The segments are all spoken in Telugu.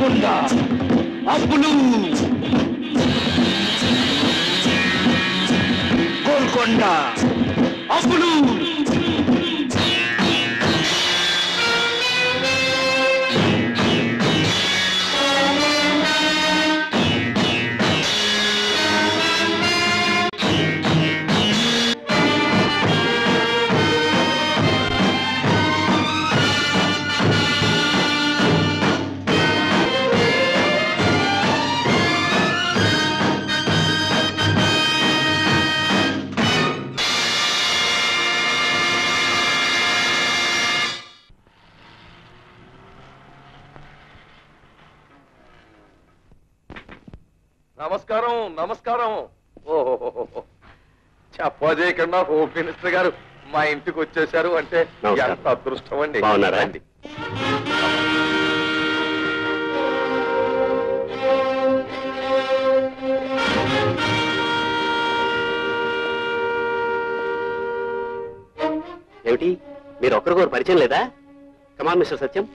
గోల్కొండ అప్పులు గోల్కొండ అప్పులు నమస్కారం నమస్కారం ఓహో చెప్పజేయకుండా హోమ్ మినిస్టర్ గారు మా ఇంటికి వచ్చేసారు అంటే నమస్కారం. ఎంత అదృష్టం అండి బాగున్నారా? రండి. ఏమిటి మీరు ఒక్కరికొకరు పరిచయం లేదా కమాన్ మిస్టర్ సత్యం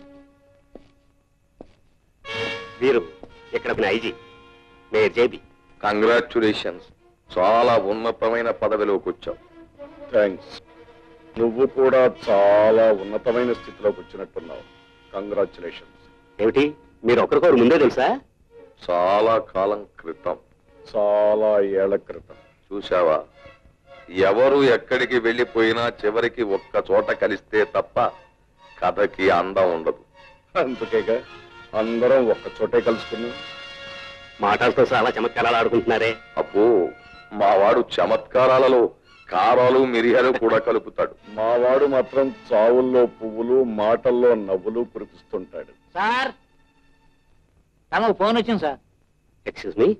వీరు ఇక్కడ మన ఐజీ మేయర్ జేబీ కంగ్రాచులేషన్స్ చాలా ఉన్నతమైన పదవిలోకి వచ్చావు థ్యాంక్స్ నువ్వు కూడా చాలా ఉన్నతమైన స్థితిలోకి వచ్చినట్టున్నావు కంగ్రాచులేషన్స్ ఏమిటి మీరు ఒకరికొకరు ముందే తెలుసా చాలా కాలం క్రితం చాలా ఏళ్ల క్రితం చూశావా ఎవరు ఎక్కడికి వెళ్ళిపోయినా చివరికి ఒక్క చోట కలిస్తే తప్ప కథకి అందం ఉండదు అందుకేగా అందరం ఒక్క చోటే కలుసుకున్నాం మాటలతో చాలా చమత్కారాలు ఆడుకుంటున్నారే అబ్బో మావాడు చమత్కారాలలో కారాలు మిరియాలు కూడా కలుపుతాడు మావాడు మాత్రం చావుల్లో పువ్వులు మాటల్లో నవ్వులు కురిపిస్తుంటాడు సార్ తమకు ఫోన్ వచ్చింది సార్ ఎక్స్క్యూజ్ మీ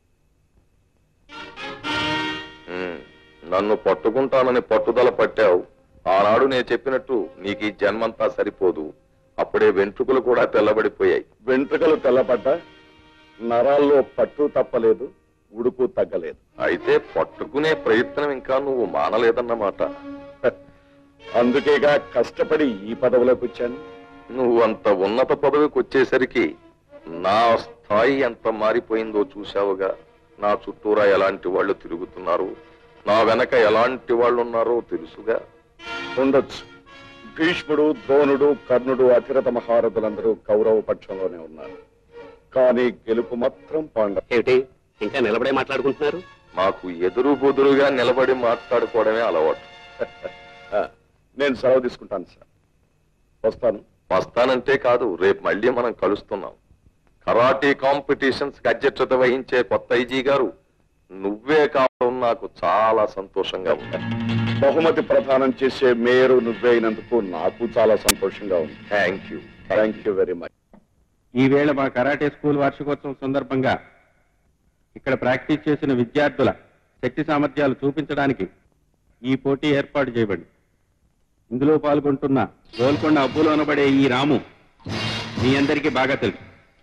ఉమ్, నన్ను పట్టుకుంటానని పట్టుదల పట్టావు ఆనాడు నేను చెప్పినట్టు నీకు ఈ జన్మంతా సరిపోదు అప్పుడే వెంట్రుకలు కూడా తెల్లబడిపోయాయి వెంట్రుకలు తెల్లబడ్డ నరాల్లో పట్టు తప్పలేదు ఉడుకు తగ్గలేదు అయితే పట్టుకునే ప్రయత్నం ఇంకా నువ్వు మానలేదన్నమాట అందుకేగా కష్టపడి ఈ పదవిలోకి వచ్చాను నువ్వు అంత ఉన్నత పదవికి వచ్చేసరికి నా స్థాయి ఎంత మారిపోయిందో చూశావుగా నా చుట్టూరా ఎలాంటి వాళ్ళు తిరుగుతున్నారు నా వెనక ఎలాంటి వాళ్ళు ఉన్నారో తెలుసుగా ఉండొచ్చు భీష్ముడు ద్రోణుడు కర్ణుడు అతిరథ మహారథులందరూ కౌరవ పక్షంలోనే ఉన్నారు కానీ గెలుపు మాత్రం పాండవ ఏమిటి ఇంకా నిలబడే మాట్లాడుకుంటున్నారు మాకు ఎదురు బుదురుగా నిలబడి మాట్లాడుకోవడమే అలవాటు ఆ, నేను సెలవు తీసుకుంటాను సార్ వస్తాను వస్తానంటే కాదు రేపు మళ్ళీ మనం కలుస్తున్నాం కరాటీ కాంపిటీషన్స్ అధ్యక్షత వహించే కొత్త ఐజీ గారు నువ్వే కావడం నాకు చాలా సంతోషంగా ఉంది బహుమతి ప్రదానం చేసే మేయరు నువ్వే అయినందుకు నాకు చాలా సంతోషంగా ఉంది thank you thank you very much ఈవేళ మా కరాటే స్కూల్ వార్షికోత్సవం సందర్భంగా ఇక్కడ ప్రాక్టీస్ చేసిన విద్యార్థుల శక్తి సామర్థ్యాలు చూపించడానికి ఈ పోటీ ఏర్పాటు చేయబడింది ఇందులో పాల్గొంటున్న గోల్కొండ అబ్బులో అనబడే ఈ రాము మీ అందరికీ బాగా తెలుసు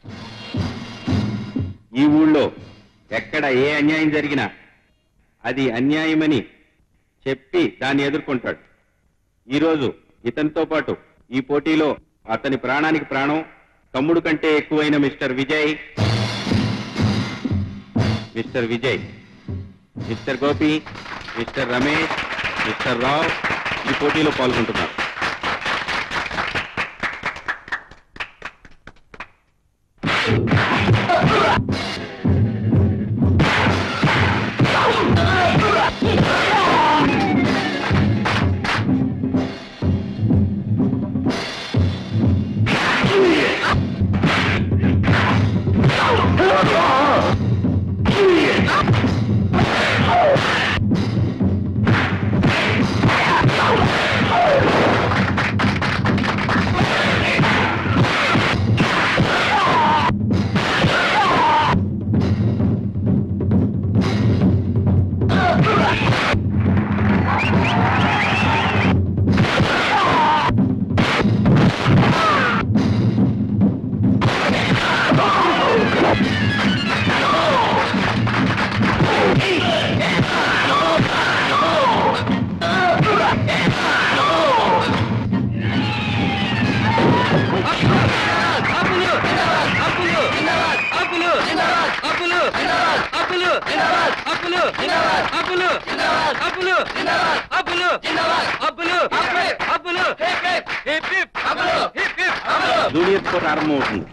ఈ ఊళ్ళో ఎక్కడ ఏ అన్యాయం జరిగినా అది అన్యాయమని చెప్పి దాన్ని ఎదుర్కొంటాడు ఈరోజు ఇతనితో పాటు ఈ పోటీలో అతని ప్రాణానికి ప్రాణం తమ్ముడు కంటే ఎక్కువైన Mr Vijay Mr Vijay Mr Gopi Mr Ramesh Mr Rao ఈ పోటీలో పాల్గొంటున్నారు ఆ జూనియర్ స్కోర్ ప్రారంభం అవుతుంది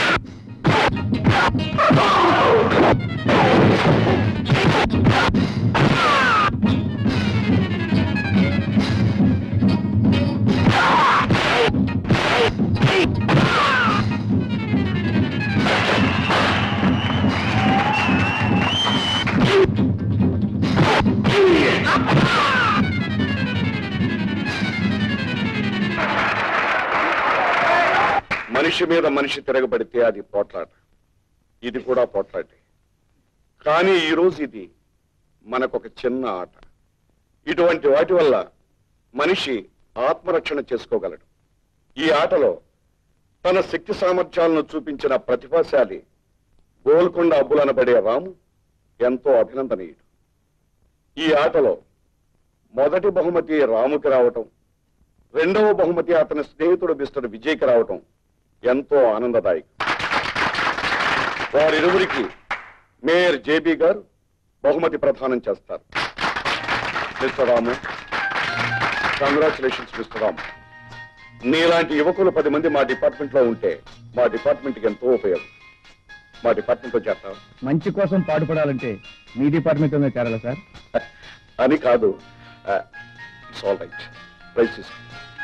మనిషి మీద మనిషి తిరగబడితే అది పోట్లాట ఇది కూడా పోట్లాటే కానీ ఈ రోజు ఇది మనకొక చిన్న ఆట ఇటువంటి వాటి వల్ల మనిషి ఆత్మరక్షణ చేసుకోగలడు ఈ ఆటలో తన శక్తి సామర్థ్యాలను చూపించిన ప్రతిభాశాలి గోల్కొండ అబ్బులనబడే రాము ఎంతో అభినందనీయుడు ఈ ఆటలో మొదటి బహుమతి రాముకి రావటం రెండవ బహుమతి అతని స్నేహితుడు మిస్టర్ విజయ్కి రావటం ఎంతో ఆనందదాయకం వారిరువురికి మేయర్ జేబీ గారు బహుమతి ప్రదానం చేస్తారు Mr Ramu congratulations Mr Ramu నీలాంటి యువకులు పది మంది మా డిపార్ట్మెంట్ లో ఉంటే మా డిపార్ట్మెంట్ కి ఎంతో ఉపయోగం మా డిపార్ట్మెంట్ లో చేస్తాం మంచి కోసం పాటుపడాలంటే మీ డిపార్ట్మెంట్ లోనే చేరాలా సార్ అని కాదు ఇట్స్ ఆల్ రైట్ ప్రైజ్ తీసుకో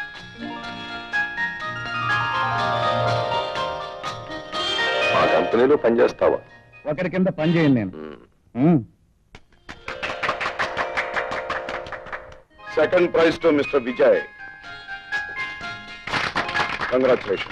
మా కంపెనీలో పనిచేస్తావా ఒకరి కింద పని చేయండి నేను hmm. Um. Second prize to Mr Vijay congratulation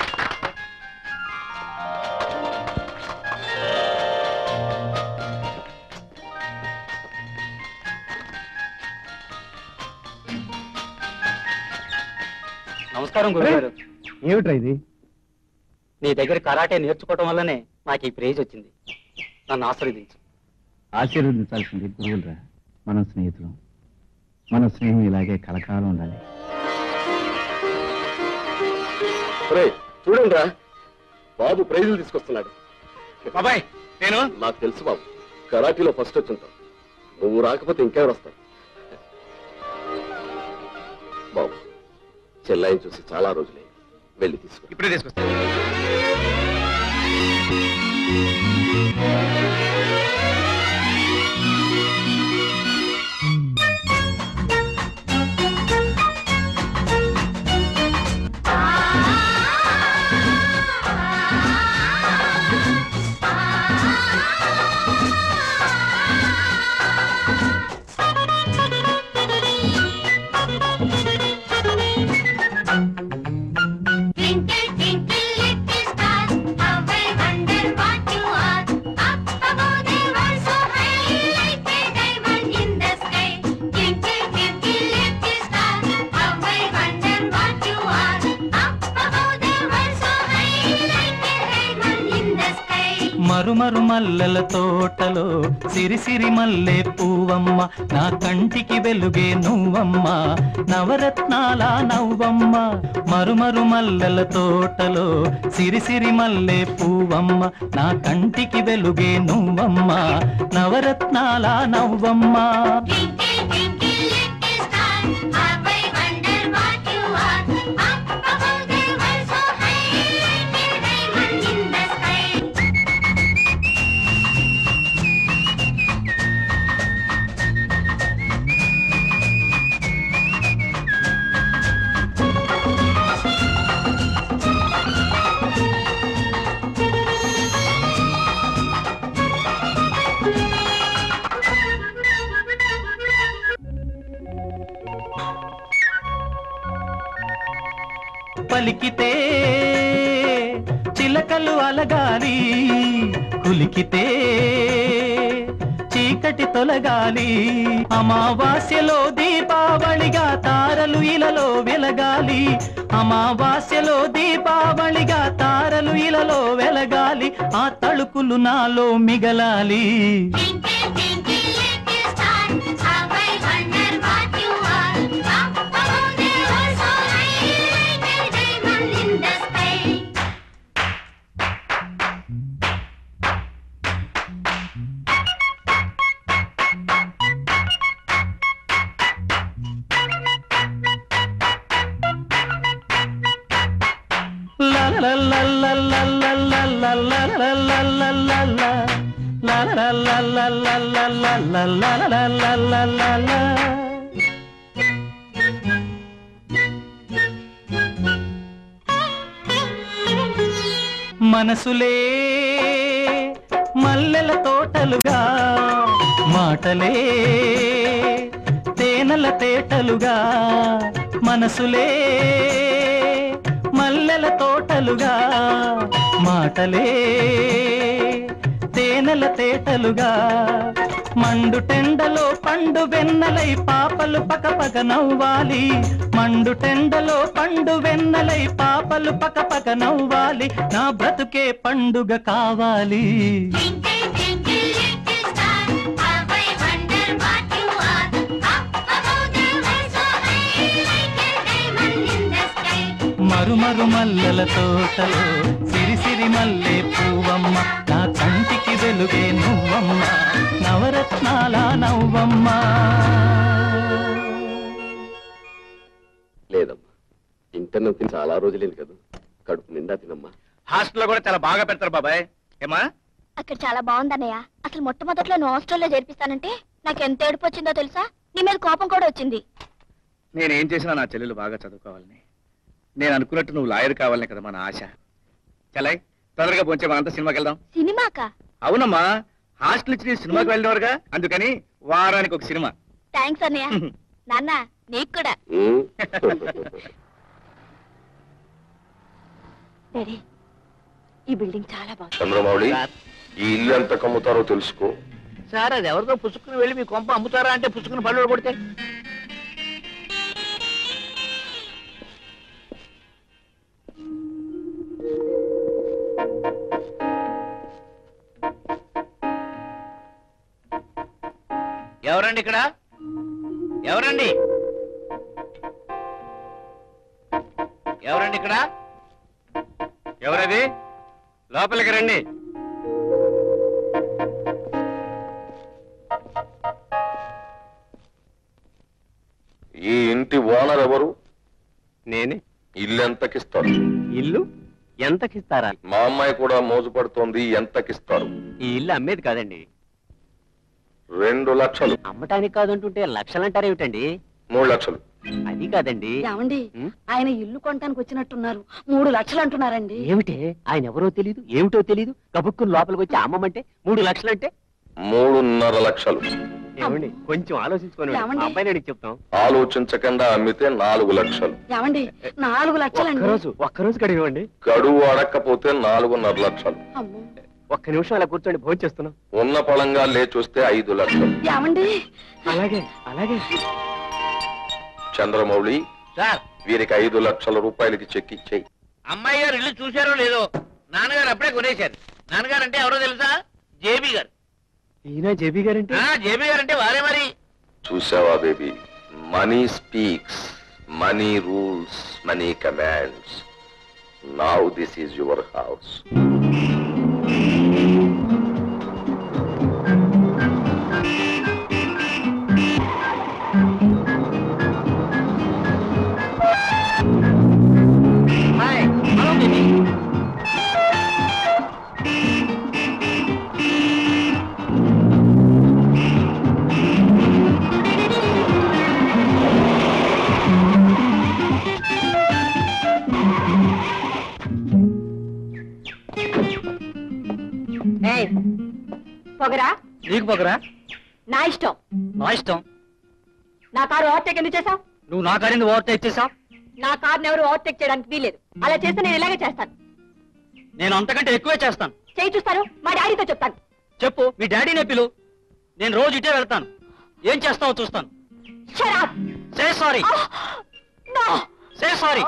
నమస్కారం గురుగారు ఏమిట్రా ఇది నీ దగ్గర కరాటే నేర్చుకోవటం వల్లనే నాకు ఈ ప్రైజ్ వచ్చింది నన్ను ఆశీర్వదించు ఆశీర్వదించాల్సింది గురువులరా మనం స్నేహితులం మన స్నేహం ఇలాగే కలకాలం ఉండాలి చూడండి రా బాబు ప్రైజులు తీసుకొస్తున్నాడు బాబాయ్ నేను నాకు తెలుసు బాబు కరాటీలో ఫస్ట్ వచ్చింటావు నువ్వు రాకపోతే ఇంకెవరు వస్తారు బాబు చెల్లాయిని చూసి చాలా రోజులే వెళ్ళి తీసుకు ఇప్పుడే తీసుకొస్తాను Twinkle, twinkle, little star, how I wonder what you are. Up above the world so high, like a diamond in the sky. Twinkle, twinkle, little star, how I wonder what you are. Up above the world so high, like a diamond in the sky. మరుమరు మల్లెల తోటలో సిరిసిరి మల్లె పువ్వమ్మ నా కంటికి వెలుగే నువ్వమ్మ నవరత్నాల నవ్వమ్మ మరుమరు మల్లెల తోటలో సిరిసిరి మల్లె పువ్వమ్మ నా కంటికి వెలుగే నువ్వమ్మ నవరత్నాల నవ్వమ్మ Twinkle, twinkle, little star, how I wonder what you are. Up above the world so high, like a diamond in the sky. పలికితే చిలకలు అలగాలి కులికితే చీకటి తొలగాలి అమావాస్యలో దీపావళిగా తారలు ఇలలో వెలగాలి అమావాస్యలో దీపావళిగా తారలు ఇలలో వెలగాలి ఆ తళుకులు నాలో మిగలాలి Twinkle, twinkle, little star, how I wonder what you are. Up above the world so high, like a diamond in the sky. మనసులే మల్లెల తోటలుగా మాటలే తేనెల తేటలుగా మనసులే మల్లెల తోటలుగా మాటలే తేనెల తేటలుగా మండు టెండలో పండు వెన్నలై పాపలు పకపక నవ్వాలి మండు టెండలో పండు వెన్నలై పాపలు పకపక నవ్వాలి నా బ్రతుకే పండుగ కావాలి Twinkle, twinkle, little star, how I wonder what you are. Up above the world so high, like a diamond in the sky. మరుమరు మల్లెల తోటలో సిరి సిరి మల్లె పువ్వమ్మ నా కంటికి వెలుగే నువ్వమ్మ నవరత్నాల నవ్వమ్మ లేదమ్మా ఇంటర్నెట్ తిని చాలా రోజులేదు కదా కడుపు నిండా తినమ్మా హాస్టల్లో కూడా చాలా బాగా పెడతారు బాబాయ్ ఏమా అక్కడ చాలా బాగుందన్నయ్య అసలు మొట్టమొదట్లో నువ్వు హాస్టల్లో చేర్పిస్తానంటే నాకు ఎంత ఏడుపు వచ్చిందో తెలుసా నీ మీద కోపం కూడా వచ్చింది నేనేం చేసినా నా చెల్లెలు బాగా చదువుకోవాలని నేను అనుకున్నట్టు నువ్వు లాయర్ కావాలనే కదా మన ఆశ చలై తొందరగా పోంచే మనంతా సినిమాకి వెళ్దాం సినిమాకా అవునమ్మా హాస్టల్ ఇచ్చి నేను సినిమాకి వెళ్ళినవారుగా అందుకని వారానికి ఒక సినిమా థ్యాంక్స్ అన్నయ్య నాన్న నీకు కూడా ఉమ్. డాడీ ఈ బిల్డింగ్ చాలా బాగుంది చంద్రమౌళి ఈ ఇల్లు ఎంత కమ్ముతారో తెలుసుకో సార్ అది ఎవరితో పుచ్చుకుని వెళ్ళి మీ కొంప అమ్ముతారా అంటే పుచ్చుకుని పళ్ళు కొడితే ఎవరండి ఇక్కడ ఎవరండి ఎవరండి ఇక్కడ ఎవరది లోపలికి రండి ఈ ఇంటి ఓనర్ ఎవరు నేనే ఇల్లు ఎంతకిస్తారు ఇల్లు ఎంతకిస్తారా మా అమ్మాయి కూడా మోజుపడుతోంది ఎంతకిస్తారు ఈ ఇల్లు అమ్మేది కాదండి రెండు లక్షలు అమ్మటానికి కాదంటుంటే లక్షలంటారేమిటండి మూడు లక్షలు అది కాదండి ఏమండి ఉం? ఆయన ఇల్లు కొనడానికి వచ్చినట్టున్నారు మూడు లక్షలు అంటున్నారండి ఏమిటే ఆయన ఎవరో తెలీదు ఏమిటో తెలీదు కబుక్కుని లోపలికి వచ్చి అమ్మమంటే మూడు లక్షలంటే మూడున్నర లక్షలు ఏమండి కొంచెం ఆలోచించుకొని ఏమండి? మా అబ్బాయి నేను చెప్తాం ఆలోచించకుండా అమ్మితే నాలుగు లక్షలు ఏమండి నాలుగు లక్షలండి ఒక్కరోజు ఒక్కరోజు కడిగివ్వండి గడువు అడక్కపోతే నాలుగున్నర లక్షలు అమ్మో ఒక్క నిమిషం అలా కూర్చోండి భోజనం చేస్తున్నాం ఉన్న పళంగా లేచొస్తే ఐదు లక్షలు ఏమండి అలాగే అలాగే చంద్రమౌళి సార్ వీరికి ఐదు లక్షల రూపాయలకి చెక్ ఇచ్చేయి అమ్మాయి గారు ఇల్లు చూశారో లేదో నాన్నగారు అప్పుడే కొనేశారు నాన్నగారు అంటే ఎవరో తెలుసా జేబీ గారు ఈయన జేబీ గారంటే ఆ, జేబీ గారు అంటే వారే మరి చూసావా baby money speaks money rules money commands now this is your house hi hello baby ఏయ్, పొగరా నీకు పొగరా నా ఇష్టం నా ఇష్టం నా కారు ఓవర్టేక్ ఎందుకు చేసావు నువ్వు నా కారింది ఓవర్టేక్ ఇచ్చేసావు నా కారుని ఎవరు ఓవర్టేక్ చేయడానికి వీలేదు అలా చేస్తే నేను ఇలాగే చేస్తాను నేను అంతకంటే ఎక్కువే చేస్తాను చేయి చూస్తాను మా డాడీతో చెప్తాను చెప్పు మీ డాడీనే పిలు నేను రోజు ఇటే వెళ్తాను ఏం చేస్తావో చూస్తాను shut up say sorry no say sorry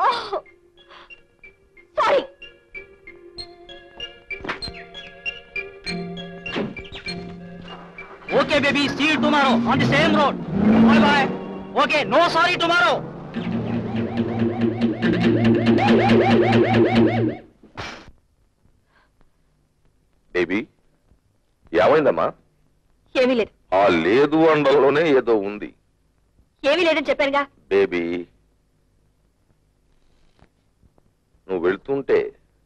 sorry okay baby see tomorrow on the same road bye bye okay no sorry tomorrow baby ఏమైందమ్మా ఏమీ లేదు ఆ లేదు అండలోనే ఏదో ఉంది ఏమీ లేదని చెప్పానుగా బేబీ నువ్వు వెళ్తుంటే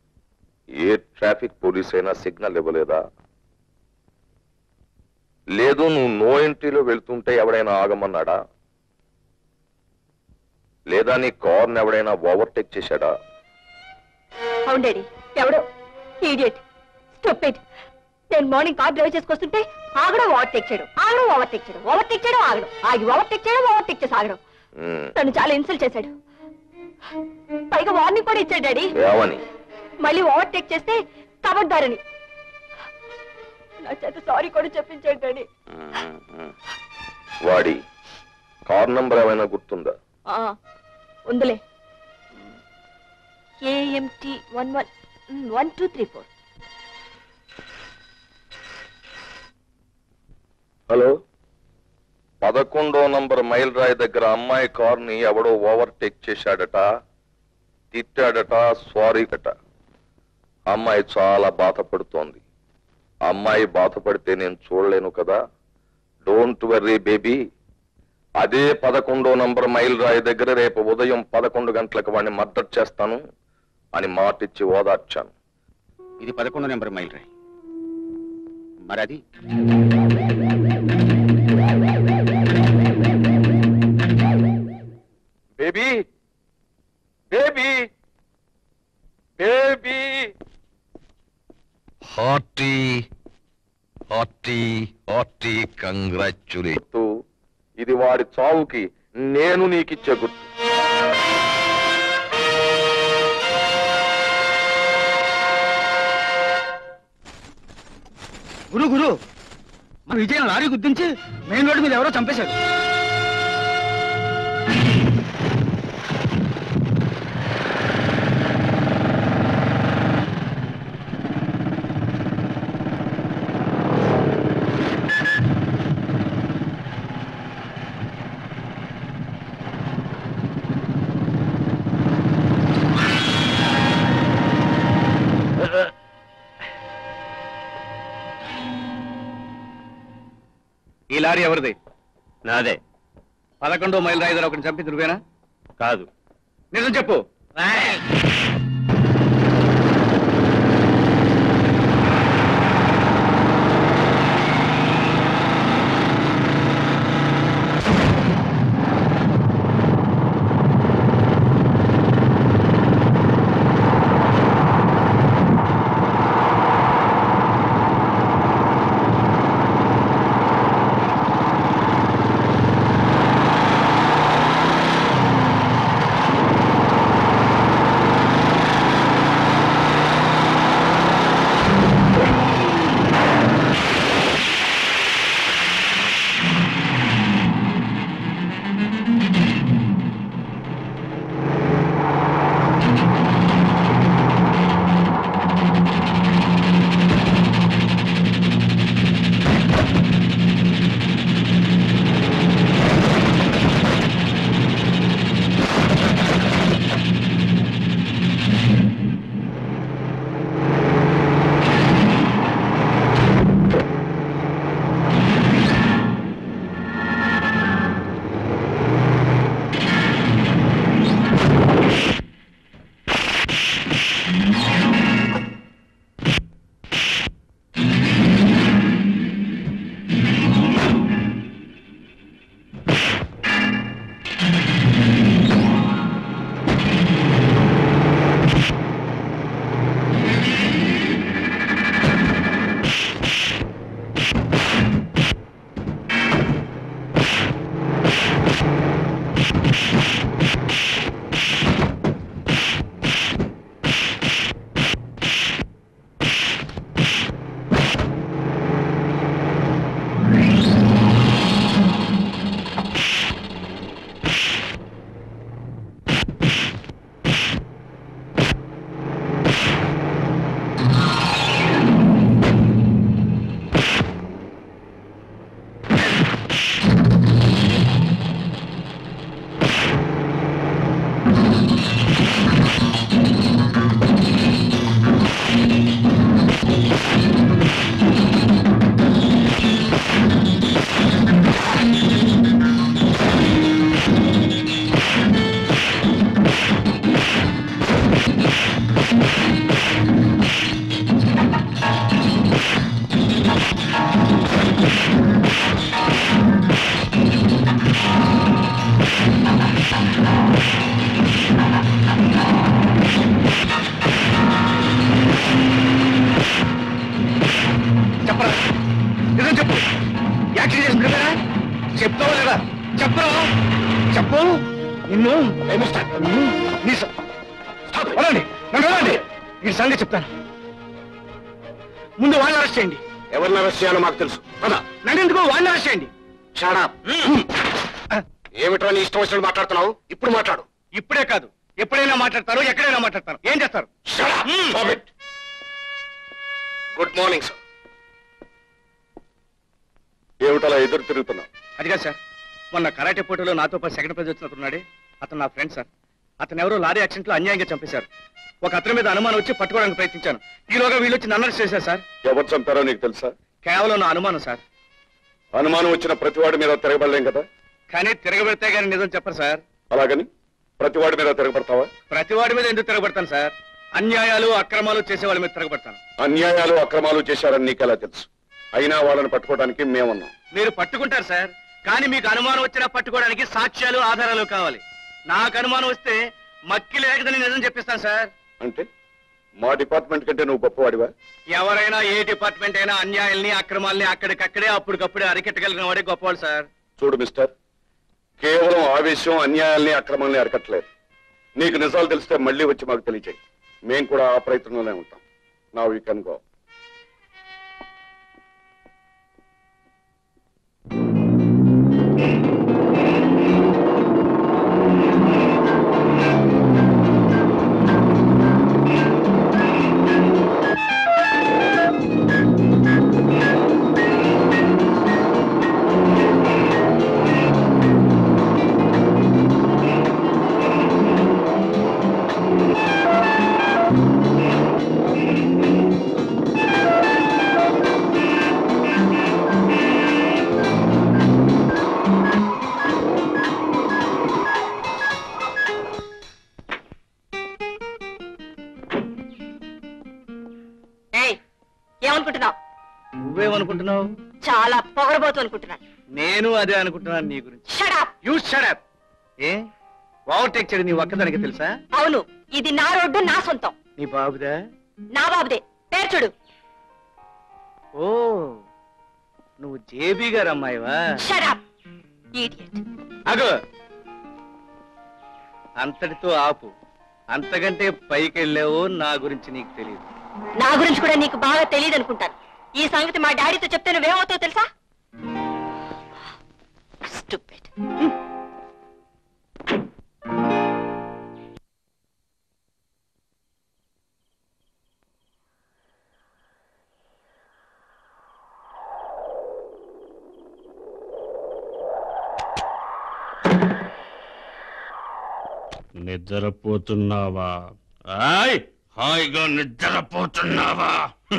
ఏ ట్రాఫిక్ పోలీస్ అయినా సిగ్నల్ ఇవ్వలేదా లేదు నువ్వు నో ఎంట్రీలో వెళ్తుంటే ఎవడైనా ఆగమన్నాడా లేదా నీ కార్ని ఎవడైనా ఓవర్టేక్ చేశాడా అవును డాడీ ఎవడో ఈడియట్ స్టూపిడ్ నేను మార్నింగ్ కార్ డ్రైవ్ చేసుకొస్తుంటే ఆగడం ఓవర్టేక్ చేయడం ఆగడం ఓవర్టేక్ చేయడం ఓవర్టేక్ చేయడం ఆగడం ఆగి ఓవర్టేక్ చేయడం ఓవర్టేక్ చేసి ఆగడం ఉమ్, నన్ను చాలా ఇన్సల్ట్ చేశాడు పైగా వార్నింగ్ కూడా ఇచ్చాడు డాడీ ఏమని మళ్ళీ ఓవర్టేక్ చేస్తే కబడ్దారని నా చేత సారీ కూడా చెప్పించాడు డాడీ ఉమ్, ఉమ్. వాడి కార్ నంబర్ ఏమైనా గుర్తుందా ఆ, ఉందిలే A M T one one one two three four hello పదకొండో నంబర్ మైల్ రాయి దగ్గర అమ్మాయి కార్ని ఎవడో ఓవర్టేక్ చేశాడట తిట్టాడట సారీ కట అమ్మాయి చాలా బాధపడుతోంది అమ్మాయి బాధపడితే నేను చూడలేను కదా డోంట్ వర్రీ బేబీ అదే పదకొండో నంబర్ మైల్ రాయి దగ్గర రేపు ఉదయం పదకొండు గంటలకు వాడిని మద్దతు చేస్తాను అని మాటిచ్చి ఓదార్చాను ఇది పదకొండు నెంబర్ మైల్ రాయి మరి అది baby baby baby hearty hearty hearty congratulate గుర్తు ఇది వాడి చావుకి నేను నీకిచ్చే గుర్తు గురు గురు మన విజయం లారీ గుర్తించి మెయిన్ రోడ్డు మీద ఎవరో చంపేశారు ఈ లారీ ఎవరిది నాదే పదకొండో మైల్ రాయి దగ్గర ఒకరిని చంపి నువ్వేనా కాదు నిజం చెప్పు ఆ నన్ను వదలండి. ఈ సంగతి చెప్తాను ముందు వాళ్ళని అరెస్ట్ చేయండి ఎవరిని అరెస్ట్ చేయాలో మాకు తెలుసు పద నన్ను ఎందుకు వాళ్ళని అరెస్ట్ చేయండి షాడా ఏమిట్రా నీ ఇష్టం వచ్చినట్టు మాట్లాడుతున్నావు ఇప్పుడు మాట్లాడు ఇప్పుడే కాదు ఎప్పుడైనా మాట్లాడతారు ఎక్కడైనా మాట్లాడతారు ఏం చేస్తారు గుడ్ మార్నింగ్ సార్ ఏమిటలా ఎదురు తిరుగుతున్నావు అదిగా సార్ మొన్న కరాటే పోటీలో నాతో పాటు సెకండ్ ప్రైజ్ వచ్చిన ఉన్నాడే అతను నా ఫ్రెండ్ సార్ అతను ఎవరో లారీ యాక్సిడెంట్ లో అన్యాయంగా చంపేశారు ఒక అతని మీద అనుమానం వచ్చి పట్టుకోవడానికి ప్రయత్నించాను ఈలోగా వీళ్ళు వచ్చి నన్ను అరెస్ట్ చేశారు సార్ ఎవరు చంపారో నీకు తెలుసా కేవలం నా అనుమానం సార్ అనుమానం వచ్చిన ప్రతివాడి మీద తిరగబడలేం కదా కానీ తిరగబెడితే గానీ నిజం చెప్పరు సార్ అలాగని ప్రతివాడి మీద తిరగబడతావా ప్రతి వాడి మీద ఎందుకు తిరగబడతాను సార్ అన్యాయాలు అక్రమాలు చేసే వాళ్ళ మీద తిరగబడతాను అన్యాయాలు అక్రమాలు చేశారని నీకెలా తెలుసు అయినా వాళ్ళని పట్టుకోవడానికి మేమున్నాం మీరు పట్టుకుంటారు సార్ కానీ మీకు అనుమానం వచ్చినా పట్టుకోవడానికి సాక్ష్యాలు ఆధారాలు కావాలి నాకు అనుమానం వస్తే మక్కి లేకదని నిజం చెప్పిస్తాను సార్ అంటే మా డిపార్ట్మెంట్ కంటే నువ్వు గొప్పవాడివా ఎవరైనా ఏ డిపార్ట్మెంట్ అయినా అన్యాయాల్ని అక్రమాల్ని అక్కడికక్కడే అప్పటికప్పుడే అరికెట్టగలిగిన వాడే గొప్పవాడు సార్ చూడు మిస్టర్ కేవలం ఆవేశం అన్యాయాల్ని అక్రమాల్ని అరకట్లేదు నీకు నిజాలు తెలిస్తే మళ్ళీ వచ్చి మాకు తెలియచేయి మేం కూడా ఆ ప్రయత్నంలోనే ఉంటాం నా యూ కెన్ గో ఏయ్ ఏమనుకుంటున్నావు నువ్వేమనుకుంటున్నావు చాలా పొగరబోతు అనుకుంటున్నాను నేను అదే అనుకుంటున్నాను నీ గురించి షడప్ యూ షడప్ ఏ ఓవర్టేక్ చేయడం నీ ఒక్కదానికి తెలుసా అవును ఇది నా రోడ్డు నా సొంతం నీ బాబుదా నా బాబుదే పేరు చూడు ఓ నువ్వు జేబీ గారు అమ్మాయివా షడప్ ఈడియట్ అగో అంతటితో ఆపు అంతకంటే పైకి వెళ్ళావో నా గురించి నీకు తెలియదు నా గురించి కూడా నీకు బాగా తెలియదు అనుకుంటాను ఈ సంగతి మా డాడీతో చెప్తే నువ్వేమవుతావు తెలుసా Stupid. నిద్రపోతున్నావా ఆయ్ హాయిగా నిద్రపోతున్నావా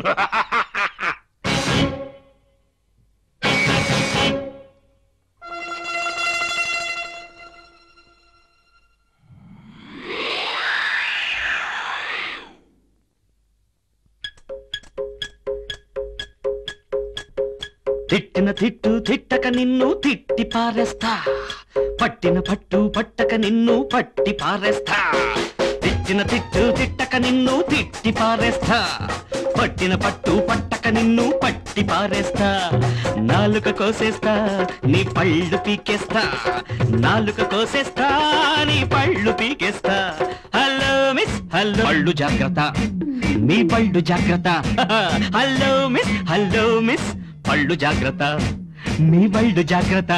తిట్టిన తిట్టు తిట్టక నిన్ను తిట్టి పారేస్తా పట్టిన పట్టు పట్టక నిన్ను పట్టి పారేస్తా తిట్టిన తిట్టు తిట్టక నిన్ను తిట్టి పారేస్తా పట్టిన పట్టు పట్టక నిన్ను పట్టి పారేస్తా నాలుక కోసేస్తా నీ పళ్ళు పీకేస్తా నాలుక కోసేస్తా నీ పళ్ళు పీకేస్తా హలో మిస్ హలో పళ్ళు జాగ్రత్త మీ పళ్ళు జాగ్రత్త హలో మిస్ హలో మిస్ పళ్ళు జాగ్రత్త మీ పళ్ళు జాగ్రత్త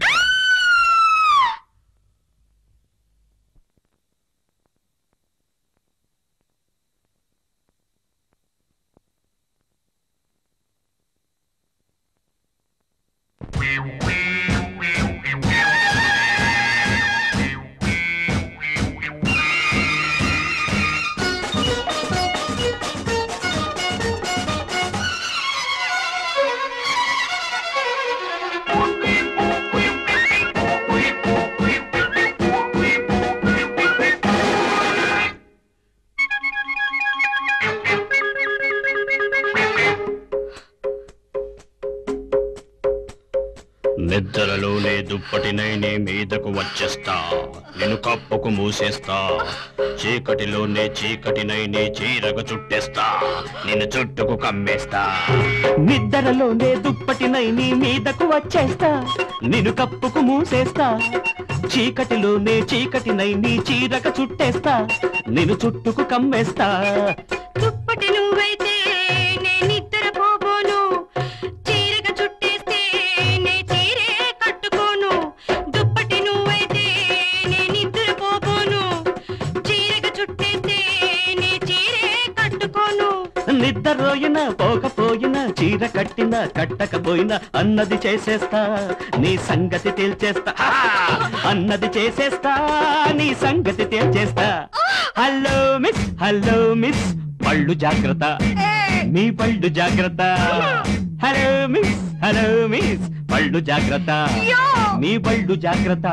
నిద్రలోనే దుప్పటినై నీ మీదకు వచ్చేస్తా నిన్ను కప్పుకు మూసేస్తా చీకటిలోనే చీకటినై నీ చీరకు చుట్టేస్తా నిన్ను చుట్టుకు కమ్మేస్తా నిద్రలోనే దుప్పటినై నీ మీదకు వచ్చేస్తా నిన్ను కప్పుకు మూసేస్తా చీకటిలోనే చీకటినై నీ చీరక చుట్టేస్తా నేను చుట్టుకు కమ్మేస్తా దుప్పటి నువ్వైతే నేనిద్దర పోబోను చీరక చుట్టేస్తే నే చీరే కట్టుకోను దుప్పటి నువ్వైతే నేనిద్దర పోబోను చీరక చుట్టేస్తే నే చీరే కట్టుకోను నిద్రపోయినా పోకపోయినా చీర కట్టినా కట్టకపోయినా అన్నది చేసేస్తా నీ సంగతి తేల్చేస్తా ఆ! అన్నది చేసేస్తా నీ సంగతి తేల్చేస్తా హలో మిస్ హలో మిస్ పళ్ళు జాగ్రత్త మీ పళ్ళు జాగ్రత్త హలో మిస్ హలో మిస్ పళ్ళు జాగ్రత్త మీ పళ్ళు జాగ్రత్త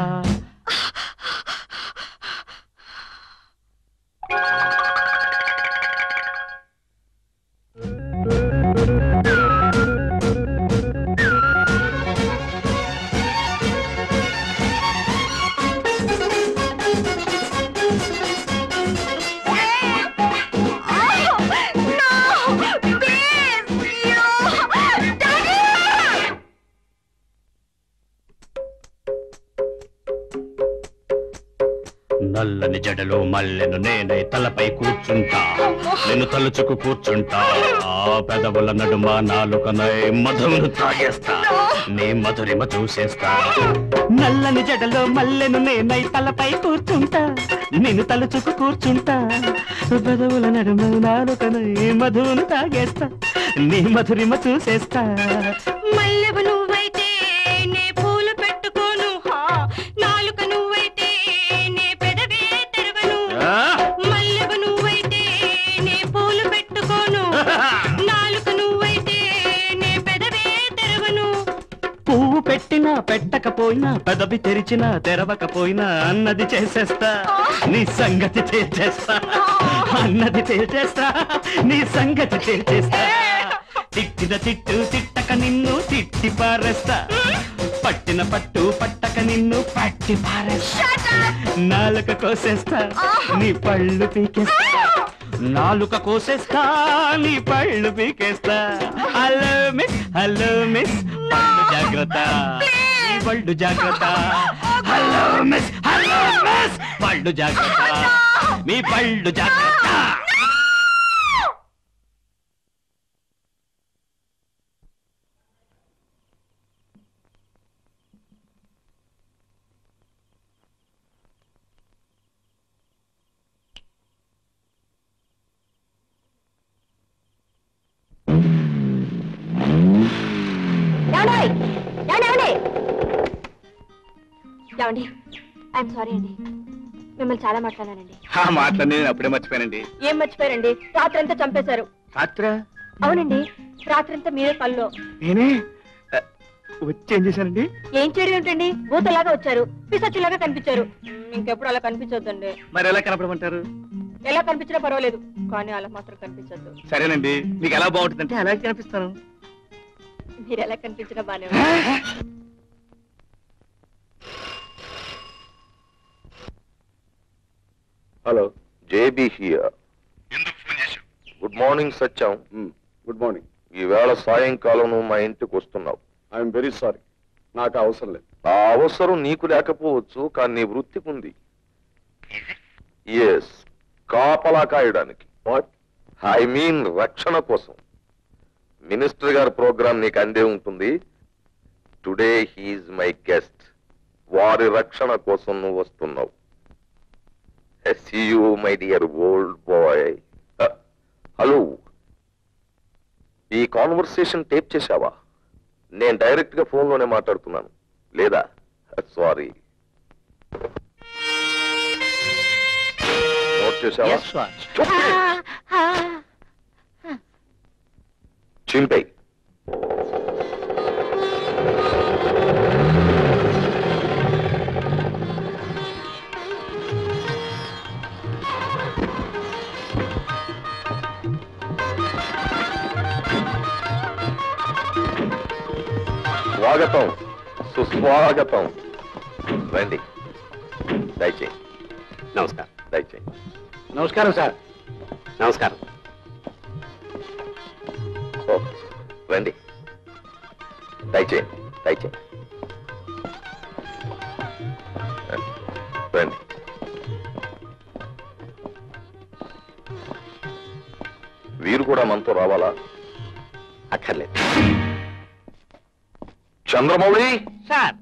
నల్లని జడలో మల్లెను నేనే తలపై కూర్చుంటా నేను తలుచుకు కూర్చుంటా ఆ పెదవుల నడుమ నాలుకనై మధువును తాగేస్తా నీ మధురిమ చూసేస్తా నల్లని జడలో మల్లెను నేనై తలపై కూర్చుంటా నేను తలుచుకు కూర్చుంటా పెదవుల నడుమ నాలుకనై మధువును తాగేస్తా నీ మధురిమ చూసేస్తా మల్లెవు నువ్వైతే నే పూలు పెట్టుకోను హా నాలుక నువ్వైతే నే పెదవే తెరవను మల్లెవు నువ్వైతే నే పూలు పెట్టుకోను నాలుక నువ్వైతే నే పెదవే తెరవను పువ్వు పెట్టినా పెట్టకపోయినా పెదవి తెరిచినా తెరవకపోయినా అన్నది చేసేస్తా నీ సంగతి తేల్చేస్తా అన్నది తేల్చేస్తా నీ సంగతి తేల్చేస్తా తిట్టిన తిట్టు తిట్టక నిన్ను తిట్టి పారేస్తా పట్టిన పట్టు పట్టక నిన్ను పట్టి పారేస్తా నాలుక కోసేస్తా నీ పళ్ళు పీకేస్తా నాలుక కోసేస్తా నీ పళ్ళు పీకేస్తా హలో మిస్ హలో మిస్ పళ్ళు జాగ్రత్త నీ పళ్ళు జాగ్రత్త హలో మిస్ హలో మిస్ పళ్ళు జాగ్రత్త మీ పళ్ళు జాగ్రత్త ఏమండి ఏమండి ఏమండి ఐఎమ్ సారీ అండి మిమ్మల్ని చాలా మాట్లాడానండి ఆ మాటలన్నీ నేను అప్పుడే మర్చిపోయానండి ఏం మర్చిపోయారండి రాత్రంతా చంపేశారు రాత్ర అవునండి రాత్రంతా మీరే పనిలో నేనే ఆ, వచ్చి ఏం చేశానండి ఏం చేయడం ఏంటండి భూతలాగా వచ్చారు పిసచ్చులాగా కనిపించారు మ్, ఇంకెప్పుడు అలా కనిపించొద్దండి మరి ఎలా కనపడమంటారు ఎలా కనిపించినా పర్వాలేదు కానీ అలా మాత్రం కనిపించొద్దు సరేనండి మీకు ఎలా బాగుంటుందంటే అలాగే కనిపిస్తాను మీరు ఎలా కనిపించినా బానే ఉంది. Hello J B here good morning Satyam good morning ఈవేళ సాయంకాలం నువ్వు మా ఇంటికి వస్తున్నావు ఐఎమ్ వెరీ సారీ నాకు అవసరం లేదు ఆ అవసరం నీకు లేకపోవచ్చు కానీ నీ వృత్తికి ఉంది ఎస్ కాపలా కాయడానికి వాట్ ఐ మీన్ రక్షణ కోసం మినిస్టర్ గారి ప్రోగ్రాం నీకు అందే ఉంటుంది టుడే హీఈస్ మై గెస్ట్ వారి రక్షణ కోసం నువ్వు వస్తున్నావు you my dear old boy hello ఈ కాన్వర్సేషన్ టేప్ చేశావా నేను డైరెక్ట్ గా ఫోన్ లోనే మాట్లాడుతున్నాను లేదా సారీ నోట్ చేశావా చింపై స్వాగతం సుస్వాగతం రండి దయచేయి నమస్కారం దయచేయి నమస్కారం సార్ నమస్కారం ఓ రండి దయచేయండి దయచేయండి రండి వీరు కూడా మనతో రావాలా అక్కర్లేదు చంద్రమౌళి సార్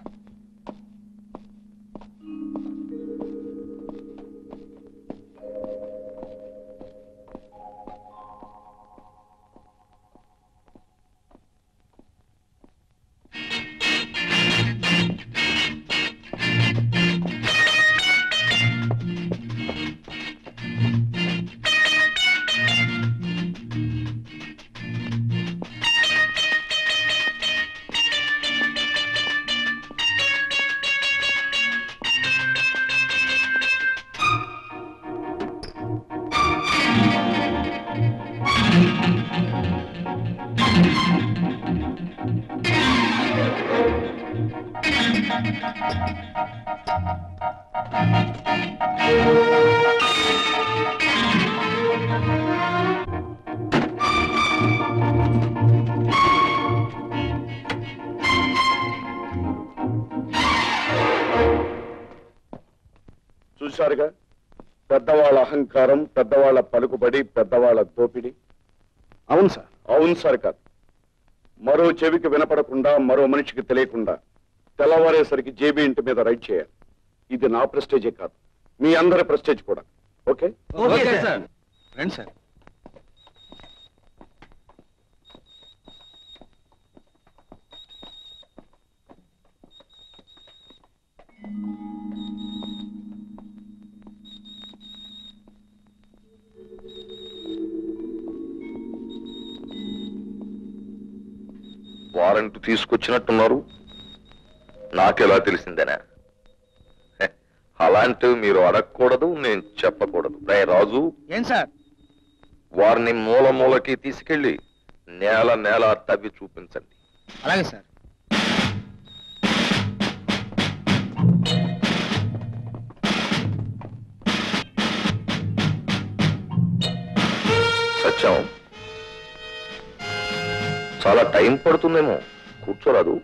చూశారుగా పెద్దవాళ్ళ అహంకారం పెద్దవాళ్ళ పలుకుబడి పెద్దవాళ్ళ దోపిడి అవును సార్ అవును సార్ కాదు మరో చెవికి వినపడకుండా మరో మనిషికి తెలియకుండా తెల్లవారేసరికి జేబీ ఇంటి మీద రైడ్ చేయాలి ఇది నా ప్రెస్టేజే కాదు మీ అందరి ప్రెస్టేజ్ కూడా ఓకే ఓకే సార్ రండి సార్ వారెంట్ తీసుకొచ్చినట్టున్నారు నాకెలా తెలిసిందేనా హె, అలాంటివి మీరు అడగకూడదు నేను చెప్పకూడదు రే రాజు ఏం సార్ వారిని మూల మూలకి తీసుకెళ్లి నేల నేల తవ్వి చూపించండి అలాగే సార్ సత్యం చాలా టైం పడుతుందేమో కూర్చోరాదు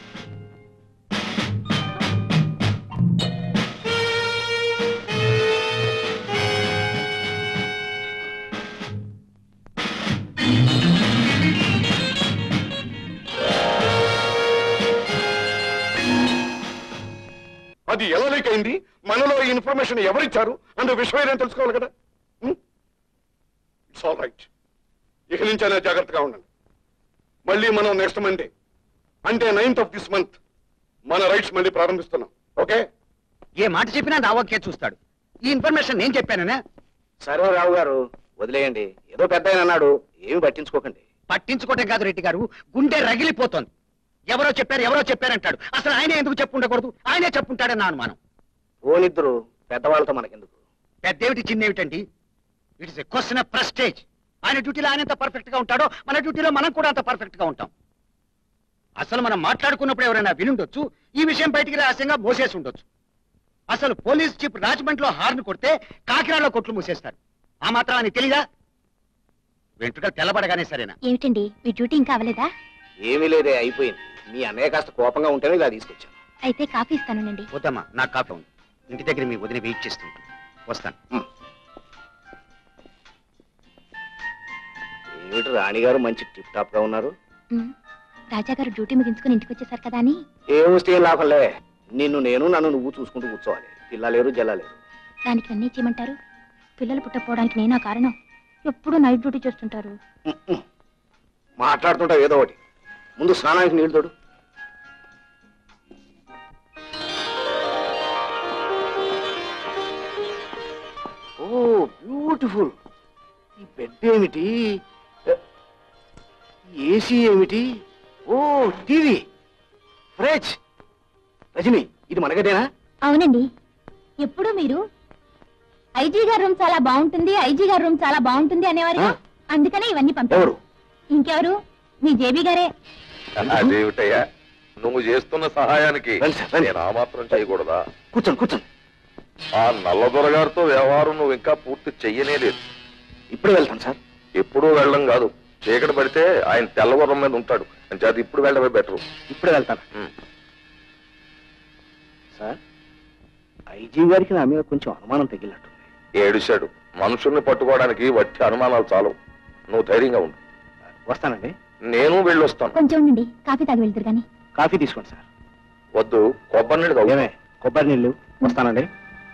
అది ఎలా లీక్ అయింది మనలో ఈ ఇన్ఫర్మేషన్ ఎవరిచ్చారు అండ్ విషయం ఏదైనా తెలుసుకోవాలి కదా ఇట్స్ ఆల్ రైట్ ఇక నుంచి అయినా జాగ్రత్తగా ఉండండి మళ్ళీ మనం నెక్స్ట్ మండే అంటే నైన్త్ ఆఫ్ దిస్ మంత్ మన రైట్స్ మళ్ళీ ప్రారంభిస్తున్నాం ఓకే ఏ మాట చెప్పినా నా ఓకే చూస్తాడు ఈ ఇన్ఫర్మేషన్ నేను చెప్పాననే సరే రావు గారు వదిలేయండి ఏదో పెద్ద ఆయన అన్నాడు ఏమి పట్టించుకోకండి పట్టించుకోవటం కాదు రెడ్డి గారు గుండె రగిలిపోతోంది ఎవరో చెప్పారు ఎవరో చెప్పారంటాడు అసలు ఆయనే ఎందుకు చెప్పుండకూడదు ఆయనే చెప్పుంటాడని నా అనుమానం ఓనిద్దరు పెద్దవాళ్ళతో మనకెందుకు పెద్దేమిటి చిన్నేమిటండి it is a question of prestige ఆయన డ్యూటీలో ఆయన ఎంత పర్ఫెక్ట్ గా ఉంటాడో మన డ్యూటీలో మనం కూడా అంత పర్ఫెక్ట్ గా ఉంటాం అసలు మనం మాట్లాడుకున్నప్పుడు ఎవరైనా వినుండొచ్చు ఈ విషయం బయటికి రహస్యంగా మోసేసి ఉండొచ్చు అసలు పోలీస్ చీఫ్ రాజమండ్రిలో హార్న్ కొడితే కాకినాడలో కొట్లు మూసేస్తారు ఆ మాత్రం అని తెలీదా వెంట్రుకలు తెల్లబడగానే సరేనా ఏమిటండి మీ డ్యూటీ ఇంకా అవ్వలేదా ఏమీ లేదే అయిపోయింది మీ అన్నయ్య కాస్త కోపంగా ఉంటేనే ఇలా తీసుకొచ్చాను అయితే కాఫీ ఇస్తానండి వద్దమ్మా నాకు కాఫీ ఉంది ఇంటి దగ్గర మీ వదిన వెయిట్ చేస్తుంది వస్తాను ఏమిటి రాణిగారు మంచి టిప్ టాప్ గా ఉన్నారు రాజా గారు డ్యూటీ ముగించుకుని ఇంటికి వచ్చేసారు కదా అని ఏం వస్తే ఏం లాభంలే నిన్ను నేను నన్ను నువ్వు చూసుకుంటూ కూర్చోవాలి పిల్ల లేరు జల్ల లేరు దానికి నన్ను ఏం చేయమంటారు పిల్లలు పుట్టకపోవడానికి నేనా కారణం ఎప్పుడూ నైట్ డ్యూటీ చేస్తుంటారు మాట్లాడుతుంటావు ఏదో ఒకటి ముందు స్నానానికి నీళ్లు తోడు ఓ బ్యూటిఫుల్ ఈ బెడ్ ఏమిటి ఏసీ ఏమిటి ఓ టీవీ ఫ్రిడ్జ్ రజని ఇది మనగదేనా అవునండి ఎప్పుడు మీరు ఐజీ గారి రూమ్ చాలా బాగుంటుంది ఐజీ గారి రూమ్ చాలా బాగుంటుంది అనేవారు అందుకనే ఇవన్నీ పంపారు ఎవరు ఇంకెవరు మీ జేబీ గారే అదేమిటయ్యా నువ్వు చేస్తున్న సహాయానికి రండి సార్, రండి. నేను ఆ మాత్రం చేయకూడదా కూర్చోండి కూర్చోండి ఆ నల్లదొరగారితో వ్యవహారం నువ్వు ఇంకా పూర్తి చెయ్యనే లేదు ఇప్పుడే వెళ్తాను సార్ ఎప్పుడూ వెళ్ళడం కాదు చీకటి పడితే ఆయన తెల్లవరం మీద ఉంటాడు అంటే అది ఇప్పుడు వెళ్ళడమే బెటర్ ఇప్పుడే వెళ్తాను సార్ ఐజీ గారికి నా మీద కొంచెం అనుమానం తగిలినట్టు ఏడిశాడు మనుషుల్ని పట్టుకోవడానికి వట్టి అనుమానాలు చాలు నువ్వు ధైర్యంగా ఉండు వస్తానండి నేను వెళ్ళొస్తాను కొంచెం ఉండండి కాఫీ తాగి వెళ్తారు కానీ కాఫీ తీసుకోండి సార్ వద్దు కొబ్బరి నీళ్ళు తాగు. ఏమే కొబ్బరి నీళ్ళు వస్తానండి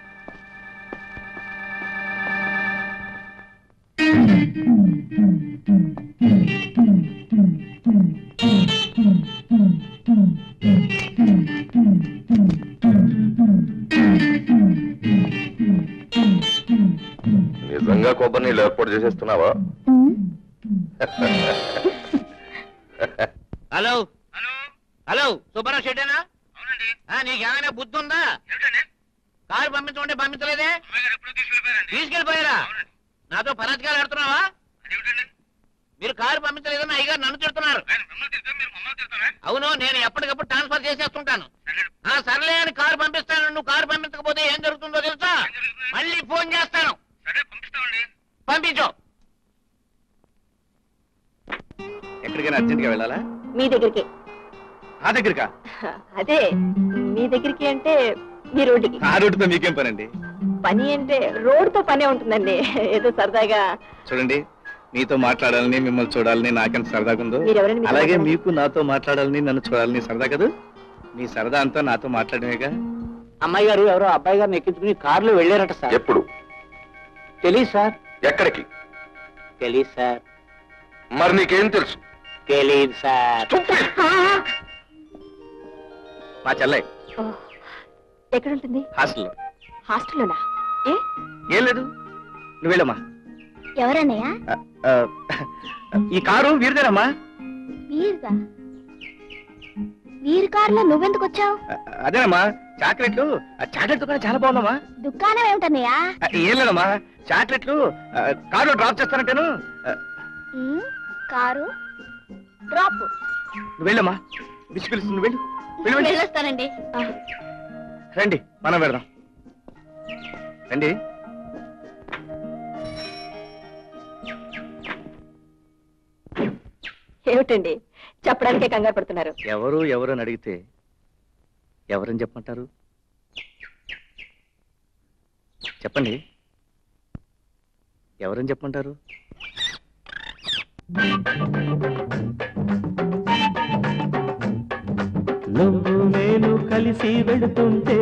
నిజంగా కొబ్బరి నీళ్ళు ఏర్పాటు చేసేస్తున్నావా హలో హలో హలో సుబ్బారావు షెడ్డేనా అవునండి నీకేమైనా బుద్ధి ఉందా కారు పంపించమంటే పంపించలేదే తీసుకెళ్ళిపోయారా నాతో పరాజకాలు ఆడుతున్నావా మీరు కారు పంపించలేదని అయ్యగారు నన్ను తిడుతున్నారు అవును నేను ఎప్పటికప్పుడు ట్రాన్స్ఫర్ చేసేస్తుంటాను ఆ సర్లే అని కారు పంపిస్తాను నువ్వు కారు పంపించకపోతే ఏం జరుగుతుందో తెలుసా మళ్ళీ ఫోన్ చేస్తాను పంపించు ఎక్కడికైనా అర్జెంట్ గా వెళ్ళాలా మీ దగ్గరికి ఆ దగ్గరకా అదే మీ దగ్గరికి అంటే మీ రోడ్డుకి ఆ రూట్తో మీకేం పనండి పని అంటే రోడ్డుతో పనే ఉంటుందండి ఏదో సరదాగా చూడండి మీతో మాట్లాడాలని మిమ్మల్ని చూడాలని నాకెంత సరదాగా ఉందో మీరెవరండి మీతో అలాగే మాట్లాడాలి? మీకు నాతో మాట్లాడాలని నన్ను చూడాలని సరదా కదా మీ సరదా అంతా నాతో మాట్లాడమేగా అమ్మాయి గారు ఎవరో అబ్బాయి గారిని ఎక్కించుకుని కారులో వెళ్ళారట సార్ ఎప్పుడు తెలియదు సార్ ఎక్కడికి తెలియదు సార్ మరి నీకేం తెలుసు తెలియదు సార్ మా చెల్లె ఓ, ఎక్కడుంటుంది హాస్టల్లో హాస్టల్లోనా ఏ ఏం లేదు నువ్వు వెళ్ళమ్మా ఎవరన్నయ్య ఆ, ఆ, ఈ కారు వీరిదేనమ్మా వీరుగా వీరు కారులో నువ్వెందుకు వచ్చావు ఆ, అదేనమ్మా చాక్లెట్లు ఆ చాక్లెట్ దుకాణం చాలా బాగుందమ్మా దుకాణం ఏమిటన్నయ్యా ఆ, ఏం లేదమ్మా చాక్లెట్లు ఆ, కారులో డ్రాప్ చేస్తానంటేను ఆ, ఉమ్, కారు డ్రాప్ నువ్వు వెళ్ళమ్మా బిస్సి పిలుస్తుంది నువ్వు వెళ్ళు వెళ్ళు, వెళ్ళు వెళ్ళొస్తానండి ఆ, రండి మనం పెడదాం రండి ఏమిటండి చెప్పడానికే కంగారు పడుతున్నారు ఎవరు ఎవరు అని అడిగితే ఎవరని చెప్పమంటారు చెప్పండి ఎవరని చెప్పమంటారు నువ్వు నేను కలిసి వెళుతుంటే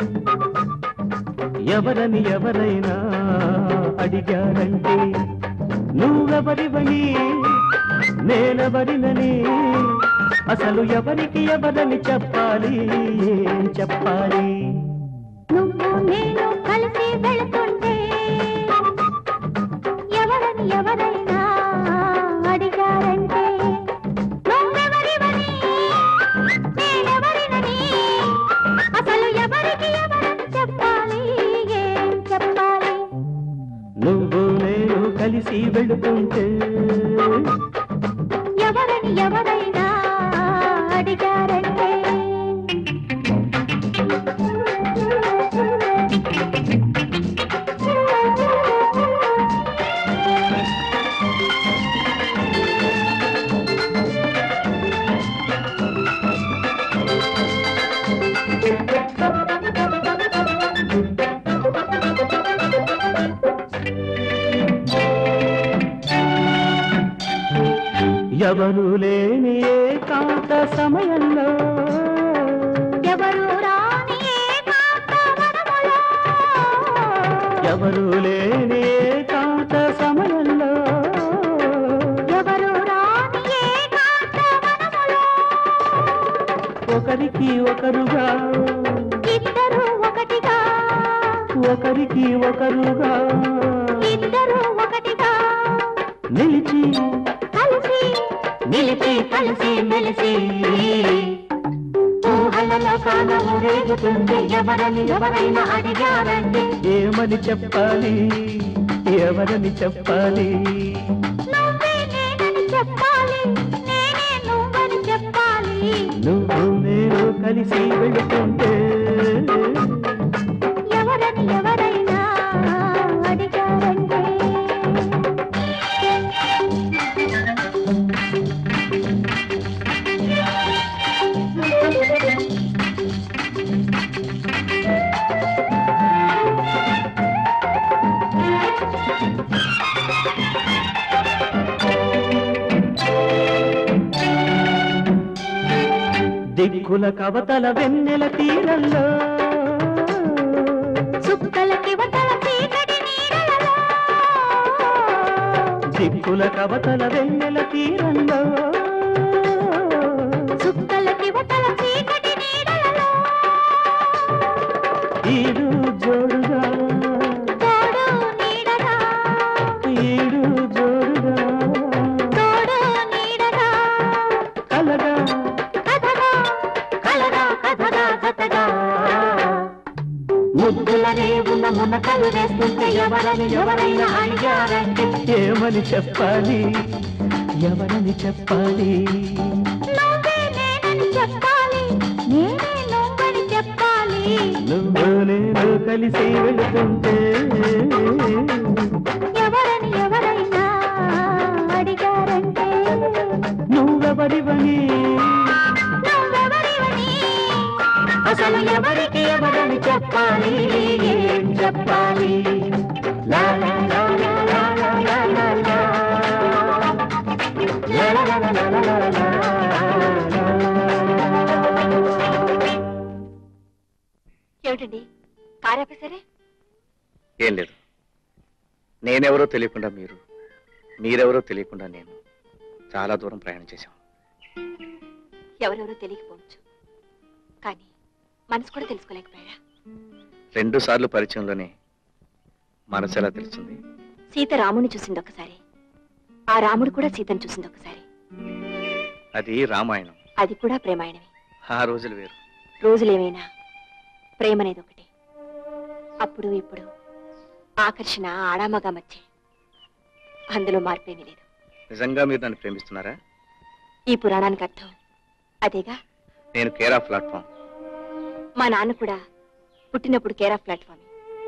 ఎవరని ఎవరైనా అడిగారంటే నువ్వెవరివని నేనెవరినని అసలు ఎవరికి ఎవరని చెప్పాలి ఏం చెప్పాలి నువ్వు నేను కలిసి వెళుతుంటే ఎవరని ఎవరైనా అడిగారంటే నువ్వెవరివని నేనెవరినని అసలు ఎవరికి ఎవరని చెప్పాలి ఏం చెప్పాలి నువ్వు నేను కలిసి వెళుతుంటే ఎవరని ఎవరైనా అడిగారంటే ఎవరు లేని ఏకాంత సమయంలో ఎవరు రాని ఏకాంత వనములో ఎవరు లేని ఏకాంత సమయంలో ఎవరు రాని ఏకాంత వనములో ఒకరికి ఒకరుగా ఇద్దరు ఒకటిగా ఒకరికి ఒకరుగా ఇద్దరు ఒకటిగా నిలిచి కలిసి నిలిచి కలిసి మెలిసి ఊహలలో కాలం రేగుతుంది ఎవరని ఎవరైనా అడిగారంటే ఏమని చెప్పాలి ఎవరని చెప్పాలి నువ్వే నేనని చెప్పాలి నేనే నువ్వని చెప్పాలి నువ్వు నేను కలిసి వెళుతుంటే ఎవరని ఎవరైనా అడిగారంటే దిక్కుల కవతల వెన్నెల తీరంలో చుక్కలకి వతల చీకటి నీడలలో దిక్కుల కవతల వెన్నెల తీరంలో చుక్కలకి వతల చీకటి నీడలలో ఈడు జోడుగా తోడు నీడగా ఈడు జోడుగా తోడు నీడగా కలగా కథగా కలగా కథగా జతగా ముద్దుల రేవుల మునకలు వేస్తుంటే ఎవరని ఎవరైనా అడిగారంటే ఏమని చెప్పాలి ఎవరని చెప్పాలి నువ్వే నేనని చెప్పాలి నేనే నువ్వని చెప్పాలి నువ్వు నేను కలిసి వెళుతుంటే ఎవరని ఎవరైనా అడిగారంటే నువ్వెవరివని నువ్వెవరివని అసలు ఎవరికి ఎవరని చెప్పాలి ఏం చెప్పాలి లా లా లా లా లా లా లా లా లా. లా లా లా లా లా లా లా ఏమిటండి కారు ఆపేశారే ఏం లేదు నేనెవరో తెలియకుండా మీరు మీరెవరో తెలియకుండా నేను చాలా దూరం ప్రయాణం చేశాం ఎవరెవరో తెలియకపోవచ్చు కానీ మనసు కూడా తెలుసుకోలేకపోయారా రెండు సార్లు పరిచయంలోనే మనసు ఎలా తెలుస్తుంది సీత రాముని చూసింది ఒకసారి ఆ రాముడు కూడా సీతను చూసింది ఒకసారి అది రామాయణం అది కూడా ప్రేమాయణమే ఆ రోజులు వేరు రోజులేమైనా ప్రేమ అనేది ఒకటి అప్పుడు ఇప్పుడు ఆకర్షణ ఆడామగా మధ్య అందులో మార్పేమీ లేదు నిజంగా మీరు నన్ను ప్రేమిస్తున్నారా ఈ పురాణానికి అర్థం అదేగా నేను కేరా ప్లాట్ఫామ్ మా నాన్న కూడా పుట్టినప్పుడు కేరా ప్లాట్ఫామ్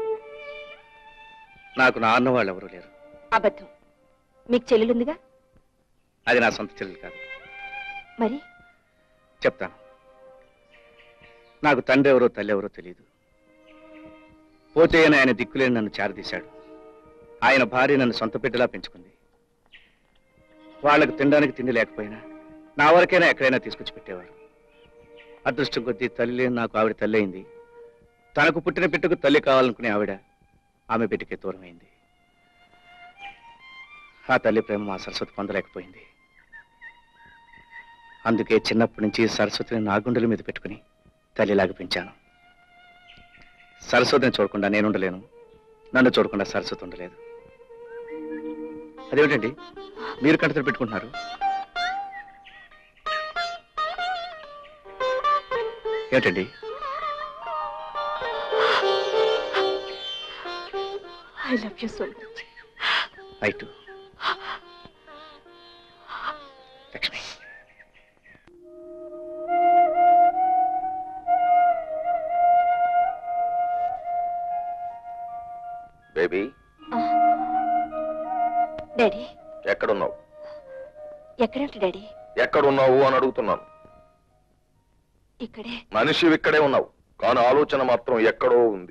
నాకు నా అన్న వాళ్ళు ఎవరూ లేరు అబద్ధం మీకు చెల్లెలుందిగా అది నా సొంత చెల్లెలు కాదు మరి చెప్తాను నాకు తండ్రి ఎవరో తల్లి ఎవరో తెలియదు పోచేయని ఆయన దిక్కులేని నన్ను చేరదీశాడు ఆయన భార్య నన్ను సొంత బిడ్డలా పెంచుకుంది వాళ్ళకు తినడానికి తిండి లేకపోయినా నా వరకైనా ఎక్కడైనా తీసుకొచ్చి పెట్టేవారు అదృష్టం కొద్దీ తల్లి లేని నాకు ఆవిడ తల్లి అయింది తనకు పుట్టిన బిడ్డకు తల్లి కావాలనుకునే ఆవిడ ఆమె బిడ్డకే దూరం అయింది ఆ తల్లి ప్రేమ మా సరస్వతి పొందలేకపోయింది అందుకే చిన్నప్పటి నుంచి సరస్వతిని నా గుండెల మీద పెట్టుకుని తల్లిలాగా పెంచాను సరస్వతిని చూడకుండా నేను ఉండలేను నన్ను చూడకుండా సరస్వతి ఉండలేదు అదేమిటండి మీరు కంటతడి పెట్టుకుంటున్నారు ఏమిటండి I love you so much ఐటు లక్ష్మి బేబీ డాడీ ఎక్కడున్నావు ఎక్కడేమిటి డాడీ ఎక్కడున్నావు అని అడుగుతున్నాను ఇక్కడే మనిషి ఇక్కడే ఉన్నావు కానీ ఆలోచన మాత్రం ఎక్కడో ఉంది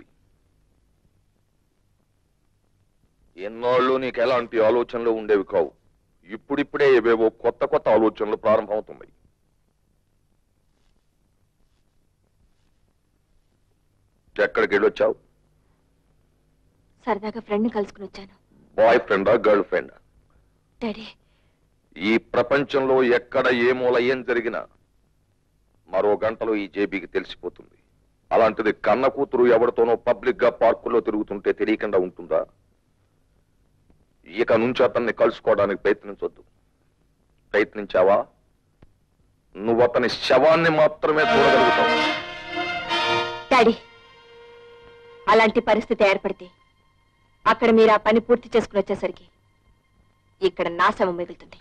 ఎన్నాళ్ళు నీకు ఎలాంటి ఆలోచనలు ఉండేవి కావు ఇప్పుడిప్పుడే ఏవేవో కొత్త కొత్త ఆలోచనలు ప్రారంభమవుతున్నాయి ఎక్కడికి వెళ్ళొచ్చావు సరదాగా ఫ్రెండ్ని కలుసుకుని వచ్చాను బాయ్ ఫ్రెండా గర్ల్ ఫ్రెండా డాడీ ఈ ప్రపంచంలో ఎక్కడ ఏ మూల ఏం జరిగినా మరో గంటలో ఈ జేబీకి తెలిసిపోతుంది అలాంటిది కన్న కూతురు ఎవరితోనో పబ్లిక్ గా పార్కుల్లో తిరుగుతుంటే తెలియకుండా ఉంటుందా ఇక నుంచి అతన్ని కలుసుకోవడానికి ప్రయత్నించొద్దు ప్రయత్నించావా నువ్వు అతని శవాన్ని మాత్రమే చూడగలుగుతావు డాడీ అలాంటి పరిస్థితి ఏర్పడితే అక్కడ మీరు ఆ పని పూర్తి చేసుకుని వచ్చేసరికి ఇక్కడ నాశవం మిగులుతుంది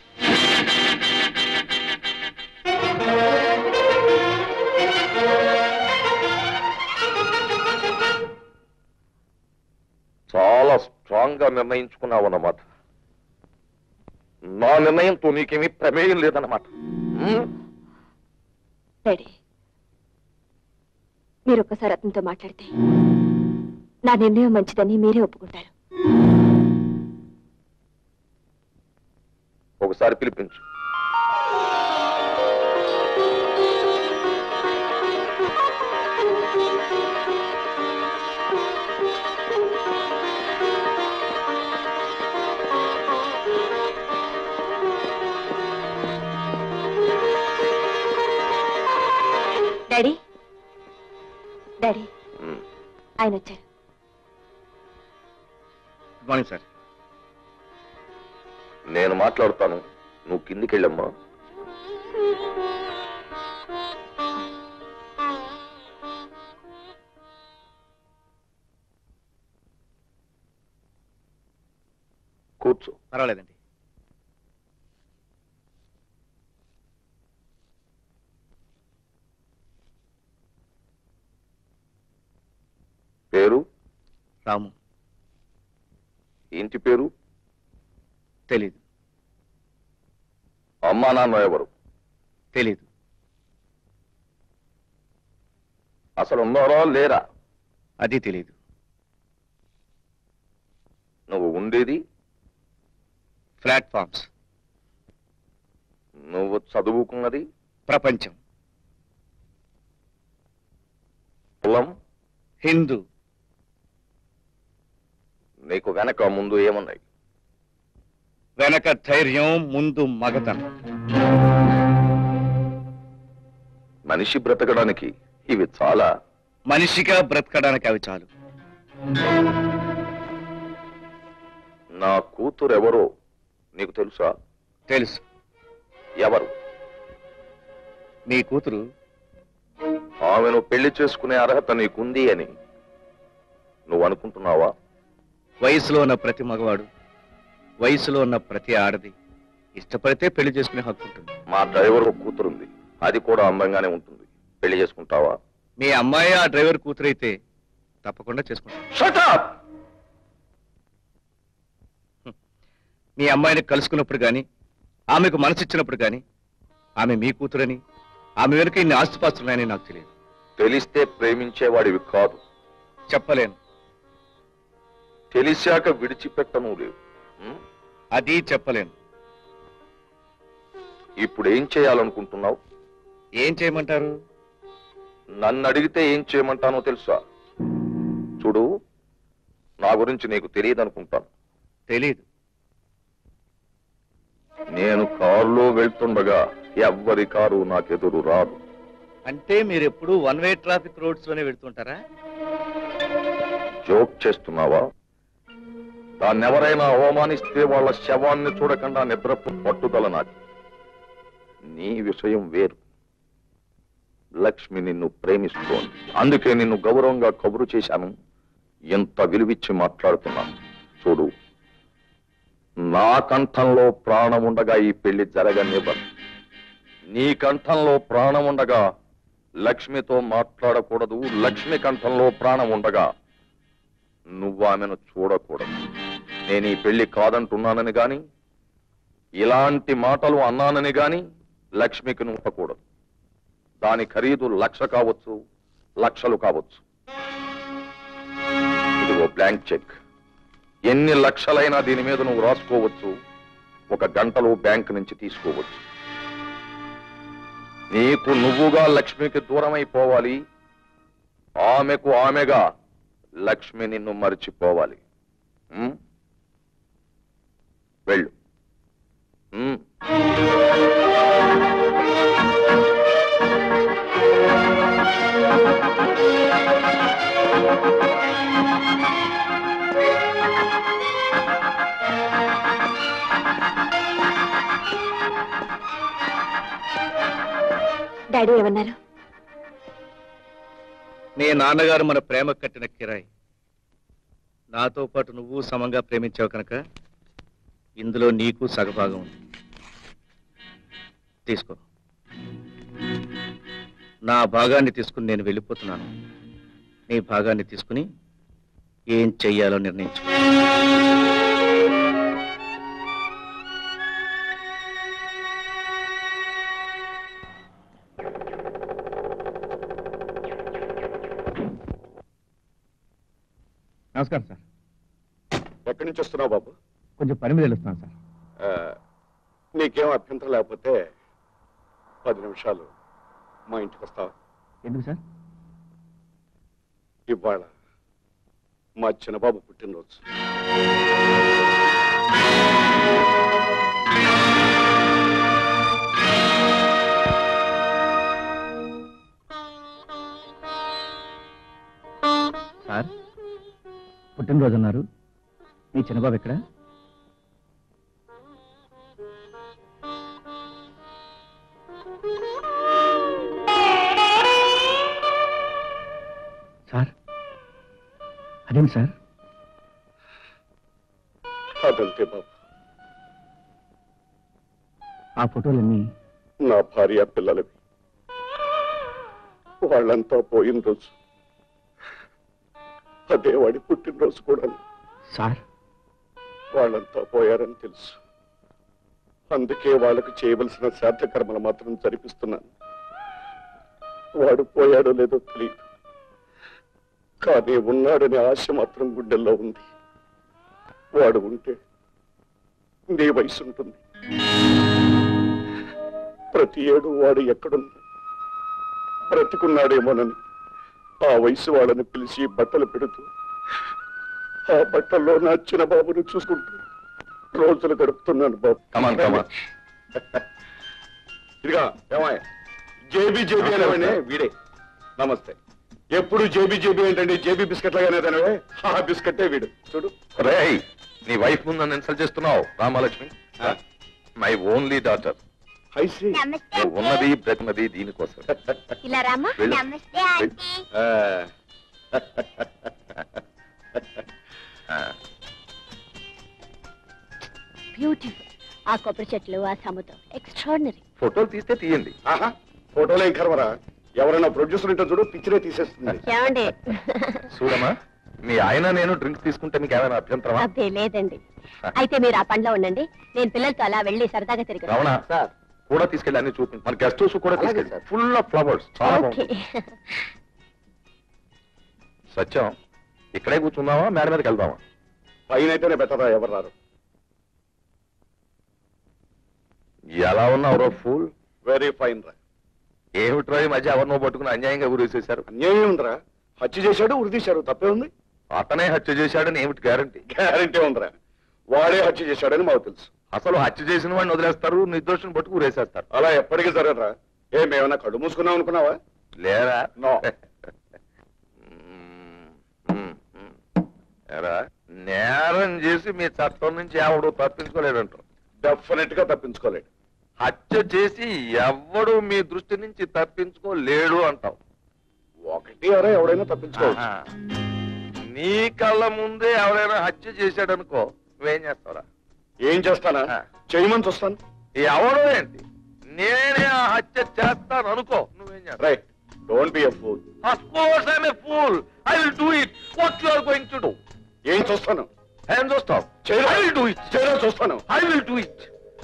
చాలా స్ట్రాంగ్ గా నిర్ణయించుకున్నావు అన్నమాట నా నిర్ణయంతో నీకేమీ ప్రమేయం లేదన్నమాట ఉమ్? డాడీ మీరు ఒక్కసారి అతనితో మాట్లాడితే నా నిర్ణయం మంచిదని మీరే ఒప్పుకుంటారు ఒకసారి పిలిపించు డాడీ డాడీ ఉమ్. ఆయన వచ్చారు గుడ్ మార్నింగ్ సార్ నేను మాట్లాడుతాను నువ్వు కిందికి వెళ్ళమ్మా కూర్చో పర్వాలేదండి పేరు రాము ఇంటి పేరు తెలీదు అమ్మా నాన్న ఎవరు తెలీదు అసలు ఉన్నారా లేరా అది తెలీదు నువ్వు ఉండేది ప్లాట్ఫామ్స్ నువ్వు చదువుకున్నది ప్రపంచం కులం హిందూ నీకు వెనక ముందు ఏమున్నాయి వెనక ధైర్యం ముందు మగతనం మనిషి బ్రతకడానికి ఇవి చాలా మనిషిగా బ్రతకడానికి అవి చాలు నా కూతురు ఎవరో నీకు తెలుసా తెలుసు ఎవరు నీ కూతురు ఆమెను పెళ్లి చేసుకునే అర్హత నీకుంది అని నువ్వు అనుకుంటున్నావా వయసులో ఉన్న ప్రతి మగవాడు వయసులో ఉన్న ప్రతి ఆడది ఇష్టపడితే పెళ్లి చేసుకునే హక్కు ఉంటుంది మా డ్రైవర్ ఒక కూతురుంది అది కూడా అందంగానే ఉంటుంది పెళ్లి చేసుకుంటావా మీ అమ్మాయి ఆ డ్రైవర్ కూతురైతే తప్పకుండా చేసుకుంటాను మీ అమ్మాయిని కలుసుకున్నప్పుడు గాని ఆమెకు మనసిచ్చినప్పుడు గాని ఆమె మీ కూతురని ఆమె వెనుక ఇన్ని ఆస్తిపాస్తులున్నాయని నాకు తెలియదు తెలిస్తే ప్రేమించేవాడివి కాదు చెప్పలేను తెలిసాక విడిచిపెట్టను లేవు ఉం? అది చెప్పలేను ఇప్పుడు ఏం చేయాలనుకుంటున్నావు ఏం చేయమంటారు నన్ను అడిగితే ఏం చేయమంటానో తెలుసా చూడు నా గురించి నీకు తెలియదు అనుకుంటాను తెలీదు నేను కారులో వెళ్తుండగా ఎవ్వరి కారు నాకెదురు రాదు అంటే మీరు ఎప్పుడు వన్ వే ట్రాఫిక్ రోడ్స్ లోనే వెళ్తుంటారా జోక్ చేస్తున్నావా దాన్నెవరైనా అవమానిస్తే వాళ్ళ శవాన్ని చూడకుండా నిద్రపు పట్టుదల నాకు నీ విషయం వేరు లక్ష్మి నిన్ను ప్రేమిస్తోంది అందుకే నిన్ను గౌరవంగా కబురు చేశాను ఎంత విలువిచ్చి మాట్లాడుతున్నాను చూడు నా కంఠంలో ప్రాణం ఉండగా ఈ పెళ్లి జరగనివ్వను నీ కంఠంలో ప్రాణం ఉండగా లక్ష్మితో మాట్లాడకూడదు లక్ష్మి కంఠంలో ప్రాణం ఉండగా నువ్వు ఆమెను చూడకూడదు నేను ఈ పెళ్లి కాదంటున్నానని గాని ఇలాంటి మాటలు అన్నానని గాని లక్ష్మికి నువ్వకూడదు దాని ఖరీదు లక్ష కావచ్చు లక్షలు కావచ్చు ఇదిగో బ్లాంక్ చెక్ ఎన్ని లక్షలైనా దీని మీద నువ్వు రాసుకోవచ్చు ఒక గంటలో బ్యాంక్ నుంచి తీసుకోవచ్చు నీకు నువ్వుగా లక్ష్మికి దూరమైపోవాలి ఆమెకు ఆమెగా లక్ష్మి నిన్ను మర్చిపోవాలి ఉం? వెళ్ళు ఉం. డాడీ ఏమన్నారు నీ నాన్నగారు మన ప్రేమ కట్టిన కిరాయి నాతో పాటు నువ్వు సమంగా ప్రేమించావు కనుక ఇందులో నీకు సగభాగం ఉంది తీసుకో నా భాగాన్ని తీసుకుని నేను వెళ్ళిపోతున్నాను నీ భాగాన్ని తీసుకుని ఏం చెయ్యాలో నిర్ణయించు నమస్కారం సార్ ఎక్కడి నుంచి వస్తున్నావు బాబు కొంచెం పని మీద వెళ్తున్నాను సార్ ఆ, నీకేం అభ్యంతరం లేకపోతే పది నిమిషాలు మా ఇంటికి వస్తావా ఎందుకు సార్ ఇవాళ మా చిన్నబాబు పుట్టినరోజు సార్ పుట్టినరోజు అన్నారు మీ చిన్నబాబు ఎక్కడ సార్ అదేంటి సార్ అదంతే బాబు ఆ ఫోటోలన్నీ నా భార్య పిల్లలవి వాళ్ళంతా పోయిన రోజు అదే వాడి పుట్టినరోజు కూడా సార్ వాళ్ళంతా పోయారని తెలుసు అందుకే వాళ్ళకు చేయవలసిన శ్రాద్ధ కర్మలు మాత్రం జరిపిస్తున్నాను వాడు పోయాడో లేదో తెలియదు కానీ ఉన్నాడనే ఆశ మాత్రం గుండెల్లో ఉంది వాడు ఉంటే నీ వయసు ఉంటుంది ప్రతి ఏడు వాడు ఎక్కడున్నా బ్రతికున్నాడేమోనని ఆ వయసు వాళ్ళని పిలిచి బట్టలు పెడుతూ ఆ బట్టల్లో నా చిన్న బాబును చూసుకుంటూ రోజులు గడుపుతున్నాను బాబు కమాన్ కమాన్ ఇదిగా ఏమాయ్ జేబీ జేబీ అనేవాడిని వీడే నమస్తే ఎప్పుడు జేబీ జేబీ ఏంటండి జేబీ బిస్కెట్ లాగానే దానివే ఆ బిస్కెట్టే వీడు చూడు రేయ్ నీ వైఫ్ ముందు నన్ను ఇన్సల్ట్ చేస్తున్నావు Ramalakshmi my only daughter I see నమస్తే నువ్వు ఉన్నది బ్రతినది దీనికోసం ఇలా రామ్మా వెళ్ళు. నమస్తే ఆంటీ ఆ, బ్యూటిఫుల్ ఆ కొబ్బరి చెట్లు ఆ సముద్రం ఎక్స్ట్రాడినరీ ఫోటోలు తీస్తే తీయండి ఆహా ఫోటోలు ఏం కరవరా ఎవరైనా ప్రొడ్యూసర్ ఉంటే చూడు పిక్చరే తీసేస్తుంది ఏమండి చూడమ్మా మీ ఆయన నేను డ్రింక్ తీసుకుంటే మీకు ఏమైనా అభ్యంతరమా అబ్బే లేదండి అయితే మీరు ఆ పనిలో ఉండండి నేను పిల్లలతో అలా వెళ్ళి సరదాగా తిరిగి రావణ సార్ కూడా తీసుకెళ్ళి అన్ని చూపి మన గెస్ట్ హౌస్ కూడా అలాగే తీసుకెళ్ళి సార్. ఫుల్ ఆఫ్ ఫ్లవర్స్ చాలా ఓకే బాగుంది సత్యం ఇక్కడే కూర్చుందామా మేడ మీదకి వెళ్దామా పైన అయితేనే బెటరా ఎవరు రారు ఎలా ఉన్నావు ఫుల్ వెరీ ఫైన్ రా ఏమిట్రో ఈ మధ్య ఎవరినో పట్టుకుని అన్యాయంగా గురేసేశారు అన్యాయం ఉందిరా హత్య చేశాడు ఉరి తీశాడు తప్పే ఉంది అతనే హత్య చేశాడని ఏమిటి గ్యారంటీ గ్యారంటీ ఉందిరా వాడే హత్య చేశాడని మాకు తెలుసు అసలు హత్య చేసిన వాడిని వదిలేస్తారు నిర్దోషిని పట్టుకు ఊరేసేస్తారు అలా ఎప్పటికీ జరగరా ఏ మేమన్నా కళ్ళు మూసుకున్నాం అనుకున్నావా లేరా నో మ్మ్, మ్మ్, మ్మ్. ఏరా నేరం చేసి మీ చట్టం నుంచి ఎవడు తప్పించుకోలేడంటారు డెఫినెట్ గా తప్పించుకోలేడు హత్య చేసి ఎవడు మీ దృష్టి నుంచి తప్పించుకోలేడు అంటావు ఒకటి అరే ఎవడైనా తప్పించుకోవచ్చు ఆహా. నీ కళ్ళ ముందే ఎవరైనా హత్య చేశాడనుకో నువ్వేం చేస్తావురా ఏం చేస్తానా ఆ. చేయమని చూస్తాను ఎవడో ఏంటి నేనే ఆ హత్య చేస్తాను అనుకో నువ్వేం చేస్తావు right don't be a fool Of course I'm a fool. I will do it. What you are going to do? ఏం చూస్తాను ఏం చూస్తావు చేయరా. I will do it. చేయరా చూస్తాను I will do it.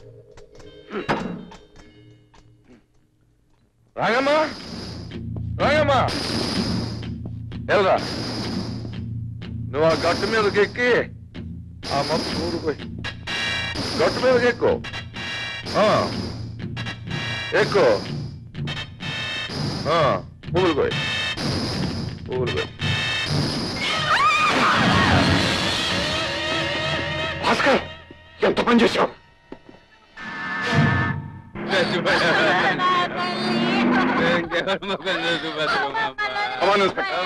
రాగమ్మా రాగమ్మా ఎల్రా నువ్వు ఆ గట్టు మీదకి ఎక్కి ఆ మొత్తం ఊరుపోయి గట్టు మీదకి ఎక్కు ఆ, ఎక్కు ఆ, పువ్వులు పోయి పువ్వులు పోయి భాస్కర్ ఎంత పని చేశావు కమాన్ ఇన్స్పెక్టర్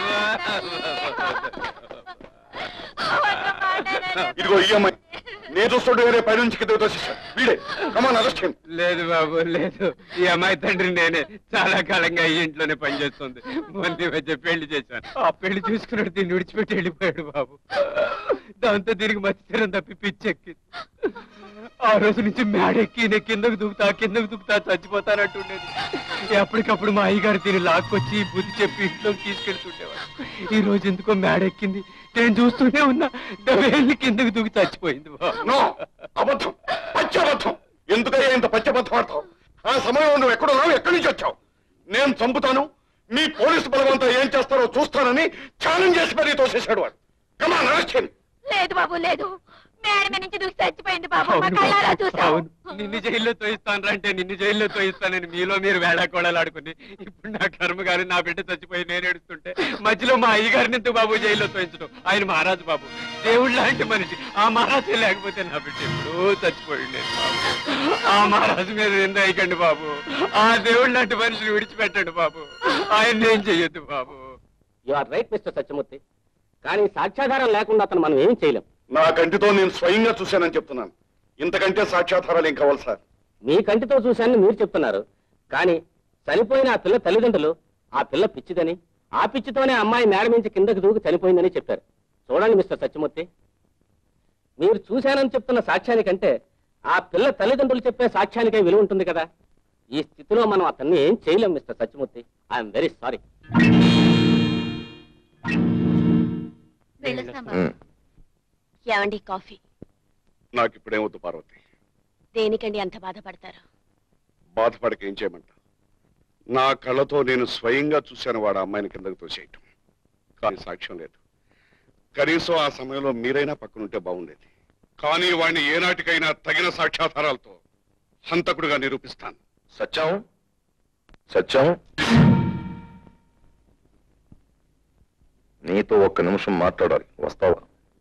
ఇదిగో ఈ అమ్మాయి నేను చూస్తుంటే వేరే పై నుంచి కింద తోసేశాడు వీడే కమాన్ అరెస్ట్ చేయండి లేదు బాబు లేదు ఈ అమ్మాయి తండ్రి నేనే చాలా కాలంగా ఈ ఇంట్లోనే పనిచేస్తుంది మొన్న మధ్య పెళ్లి చేశాను ఆ పెళ్లి చూసుకున్నాడు దీన్ని విడిచిపెట్టి వెళ్ళిపోయాడు బాబు దాంతో దీనికి మత్స్యరం తప్పి పిచ్చెక్కి ఆ రోజు నుంచి మేడెక్కి నేను కిందకు దూకుతా కిందకు దూకుతా చచ్చిపోతానంటుండేది ఎప్పటికప్పుడు మా అయ్యగారు దీన్ని లాక్కొచ్చి బుద్ధి చెప్పి ఇంట్లోకి తీసుకెళ్తుండేవాడు ఈ రోజు ఎందుకో మేడెక్కింది నేను చూస్తూనే ఉన్నా వెళ్ళి కిందకు దూకి చచ్చిపోయింది బాబు నో అబద్ధం పచ్చబద్ధం ఎందుకయ్యా ఇంత పచ్చబద్ధం ఆడతావు ఆ సమయంలో నువ్వు ఎక్కడున్నావు ఎక్కడి నుంచి వచ్చావు నేను చంపుతాను మీ పోలీసు బలవంతా ఏం చేస్తారో చూస్తానని ఛాలెంజ్ చేసి మరీ తోసేశాడు వాడు కమాన్ అరెస్ట్ చేయండి లేదు బాబు లేదు మేడ మీద నుంచి దూకి చచ్చిపోయింది బాబు మా కళ్ళారా చూసాం అవును నిన్ను జైల్లో తోయిస్తాను అంటే నిన్ను జైల్లో తోయిస్తానని మీలో మీరు వేళాకోళలాడుకుని ఇప్పుడు నా కర్మ గారు నా బిడ్డ చచ్చిపోయి నేను ఏడుస్తుంటే మధ్యలో మా అయ్యగారిని ఎందుకు బాబు జైల్లో తోయించడం ఆయన మహారాజు బాబు దేవుడు లాంటి మనిషి ఆ మహారాజు లేకపోతే నా బిడ్డ ఎప్పుడూ చచ్చిపోయి ఉండేది బాబు ఆ మహారాజు మీద నింద అయ్యకండి బాబు ఆ దేవుడు లాంటి మనిషిని విడిచిపెట్టండి బాబు ఆయన ఏం చెయ్యొద్దు బాబు you are right Mr Satyamurthy కానీ సాక్ష్యాధారం లేకుండా అతను మనం ఏం చేయలేం నా కంటితో నేను స్వయంగా చూశానని చెప్తున్నాను ఇంతకంటే సాక్ష్యాధారాలు ఏం కావాలి సార్ మీ కంటితో చూశానని మీరు చెప్తున్నారు కానీ చనిపోయిన ఆ పిల్ల తల్లిదండ్రులు ఆ పిల్ల పిచ్చిదని ఆ పిచ్చితోనే అమ్మాయి మేడ నుంచి కిందకి దూకి చనిపోయిందని చెప్పారు చూడండి మిస్టర్ సత్యమూర్తి మీరు చూశానని చెప్తున్న సాక్ష్యానికంటే ఆ పిల్ల తల్లిదండ్రులు చెప్పే సాక్ష్యానికే విలువ ఉంటుంది కదా ఈ స్థితిలో మనం అతన్ని ఏం చేయలేం Mr Satyamurthy I'm very sorry um. ఏమండి కాఫీ నాకు ఇప్పుడేమవుతు పార్వతి దేనికండి అంత బాధపడతారు బాధపడక ఏం చేయమంటా నా కళ్ళతో నేను స్వయంగా చూశాను వాడు ఆ అమ్మాయిని కిందకు తోసేయటం కానీ సాక్ష్యం లేదు కనీసం ఆ సమయంలో మీరైనా పక్కనుంటే బాగుండేది కానీ వాడిని ఏనాటికైనా తగిన సాక్ష్యాధారాలతో హంతకుడుగా నిరూపిస్తాను సత్యం సత్యం నీతో ఒక్క నిమిషం మాట్లాడాలి వస్తావా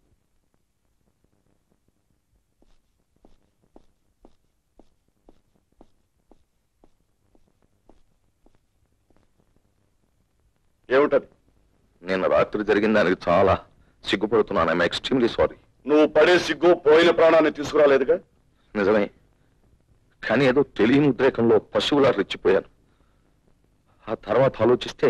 ఏమిటది నిన్న రాత్రి జరిగిన దానికి చాలా సిగ్గుపడుతున్నాను ఐఎమ్ ఎక్స్ట్రీమ్లీ సారీ నువ్వు పడే సిగ్గు పోయిన ప్రాణాన్ని తీసుకురాలేదుగా నిజమే కానీ ఏదో తెలియని ఉద్రేకంలో పశువులా రెచ్చిపోయాను ఆ తర్వాత ఆలోచిస్తే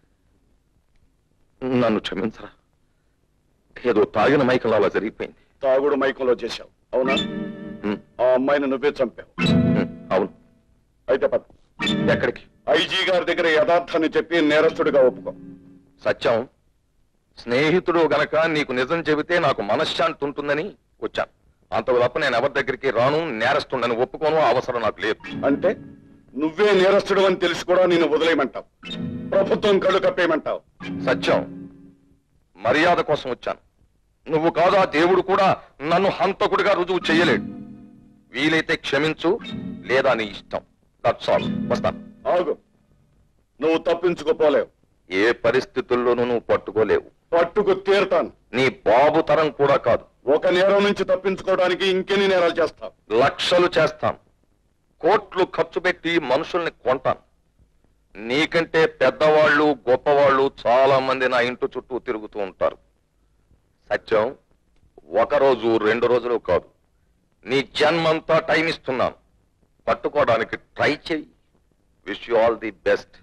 నన్ను క్షమించరా ఏదో తాగిన మైకంలో అలా జరిగిపోయింది తాగుడు మైకంలో చేశావు అవునా ఉమ్, ఆ అమ్మాయిని నువ్వే చంపావు ఉమ్, అవును అయితే పద ఎక్కడికి ఐజీ గారి దగ్గర యథార్థాన్ని చెప్పి నేరస్తుడిగా ఒప్పుకో సత్యం స్నేహితుడు గనక నీకు నిజం చెబితే నాకు మనశ్శాంతి ఉంటుందని వచ్చాను అంతకు తప్ప నేను ఎవరి దగ్గరికి రాను నేరస్తుండని ఒప్పుకోను ఆ అవసరం నాకు లేదు అంటే నువ్వే నేరస్తుడు అని తెలిసి కూడా నేను వదిలేయమంటావు ప్రభుత్వం కళ్ళు కప్పేయమంటావు సత్యం మర్యాద కోసం వచ్చాను నువ్వు కాదా దేవుడు కూడా నన్ను హంతకుడిగా రుజువు చెయ్యలేడు వీలైతే క్షమించు లేదా నీ ఇష్టం దట్స్ ఆల్ వస్తాను ఆగు నువ్వు తప్పించుకోపోలేవు ఏ పరిస్థితుల్లోనూ నువ్వు పట్టుకోలేవు పట్టుకు తీరుతాను నీ బాబు తరం కూడా కాదు ఒక నేరం నుంచి తప్పించుకోవడానికి ఇంకెన్ని నేరాలు చేస్తావు లక్షలు చేస్తాను కోట్లు ఖర్చు పెట్టి మనుషుల్ని కొంటాను నీకంటే పెద్దవాళ్ళు గొప్పవాళ్ళు చాలా మంది నా ఇంటి చుట్టూ తిరుగుతూ ఉంటారు సత్యం ఒక రోజు రెండు రోజులు కాదు నీ జన్మంతా టైం ఇస్తున్నాను పట్టుకోవడానికి ట్రై చెయ్యి wish you all the best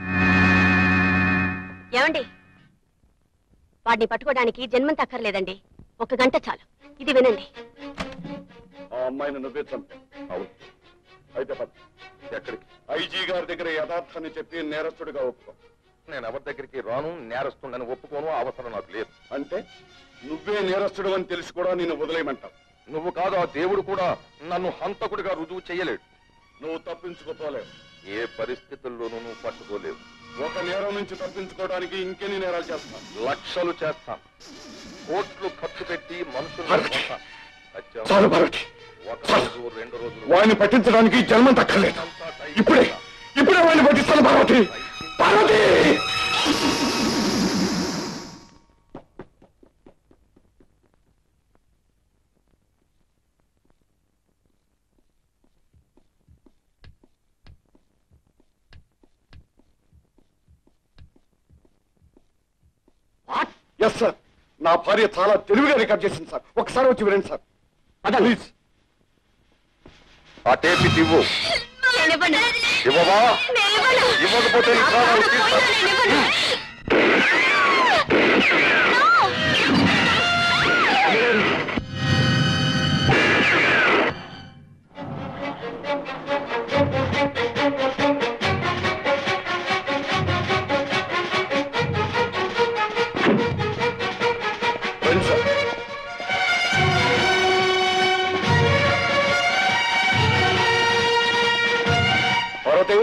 ఏమండి వాడిని పట్టుకోవడానికి జన్మంత అక్కర్లేదండి ఒక గంట చాలు ఇది వినండి ఆ అమ్మాయిని నువ్వే చంపావు అవును అయితే పద ఎక్కడికి ఐజీ గారి దగ్గర యథార్థాన్ని చెప్పి నేరస్తుడిగా ఒప్పుకో నేను ఎవరి దగ్గరికి రాను నేరస్తుండని ఒప్పుకోను ఆ అవసరం నాకు లేదు అంటే నువ్వే నేరస్తుడు అని తెలిసి కూడా నేను వదిలేయమంటావు నువ్వు కాదు ఆ దేవుడు కూడా నన్ను హంతకుడిగా రుజువు చెయ్యలేడు నువ్వు తప్పించుకోపోలేవు ఏ పరిస్థితుల్లోనూ నువ్వు పట్టుకోలేవు ఒక నేరం నుంచి తప్పించుకోవడానికి ఇంకెన్ని నేరాలు చేస్తావు లక్షలు చేస్తాను కోట్లు ఖర్చు పెట్టి మనుషులు భారతి. చాలు భారతి ఒక రోజు రెండు రోజులు వాడిని పట్టించడానికి జన్మం తక్కర్లేదు ఇప్పుడే ఇప్పుడే వాడిని పట్టిస్తాను పార్వతి పార్వతి ఎస్ సార్ నా భార్య చాలా తెలివిగా రికార్డ్ చేసింది సార్ ఒకసారి వచ్చి వినండి సార్ ప్లీజ్ ఆ టేప్ ఇటు ఇవ్వు ఇవ్వవా ఇవ్వకపోతే నీ ప్రాణాలు తీస్తాను. రండి సార్ పార్వతి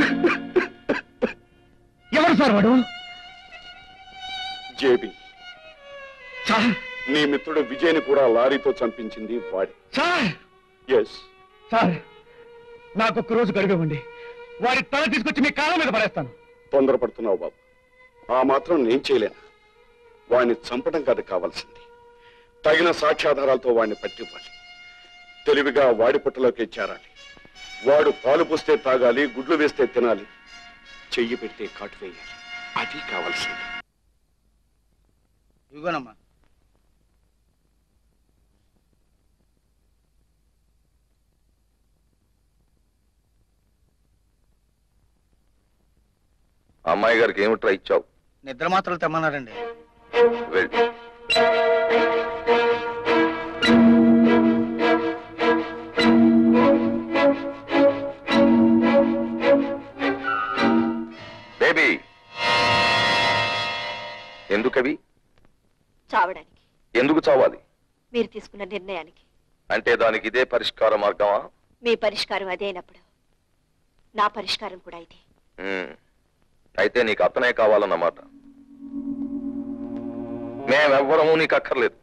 ఎవరు సార్ వాడు జేబి సార్ నీ మిత్రుడు విజయ్ని కూడా లారీతో చంపించింది వాడి సార్ ఎస్ సార్ నాకొక్క రోజు గడివివ్వండి వాడి తల తీసుకొచ్చి మీ కాళ్ళ మీద పడేస్తాను తొందరపడుతున్నావు బాబు ఆ మాత్రం నేను చేయలేను వాడిని చంపడం కాదు కావాల్సింది తగిన సాక్ష్యాధారాలతో వాడిని పట్టివ్వాలి తెలివిగా వాడి పుట్టలోకి చేరాలి వాడు పాలు పోస్తే తాగాలి గుడ్లు వేస్తే తినాలి చెయ్యి పెడితే కాటు వేయాలి అది కావాల్సింది ఇదిగోనమ్మా అమ్మాయి గారికి ఏమిట్రా ఇచ్చావు నిద్ర మాత్రలు తెమ్మన్నారండి వెళ్ళి బేబీ ఎందుకవి చావడానికి ఎందుకు చావాలి మీరు తీసుకున్న నిర్ణయానికి అంటే దానికి ఇదే పరిష్కార మార్గమా మీ పరిష్కారం అదే అయినప్పుడు నా పరిష్కారం కూడా ఇదే ఉమ్. అయితే నీకు అతనే కావాలన్నమాట మేమెవ్వరము నీకు అక్కర్లేదు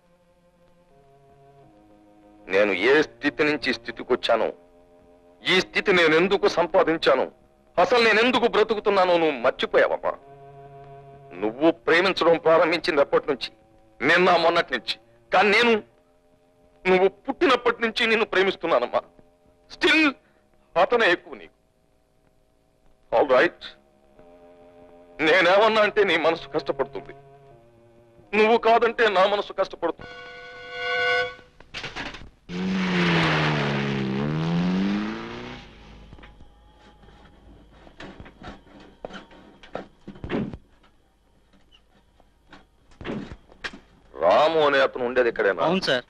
నేను ఏ స్థితి నుంచి ఈ స్థితికి వచ్చానో ఈ స్థితి నేను ఎందుకు సంపాదించాను అసలు నేను ఎందుకు బ్రతుకుతున్నానో నువ్వు మర్చిపోయావమ్మా నువ్వు ప్రేమించడం ప్రారంభించినప్పటి నుంచి నిన్న మొన్నటి నుంచి కానీ నేను నువ్వు పుట్టినప్పటి నుంచి నిన్ను ప్రేమిస్తున్నానమ్మా స్టిల్ అతనే ఎక్కువ నీకు ఆల్ రైట్ నేనేమన్నా అంటే నీ మనసు కష్టపడుతుంది నువ్వు కాదంటే నా మనసు కష్టపడుతుంది రాము అనే అతను ఉండేది ఇక్కడేనా అవును సార్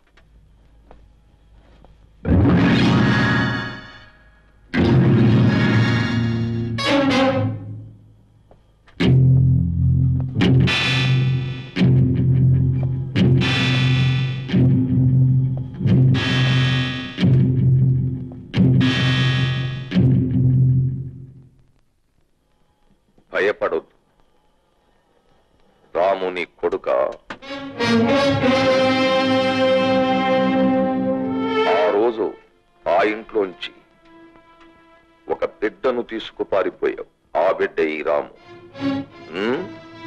భయపడొద్దు రాము నీ కొడుక ఆ రోజు ఆ ఇంట్లోంచి ఒక బిడ్డను తీసుకు పారిపోయావు ఆ బిడ్డ ఈ రాము ఉమ్?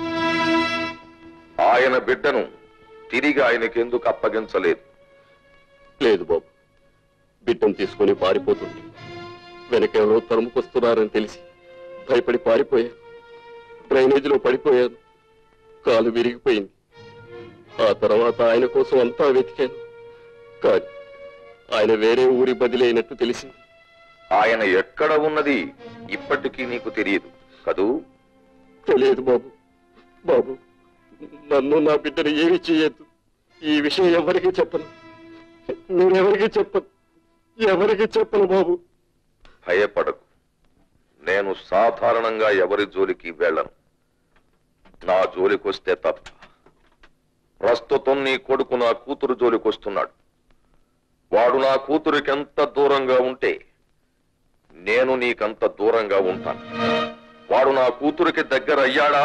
ఆయన బిడ్డను తిరిగి ఆయనకెందుకు అప్పగించలేదు లేదు బాబు బిడ్డను తీసుకొని పారిపోతుంది వెనకెవరో తరుముకొస్తున్నారని తెలిసి భయపడి పారిపోయాను డ్రైనేజీలో పడిపోయాను కాలు విరిగిపోయింది ఆ తర్వాత ఆయన కోసం అంతా వెతికాను కానీ ఆయన వేరే ఊరి బదిలీ అయినట్టు తెలిసింది ఆయన ఎక్కడ ఉన్నది ఇప్పటికీ నీకు తెలియదు కదూ తెలియదు బాబు బాబు నన్ను నా బిడ్డను ఏమి చేయొద్దు ఈ విషయం ఎవరికి చెప్పను మీరెవరికి చెప్పను ఎవరికి చెప్పను బాబు భయపడకు నేను సాధారణంగా ఎవరి జోలికి వెళ్ళను నా జోలికొస్తే తప్ప ప్రస్తుతం నీ కొడుకు నా కూతురు జోలికొస్తున్నాడు వాడు నా కూతురికి ఎంత దూరంగా ఉంటే నేను నీకంత దూరంగా ఉంటాను వాడు నా కూతురికి దగ్గర అయ్యాడా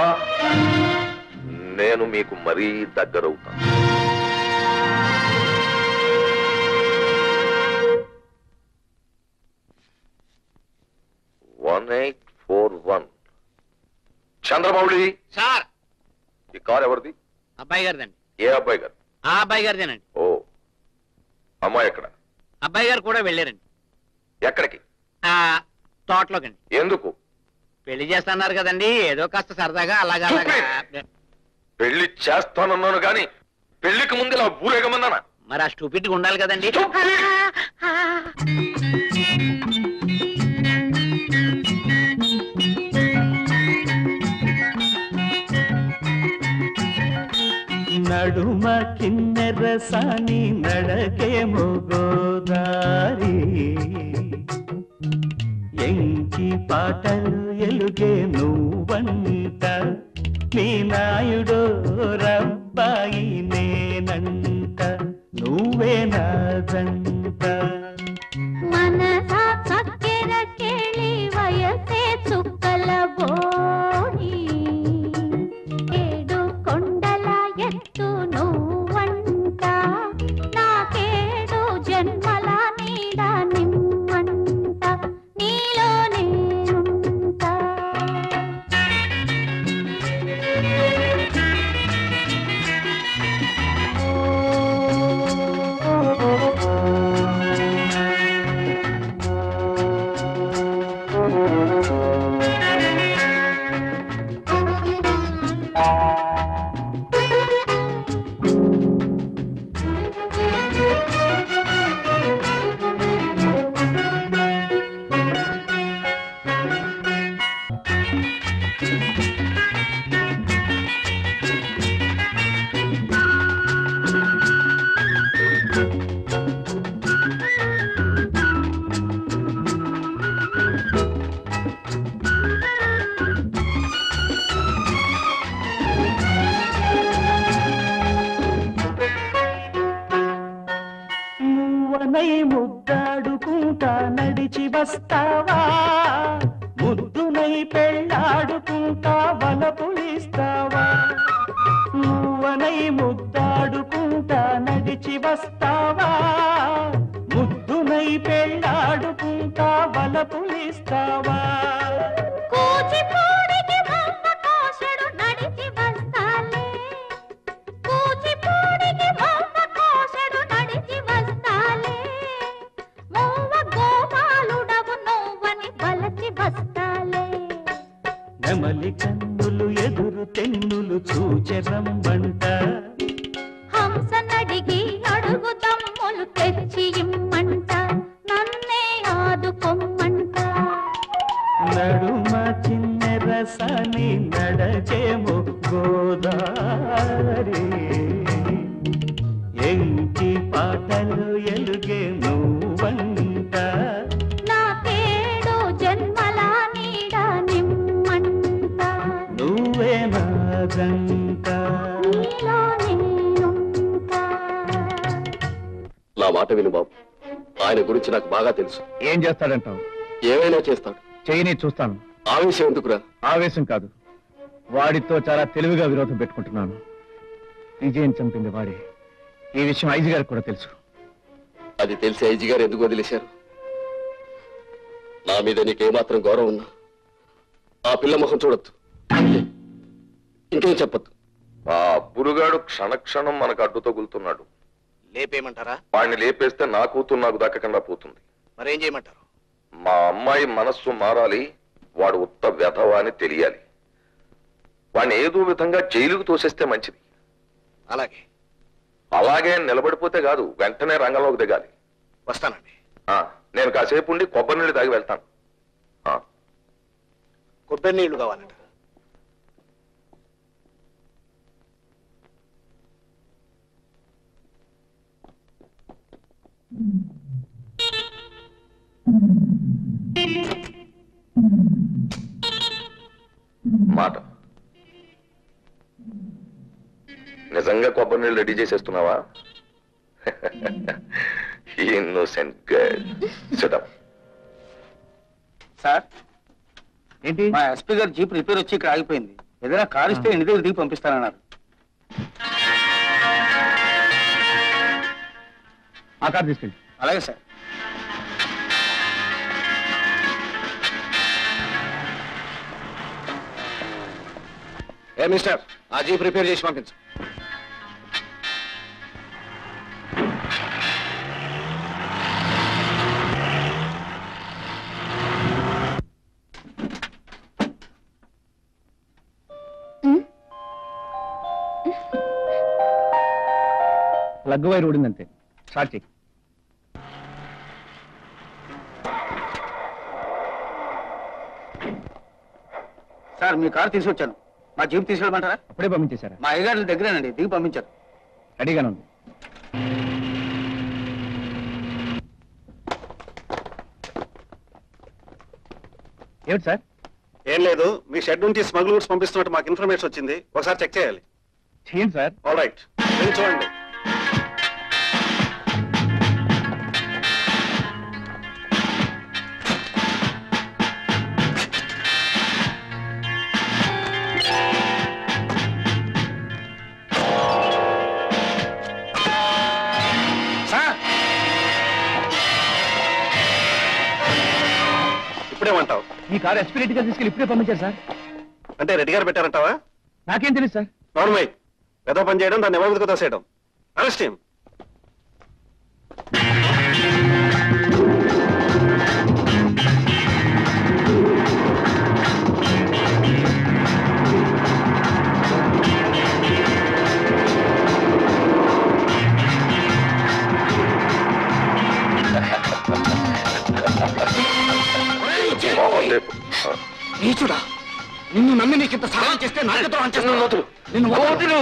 నేను మీకు మరీ దగ్గరవుతాను one eight four one Chandramouli sir ఈ కార్ ఎవరిది అబ్బాయి గారిదండి ఏ అబ్బాయి గారు ఆ అబ్బాయి గారిదేనండి ఓ అమ్మాయి ఎక్కడ అబ్బాయి గారు కూడా వెళ్ళారండి ఎక్కడికి ఆ తోటలోకండి ఎందుకు పెళ్లి చేస్తున్నారు కదండి ఏదో కాస్త సరదాగా అలాగా అలాగా పెళ్లి చేస్తానన్నాను గాని పెళ్లికి ముందు ఇలా ఊరేగమన్నానా మరి ఆ స్టూపిడ్ ఉండాలి కదండి నడుమ కిన్నెరసాని నడకేమో గోదారి ఎంకి పాటలు ఎలుగే నువ్వంట నీ నాయుడో రబ్బాయి నేనంట నువ్వే నాదంట మనసా చక్కెర కేಳಿ వయసే ముద్దాడుకుంటా నడిచి వస్తావా ముద్దునై పెళ్ళాడుకుంటా వలపులిస్తావా నువ్వనై ముద్దాడుకుంటా నడిచి వస్తావా ముద్దునై పెళ్ళాడుకుంటా వలపులిస్తావా కూచిపూడికి బొమ్మ కోసడు నడిచి వస్తాలే కూచిపూడికి బొమ్మ కోసడు నడిచి వస్తాలే మూవ గోపాలుడవు నువ్వని వలచి వస్తాలే నెమలి కన్నులు ఎదురు తెన్నులు చూచెరంబంట హంస నడిగి అడుగు తమ్ములు తెచ్చి ఇమ్మంట నన్నే ఆదుకొమ్మంట నడుమ చిన్న రసాని నడచేమో గోదారి ఎంకి పాటలు ఎలుగే నువ్వంట నాకేడు జన్మల నీడ నిమ్మంట నువ్వే నాదంట నీలో నేనుంటా నా మాట విను బాబు ఆయన గురించి నాకు బాగా తెలుసు ఏం చేస్తాడంటావు ఏమైనా చేస్తాడు చేయని చూస్తాను ఆవేశం ఎందుకురా ఆవేశం కాదు వాడితో చాలా తెలివిగా విరోధం పెట్టుకుంటున్నాను విజయం చంపింది వాడే ఈ విషయం ఐజీ గారికి కూడా తెలుసు అది తెలిసి ఐజీ గారు ఎందుకు వదిలేశారు నా మీద నీకేమాత్రం గౌరవం ఉన్నా ఆ పిల్ల ముఖం చూడొద్దు అంతే. ఇంకేం చెప్పొద్దు ఆ బురుగాడు క్షణక్షణం మనకు అడ్డు తగులుతున్నాడు లేపేయమంటారా వాడిని లేపేస్తే నా కూతురు నాకు దక్కకుండా పోతుంది మరేం చేయమంటారు మా అమ్మాయి మనస్సు మారాలి వాడు ఉత్త వ్యధవా అని తెలియాలి వాడిని ఏదో విధంగా జైలుకు తోసేస్తే మంచిది అలాగే అలాగే నిలబడిపోతే కాదు వెంటనే రంగంలోకి దిగాలి వస్తానండి ఆ, నేను కాసేపు ఉండి కొబ్బరి నీళ్ళు తాగి వెళ్తాను ఆ, కొబ్బరి నీళ్లు కావాలంట మాట నిజంగా కొబ్బరి నీళ్ళు రెడీ చేసేస్తున్నావా ఇన్నోసెంట్ గర్ల్ సిడప్ సార్ ఏంటి మా ఎస్పీ గారు జీప్ రిపేర్ వచ్చి ఇక్కడ ఆగిపోయింది ఏదైనా కార్ ఇస్తే ఇంటి దగ్గర దిగి పంపిస్తానన్నారు ఆ కార్ తీసుకెళ్ళి అలాగే సార్ ఏ మిస్టర్ ఆ జీప్ రిపేర్ చేసి పంపించు లగ్గు వైర్ ఊడిందంతే స్టార్ట్ చెయ్యి సార్ మీ కార్ తీసుకొచ్చాను మా జీప్ తీసుకెళ్ళమంటారా అప్పుడే పంపించేశారా మా అయ్యగారి దగ్గరేనండి దిగి పంపించారు రెడీగానే ఉంది ఏమిటి సార్ ఏం లేదు మీ షెడ్ నుంచి స్మగ్లర్స్ పంపిస్తున్నట్టు మాకు ఇన్ఫర్మేషన్ వచ్చింది ఒకసారి చెక్ చేయాలి చేయండి సార్ ఆల్ రైట్ వెళ్ళి చూడండి సార్ ఇప్పుడేమంటావు ఈ కారు ఎస్పీ రెడ్డి గారు తీసుకెళ్ళి ఇప్పుడే పంపించారు సార్ అంటే రెడ్డి గారు పెట్టారంటావా నాకేం తెలుసు సార్ నార్మల్ పెద్ద పని చేయడం దాన్ని ఎవరికి తోసేయడం అరెస్ట్ హిమ్ నీచుడా నిన్ను నమ్మి నీకు ఇంత సహాయం చేస్తే నాకు ద్రోహం చేస్తున్నావు నిన్ను వదలు.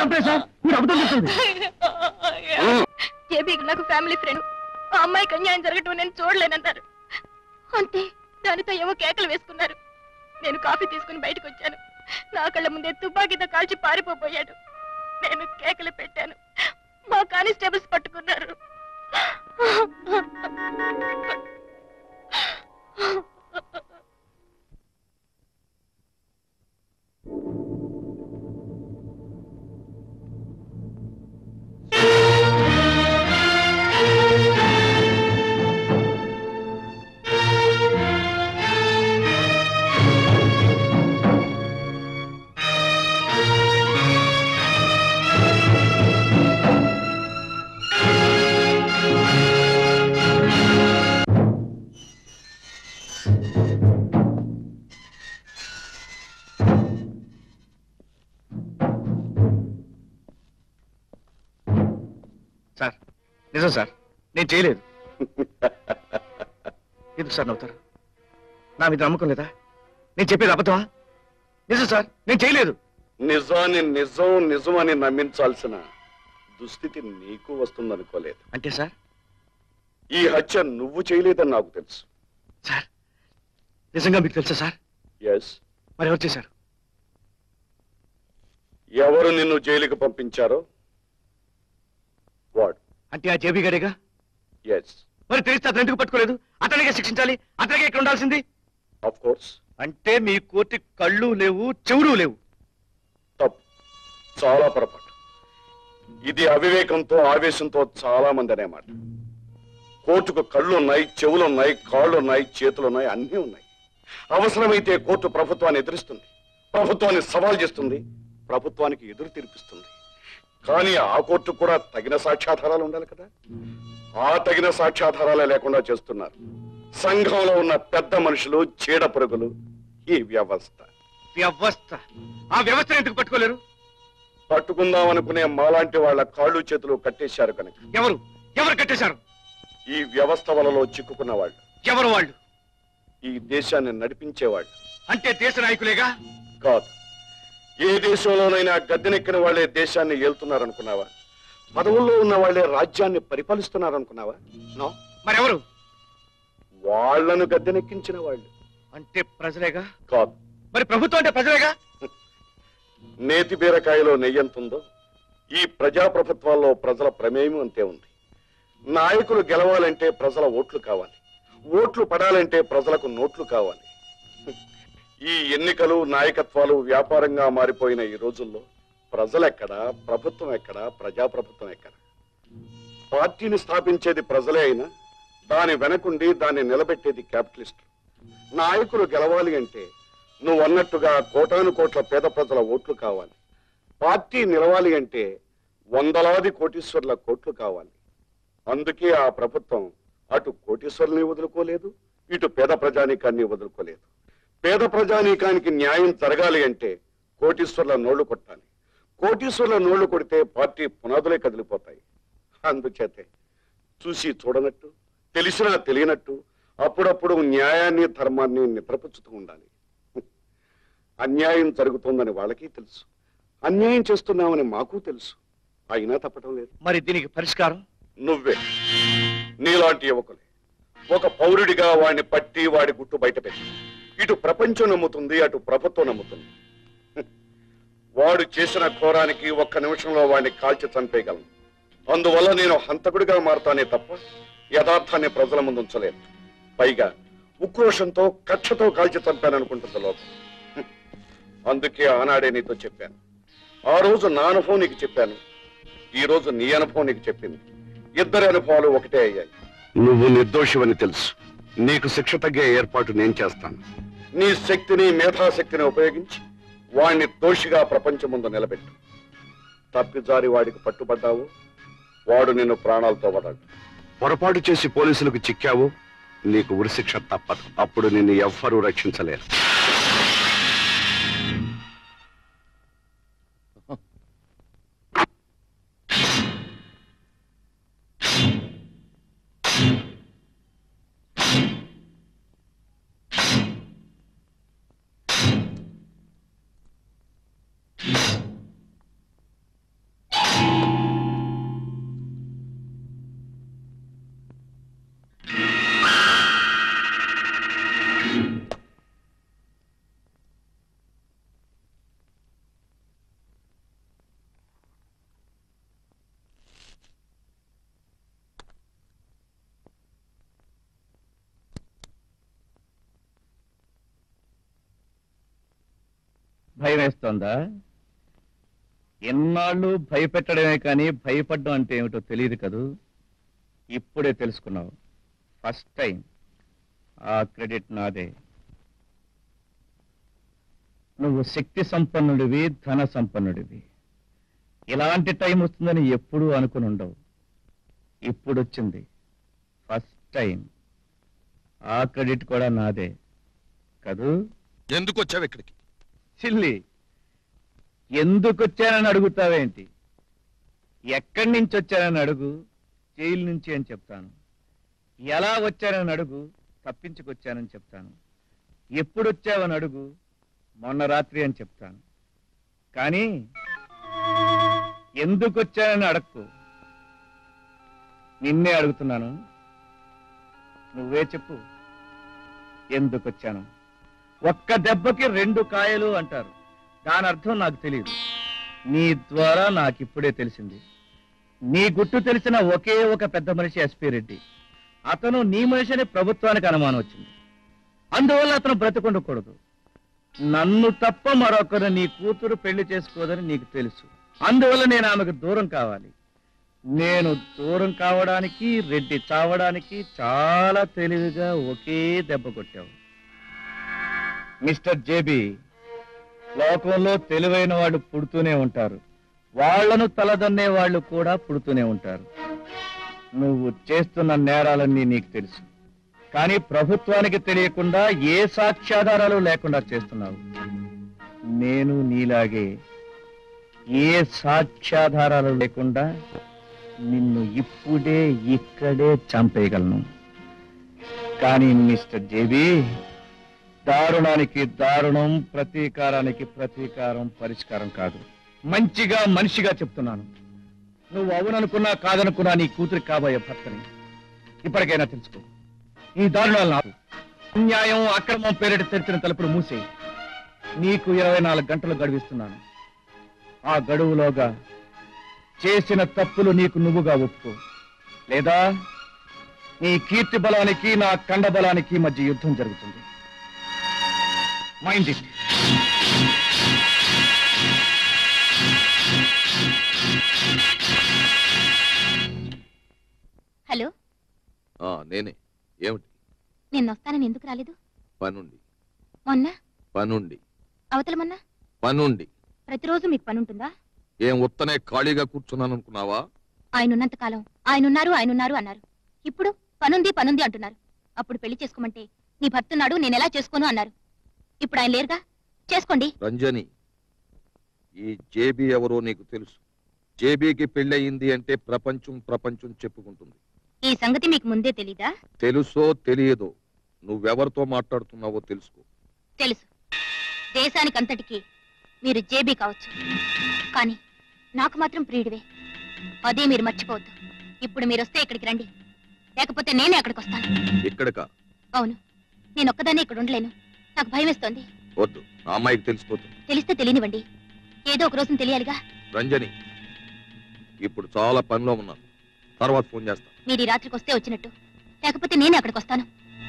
చంపే సార్ మీరు అబద్ధం చెప్తుంది జేబీకి నాకు ఫ్యామిలీ ఫ్రెండ్ ఆ అమ్మాయికి అన్యాయం జరగటం నేను చూడలేనన్నారు అంతే దానితో ఏమో కేకలు వేసుకున్నారు నేను కాఫీ తీసుకుని బయటకు వచ్చాను నా కళ్ళ ముందే తుపాకీతో కాల్చి పారిపోబోయాడు నేను కేకలు పెట్టాను మా కానిస్టేబుల్స్ పట్టుకున్నారు సార్ నిజం సార్ నేను చేయలేదు ఎందుకు సార్ నవ్వుతారు నా మీద నమ్మకం లేదా నేను చెప్పేది అబద్ధమా నిజం సార్ నేను చేయలేదు నిజాన్ని నిజం నిజం అని నమ్మించాల్సిన దుస్థితి నీకు వస్తుందనుకోలేదు అంటే సార్ ఈ హత్య నువ్వు చేయలేదని నాకు తెలుసు సార్ నిజంగా మీకు తెలుసా సార్ ఎస్ మరి ఎవరు చేశారు ఎవరు నిన్ను జైలుకి పంపించారో వాడు అంటే ఆ జేబీ గడేగా ఎస్ మరి తెలిస్తే అతను ఎందుకు పట్టుకోలేదు అతనిగా శిక్షించాలి అతనిగా ఇక్కడ ఉండాల్సింది ఆఫ్ కోర్స్ అంటే మీ కోర్టు కళ్ళు లేవు చెవులు లేవు తప్పు చాలా పొరపాటు ఇది అవివేకంతో ఆవేశంతో చాలా మంది అనేమాట కోర్టుకు కళ్ళు ఉన్నాయి చెవులు ఉన్నాయి కాళ్ళు ఉన్నాయి చేతులు ఉన్నాయి అన్నీ ఉన్నాయి అవసరమైతే కోర్టు ప్రభుత్వాన్ని ఎదురిస్తుంది ప్రభుత్వాన్ని సవాల్ చేస్తుంది ప్రభుత్వానికి ఎదురు తీర్పిస్తుంది కానీ ఆ కోర్టు కూడా తగిన సాక్ష్యాధారాలు ఉండాలి కదా ఆ తగిన సాక్ష్యాధారాలే లేకుండా చేస్తున్నారు సంఘంలో ఉన్న పెద్ద మనుషులు చీడ పురుగులు ఈ వ్యవస్థ వ్యవస్థ ఆ వ్యవస్థ ఎందుకు పట్టుకోలేరు పట్టుకుందాం అనుకునే మాలాంటి వాళ్ళ కాళ్ళు చేతులు కట్టేశారు కనుక ఎవరు ఎవరు కట్టేశారు ఈ వ్యవస్థ వలలో చిక్కుకున్న వాళ్ళు ఎవరు వాళ్ళు ఈ దేశాన్ని నడిపించేవాళ్ళు అంటే దేశ నాయకులేగా కాదు ఏ దేశంలోనైనా గద్దెనెక్కిన వాళ్ళే దేశాన్ని ఏలుతున్నారనుకున్నావా పదవుల్లో ఉన్న వాళ్ళే రాజ్యాన్ని పరిపాలిస్తున్నారనుకున్నావా నో మరెవరు వాళ్లను గద్దెనెక్కించిన వాళ్ళు అంటే ప్రజలేగా కాదు మరి ప్రభుత్వం అంటే ప్రజలేగా నేతి బీరకాయలో నెయ్యంతుందో ఈ ప్రజాప్రభుత్వాల్లో ప్రజల ప్రమేయం అంతే ఉంది నాయకులు గెలవాలంటే ప్రజల ఓట్లు కావాలి ఓట్లు పడాలంటే ప్రజలకు నోట్లు కావాలి ఈ ఎన్నికలు నాయకత్వాలు వ్యాపారంగా మారిపోయిన ఈ రోజుల్లో ప్రజలెక్కడా ప్రభుత్వం ఎక్కడా ప్రజాప్రభుత్వం ఎక్కడా పార్టీని స్థాపించేది ప్రజలే అయినా దాని వెనకుండి దాన్ని నిలబెట్టేది క్యాపిటలిస్టులు నాయకులు గెలవాలి అంటే నువ్వు అన్నట్టుగా కోటాను కోట్ల పేద ప్రజల ఓట్లు కావాలి పార్టీ నిలవాలి అంటే వందలాది కోటీశ్వర్ల కోట్లు కావాలి అందుకే ఆ ప్రభుత్వం అటు కోటీశ్వర్లని వదులుకోలేదు ఇటు పేద ప్రజానీకాన్ని వదులుకోలేదు పేద ప్రజానీకానికి న్యాయం జరగాలి అంటే కోటీశ్వర్ల నోళ్లు కొట్టాలి కోటీశ్వర్ల నోళ్లు కొడితే పార్టీ పునాదులే కదిలిపోతాయి అందుచేతే చూసి చూడనట్టు తెలిసినా తెలియనట్టు అప్పుడప్పుడు న్యాయాన్ని ధర్మాన్ని నిద్రపుచ్చుతూ ఉండాలి అన్యాయం జరుగుతోందని వాళ్ళకి తెలుసు అన్యాయం చేస్తున్నామని మాకు తెలుసు అయినా తప్పటం లేదు మరి దీనికి పరిష్కారం నువ్వే నీలాంటి యువకులే ఒక పౌరుడిగా వాడిని పట్టి వాడి గుట్టు బయట పెట్టి ఇటు ప్రపంచం నమ్ముతుంది అటు ప్రభుత్వం నమ్ముతుంది హ్మ్. వాడు చేసిన ఘోరానికి ఒక్క నిమిషంలో వాడిని కాల్చి చంపేయగలను అందువల్ల నేను హంతకుడిగా మారతానే తప్ప యథార్థాన్ని ప్రజల ముందు ఉంచలేదు పైగా ఉక్రోషంతో కక్షతో కాల్చి చంపాననుకుంటుంది లోకం హ్మ్. అందుకే ఆనాడే నీతో చెప్పాను ఆ రోజు నా అనుభవం నీకు చెప్పాను ఈ రోజు నీ అనుభవం నీకు చెప్పింది ఇద్దరి అనుభవాలు ఒకటే అయ్యాయి నువ్వు నిర్దోషివని తెలుసు నీకు శిక్ష తగ్గే ఏర్పాటు నేను చేస్తాను నీ శక్తిని మేధాశక్తిని ఉపయోగించి వాణ్ణి దోషిగా ప్రపంచం ముందు నిలబెట్టు తప్పిజారి వాడికి పట్టుబడ్డావు వాడు నిన్ను ప్రాణాలతో వదడు పొరపాటు చేసి పోలీసులకు చిక్కావు నీకు ఉరిశిక్ష తప్పదు అప్పుడు నిన్ను ఎవ్వరూ రక్షించలేరు భయం వేస్తోందా ఎన్నాళ్ళు భయపెట్టడమే కానీ భయపడడం అంటే ఏమిటో తెలియదు కదూ ఇప్పుడే తెలుసుకున్నావు ఫస్ట్ టైం ఆ క్రెడిట్ నాదే నువ్వు శక్తి సంపన్నుడివి ధన సంపన్నుడివి ఇలాంటి టైం వస్తుందని ఎప్పుడూ అనుకుని ఉండవు ఇప్పుడు వచ్చింది ఫస్ట్ టైం ఆ క్రెడిట్ కూడా నాదే కదూ ఎందుకు వచ్చావు ఇక్కడికి సిల్లి ఎందుకు వచ్చానని అడుగుతావేంటి ఎక్కడి నుంచి వచ్చానని అడుగు జైలు నుంచి అని చెప్తాను ఎలా వచ్చానని అడుగు తప్పించుకొచ్చానని చెప్తాను ఎప్పుడు వచ్చావని అడుగు మొన్న రాత్రి అని చెప్తాను కానీ ఎందుకు వచ్చానని అడక్కు నిన్నే అడుగుతున్నాను నువ్వే చెప్పు ఎందుకు వచ్చాను ఒక్క దెబ్బకి రెండు కాయలు అంటారు దాని అర్థం నాకు తెలియదు నీ ద్వారా నాకు ఇప్పుడే తెలిసింది నీ గుట్టు తెలిసిన ఒకే ఒక పెద్ద మనిషి ఎస్పీ రెడ్డి అతను నీ మనిషిని ప్రభుత్వానికి అనుమానం వచ్చింది అందువల్ల అతను బ్రతికుండకూడదు నన్ను తప్ప మరొకరు నీ కూతురు పెళ్లి చేసుకోదని నీకు తెలుసు అందువల్ల నేను ఆమెకు దూరం కావాలి నేను దూరం కావడానికి రెడ్డి చావడానికి చాలా తెలివిగా ఒకే దెబ్బ కొట్టావు మిస్టర్ జేబీ లోకంలో తెలివైన వాళ్ళు పుడుతూనే ఉంటారు వాళ్లను తలదన్నే వాళ్ళు కూడా పుడుతూనే ఉంటారు నువ్వు చేస్తున్న నేరాలన్నీ నీకు తెలుసు కానీ ప్రభుత్వానికి తెలియకుండా ఏ సాక్ష్యాధారాలు లేకుండా చేస్తున్నావు నేను నీలాగే ఏ సాక్ష్యాధారాలు లేకుండా నిన్ను ఇప్పుడే ఇక్కడే చంపేయగలను కానీ మిస్టర్ జేబీ దారుణానికి దారుణం ప్రతీకారానికి ప్రతీకారం పరిష్కారం కాదు మంచిగా మనిషిగా చెప్తున్నాను నువ్వు అవుననుకున్నా కాదనుకున్నా నీ కూతురి కాబోయే భర్తని ఇప్పటికైనా తెలుసుకో ఈ దారుణాలు నాకు అన్యాయం అక్రమం పేరిట తెరిచిన తలుపులు మూసి నీకు ఇరవై నాలుగు గంటలు గడువిస్తున్నాను ఆ గడువులోగా చేసిన తప్పులు నీకు నువ్వుగా ఒప్పుకో లేదా నీ కీర్తి బలానికి నా కండ బలానికి మధ్య యుద్ధం జరుగుతుంది మైండ్ ఇట్ హలో ఆ, నేనే ఏమిటి నేను వస్తానని ఎందుకు రాలేదు పనుండి మొన్న పనుండి అవతల మొన్న పనుండి ప్రతిరోజు మీకు పని ఉంటుందా ఏం ఉత్తనే ఖాళీగా కూర్చున్నాను అనుకున్నావా ఆయన ఉన్నంత కాలం ఆయన ఉన్నారు ఆయన ఉన్నారు అన్నారు ఇప్పుడు పనుంది పనుంది అంటున్నారు అప్పుడు పెళ్లి చేసుకోమంటే నీ భర్తున్నాడు నేను ఎలా చేసుకోను అన్నారు ఇప్పుడు ఆయన లేరుగా చేసుకోండి రంజని ఈ జేబీ ఎవరో నీకు తెలుసు జేబీకి పెళ్ళయింది అంటే ప్రపంచం ప్రపంచం చెప్పుకుంటుంది ఈ సంగతి మీకు ముందే తెలీదా తెలుసో తెలియదో నువ్వెవరితో మాట్లాడుతున్నావో తెలుసుకో తెలుసు దేశానికంతటికి మీరు జేబీ కావచ్చు కానీ నాకు మాత్రం ప్రియుడివే అదే మీరు మర్చిపోవద్దు ఇప్పుడు మీరు వస్తే ఇక్కడికి రండి లేకపోతే నేనే అక్కడికి వస్తాను ఇక్కడకా అవును నేను ఒక్కదాన్ని ఇక్కడ ఉండలేను నాకు భయం వేస్తోంది వద్దు ఆ అమ్మాయికి తెలిసిపోతుంది తెలిస్తే తెలియనివ్వండి ఏదో ఒక రోజున తెలియాలిగా రంజని ఇప్పుడు చాలా పనిలో ఉన్నాను తర్వాత ఫోన్ చేస్తా మీరు ఈ రాత్రికి వస్తే వచ్చినట్టు లేకపోతే నేనే అక్కడికి వస్తాను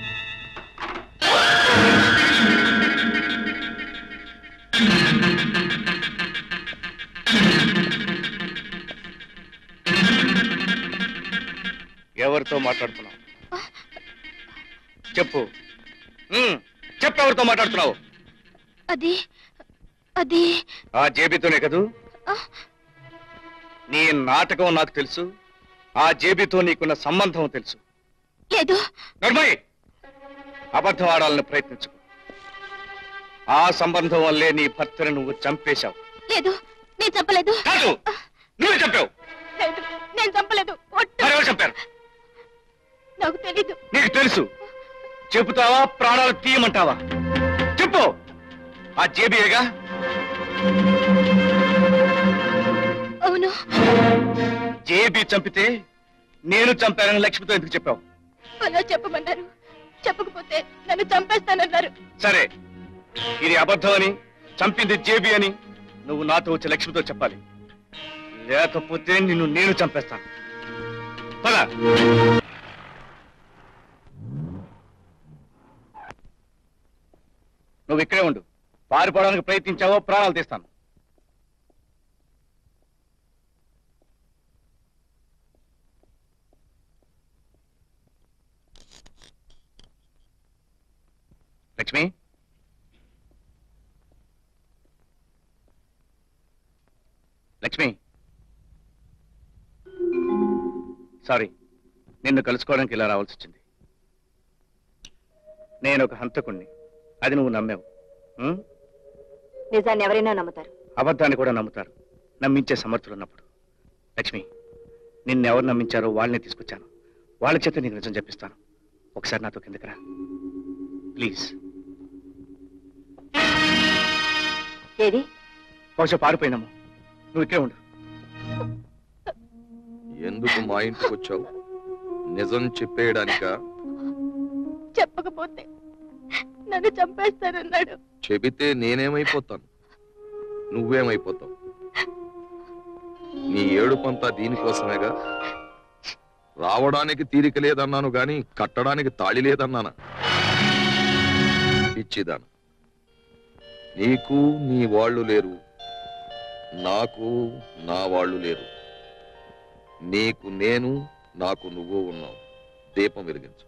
ఎవరితో మాట్లాడుతున్నావు చెప్పు ఉమ్, చెప్పు ఎవరితో మాట్లాడుతున్నావు అది అది ఆ జేబీతోనే కదూ నీ నాటకం నాకు తెలుసు ఆ జేబీతో నీకున్న సంబంధం తెలుసు లేదు నర్మయ్ అబద్ధం ఆడాలని ప్రయత్నించు ఆ సంబంధం వల్లే నీ భర్తను నువ్వు చంపేశావు లేదు నేను చంపలేదు కాదు నువ్వే చంపావు లేదు నేను చంపలేదు ఒట్టు. మరెవరు చంపారు నాకు తెలీదు నీకు తెలుసు చెబుతావా ప్రాణాలు తీయమంటావా చెప్పు ఆ జేబీయేగా అవును జేబీ చంపితే నేను చంపానని లక్ష్మితో ఎందుకు చెప్పావు అలా చెప్పమన్నారు చెప్పకపోతే నన్ను చంపేస్తానన్నారు సరే ఇది అబద్ధం అని చంపింది జేబీ అని నువ్వు నాతో వచ్చి లక్ష్మితో చెప్పాలి లేకపోతే నిన్ను నేను చంపేస్తాను పద నువ్వు ఇక్కడే ఉండు పారిపోవడానికి ప్రయత్నించావో ప్రాణాలు తీస్తాను లక్ష్మి లక్ష్మి సారీ నిన్ను కలుసుకోవడానికి ఇలా రావాల్సి వచ్చింది నేను ఒక హంతకుణ్ణి అది నువ్వు నమ్మావు ఉం? నిజాన్ని ఎవరైనా నమ్ముతారు అబద్ధాన్ని కూడా నమ్ముతారు నమ్మించే సమర్థులు ఉన్నప్పుడు లక్ష్మి నిన్నెవరు నమ్మించారో వాళ్ళని తీసుకొచ్చాను వాళ్ళ చేత నీకు నిజం చెప్పిస్తాను ఒకసారి నాతో కిందకి రా ప్లీజ్ ఏది బహుశా పారిపోయినాము నువ్వు ఇక్కడే ఉండు ఎందుకు మా ఇంటికి వచ్చావు నిజం చెప్పేయడానికా చెప్పకపోతే నన్ను చంపేస్తానన్నాడు చెబితే నేనేమైపోతాను నువ్వేమైపోతావు నీ ఏడుపంతా దీనికోసమేగా రావడానికి తీరిక లేదన్నాను గాని కట్టడానికి తాళి లేదన్నానా పిచ్చిదాన నీకు నీ వాళ్ళు లేరు నాకు నా వాళ్ళు లేరు నీకు నేను నాకు నువ్వు ఉన్నావు దీపం వెలిగించు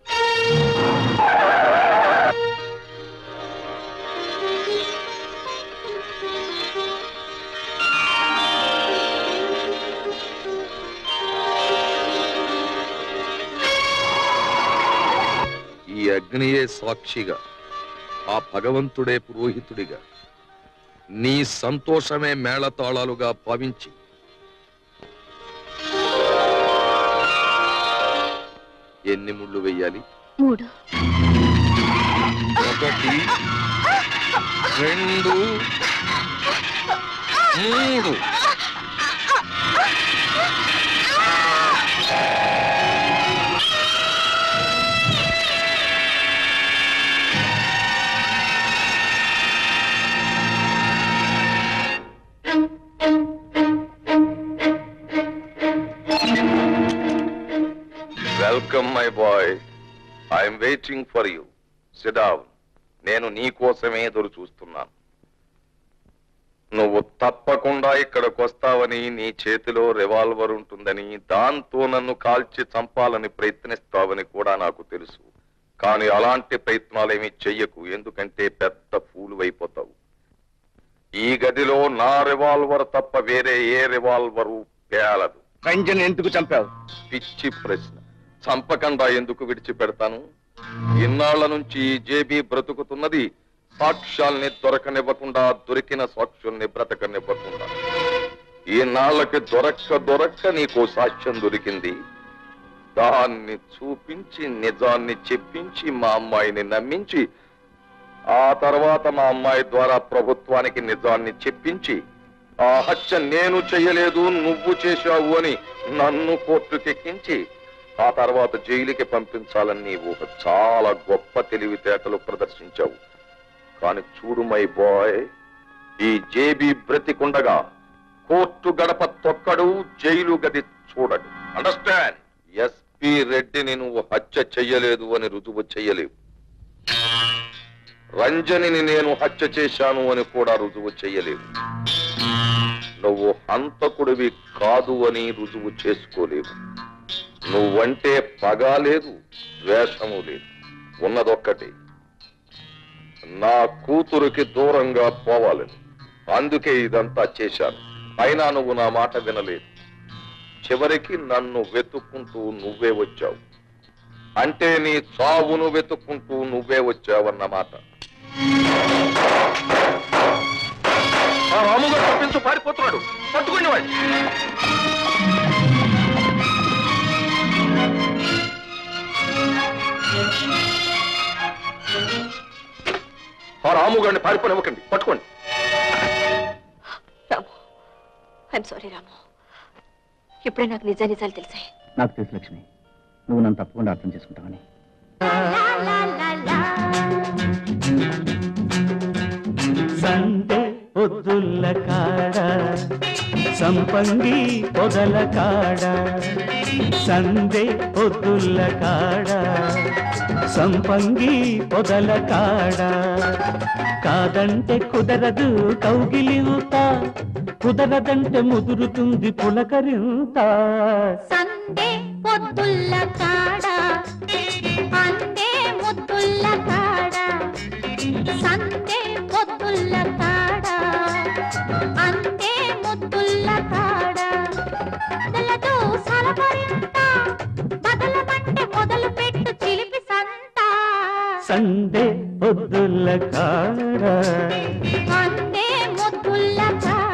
ఈ అగ్నియే సాక్షిగా ఆ భగవంతుడే పురోహితుడిగా నీ సంతోషమే మేళతాళాలుగా భావించి ఎన్ని ముళ్ళు వెయ్యాలి మూడు ఒకటి రెండు మూడు welcome my boy I'm waiting for you sit down నేను నీ కోసమే ఎదురు చూస్తున్నాను నువ్వు తప్పకుండా ఇక్కడికి వస్తావని నీ చేతిలో రివాల్వర్ ఉంటుందని దాంతో నన్ను కాల్చి చంపాలని ప్రయత్నిస్తావని కూడా నాకు తెలుసు కానీ అలాంటి ప్రయత్నాలేమీ చెయ్యకు ఎందుకంటే పెద్ద ఫూలు అయిపోతావు ఈ గదిలో నా రివాల్వర్ తప్ప వేరే ఏ రివాల్వరు పేలదు రంజన్ ఎందుకు చంపావు పిచ్చి ప్రశ్న చంపకుండా ఎందుకు విడిచిపెడతాను ఇన్నాళ్ల నుంచి ఈ జేబీ బ్రతుకుతున్నది సాక్ష్యాల్ని దొరకనివ్వకుండా దొరికిన సాక్షుల్ని బ్రతకనివ్వకుండా ఈ నాళ్ళకి దొరక్క దొరక్క నీకు సాక్ష్యం దొరికింది దాన్ని చూపించి నిజాన్ని చెప్పించి మా అమ్మాయిని నమ్మించి ఆ తర్వాత మా అమ్మాయి ద్వారా ప్రభుత్వానికి నిజాన్ని చెప్పించి ఆ హత్య నేను చెయ్యలేదు నువ్వు చేశావు అని నన్ను కోర్టుకెక్కించి ఆ తర్వాత జైలుకి పంపించాలని నీవు ఒక చాలా గొప్ప తెలివితేటలు ప్రదర్శించావు కానీ చూడు మై బాయ్ ఈ జేబీ బ్రతికుండగా కోర్టు గడప తొక్కడు జైలు గది చూడడు అండర్స్టాండ్ ఎస్పి రెడ్డిని నువ్వు హత్య చెయ్యలేదు అని రుజువు చెయ్యలేవు రంజనిని నేను హత్య చేశాను అని కూడా రుజువు చెయ్యలేవు నువ్వు హంతకుడివి కాదు అని రుజువు చేసుకోలేవు నువ్వంటే పగ లేదు ద్వేషము లేదు ఉన్నదొక్కటి నా కూతురికి దూరంగా పోవాలని అందుకే ఇదంతా చేశాను అయినా నువ్వు నా మాట వినలేదు చివరికి నన్ను వెతుక్కుంటూ నువ్వే వచ్చావు అంటే నీ చావును వెతుక్కుంటూ నువ్వే వచ్చావన్నమాట ఆ రాముగారు తప్పించు పారిపోతున్నాడు పట్టుకుని వాడిని ఆ రాముగారిని పారిపోనివ్వకండి పట్టుకోండి రాము ఐఎమ్ సారీ రాము ఇప్పుడే నాకు నిజా నిజాలు తెలిసాయి నాకు తెలుసు లక్ష్మి నువ్వు నన్ను తప్పకుండా అర్థం చేసుకుంటావని సండే పొద్దుల్ల కాడ సంపంగి పొదల కాడ సందే పొద్దుల్ల కాడ సంపంగి పొదల కాడ కాదంటే కుదరదు కౌగిలింత కుదరదంటే ముదురుతుంది పులకరింత సందే పొద్దుల్ల కాడ అందే ముద్దుల్ల కాడ సందే పొద్దుల్ల కాడ అందే ముద్దుల్ల కాడ బదలదు సలపరింత బదలమంటే మొదలు పెట్టు చిలిపి సంత సందే పొద్దుల్ల కాడ అందే ముద్దుల్ల కాడ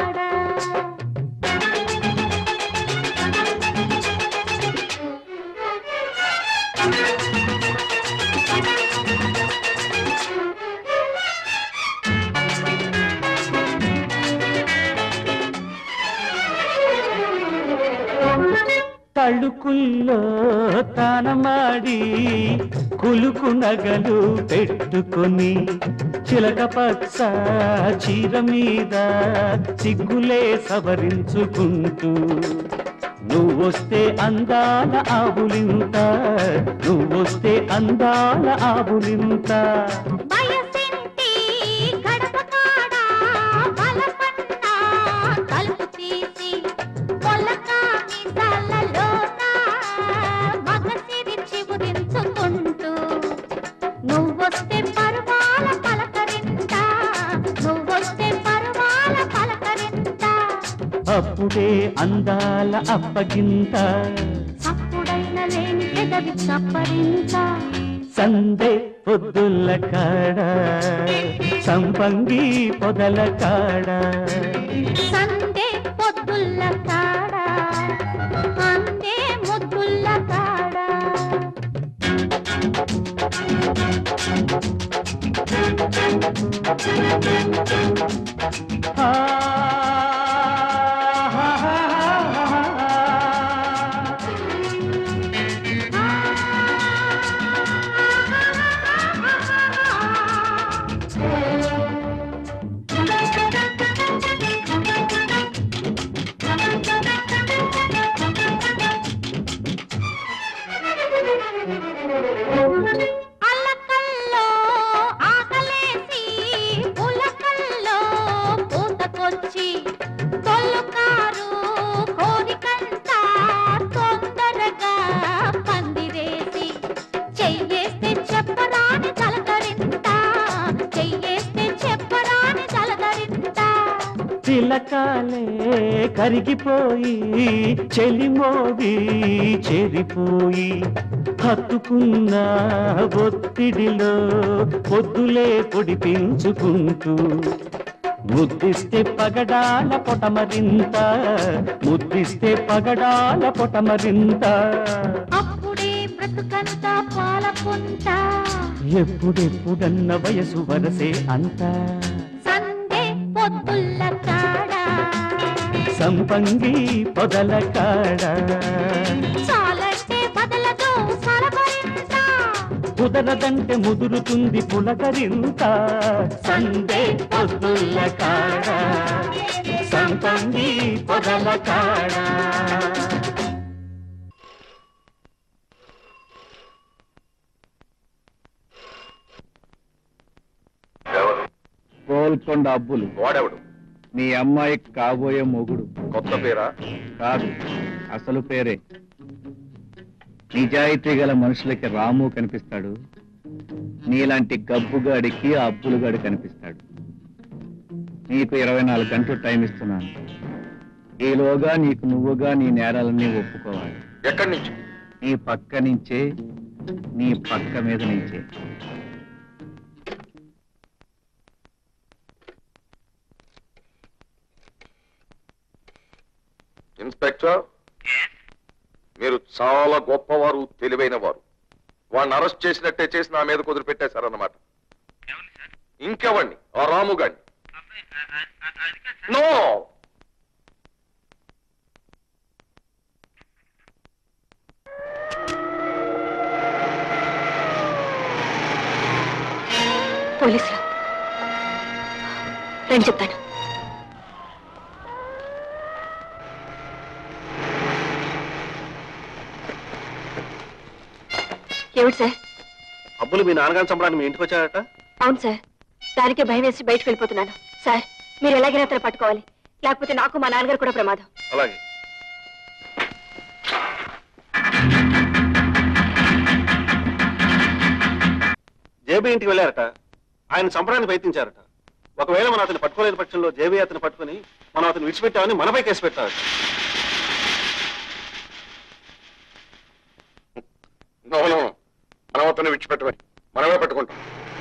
తళుకుల్లో తానమాడి కులుకు నగలు పెట్టుకొని చిలక పచ్చ చీర మీద సిగ్గులే సవరించుకుంటూ నువ్వొస్తే అందాల ఆవులింత నువ్వొస్తే అందాల ఆవులింత వయసింటి గడప కాడ బలపన్నా తలుపు తీసి పొలక మిసాలలోన మగసిరి చివురించుకుంటూ నువ్వొస్తే పరువాల పలకరింత నువ్వొస్తే పరువాల పలకరింత అప్పుడే అందాల అప్పగింత చప్పుడైన లేని పెదవి చప్పరింత సందే పొద్దుల్ల కాడ సంపంగి పొదల కాడ సందే పొద్దుల్ల కాడ అందే ముద్దుల్ల కాడ అల్లకల్లో ఆకలేసి పులకల్లో పూతకొచ్చి కొల్లుకారు కోరికంతా తొందరగా పందిరేసి చెయ్యేస్తే చెప్పరాని తలకరింత చెయ్యేస్తే చెప్పరాని తలకరింత తిలకాలే కరిగిపోయి చెలిమోది చెరిపోయి హత్తుకున్న ఒత్తిడిలో పొద్దులే పొడిపించుకుంటూ ముద్దిస్తే పగడాల పొటమరింత ముద్దిస్తే పగడాల పొటమరింత అప్పుడే బ్రతుకంతా పాలకుంటా ఎప్పుడెప్పుడన్న వయసు వరసే అంతా సందే పొద్దుల్ల కాడ సంపంగి పొదల కాడ చాలంటే బదలదు సలపరింత కుదరదంటే ముదురుతుంది పులకరింత సందే పొద్దుల కాడ సంపంగి పొదల కాడ ఎవరు గోల్కొండ అబ్బులు వాడెవడు నీ అమ్మాయి కాబోయే మొగుడు కొత్త పేరా కాదు అసలు పేరే నిజాయితీ గల మనుషులకి రాము కనిపిస్తాడు నీలాంటి గబ్బుగాడికి ఆ అబ్బులుగాడు కనిపిస్తాడు నీకు ఇరవై నాలుగు గంటలు టైం ఇస్తున్నాను ఈలోగా నీకు నువ్వుగా నీ నేరాలన్నీ ఒప్పుకోవాలి ఎక్కడి నుంచి నీ పక్క నుంచే నీ పక్క మీద నుంచే ఇన్స్పెక్టర్ మీరు చాలా గొప్పవారు తెలివైన వారు వాడిని అరెస్ట్ చేసినట్టే చేసి నా మీద కుదిరి పెట్టేశారన్నమాట ఇంకెవండి ఆ రాముగాడిని నో పోలీసులు రండి చెప్తాను ఏమిటి సార్ అబ్బులు మీ నాన్నగారిని చంపడానికి మీ ఇంటికి వచ్చాడట అవును సార్ దానికే భయం వేసి బయటకు వెళ్ళిపోతున్నాను సార్ మీరు ఎలాగైనా అతను పట్టుకోవాలి లేకపోతే నాకు మా నాన్నగారు కూడా ప్రమాదం అలాగే జేబీ ఇంటికి వెళ్ళారట ఆయన చంపడానికి ప్రయత్నించారట ఒకవేళ మనం అతన్ని పట్టుకోలేని పక్షంలో జేబీ అతన్ని పట్టుకుని మనం అతను విడిచిపెట్టామని మనపై కేసు పెట్టారు నో నో మనం అతన్ని విడిచిపెట్టమని మనమే పట్టుకుంటాం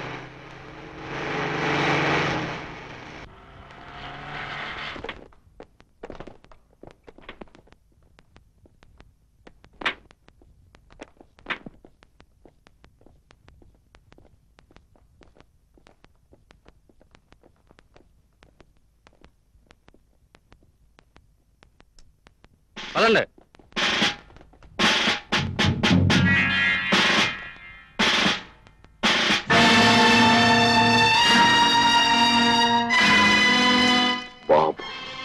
పదండి బాబు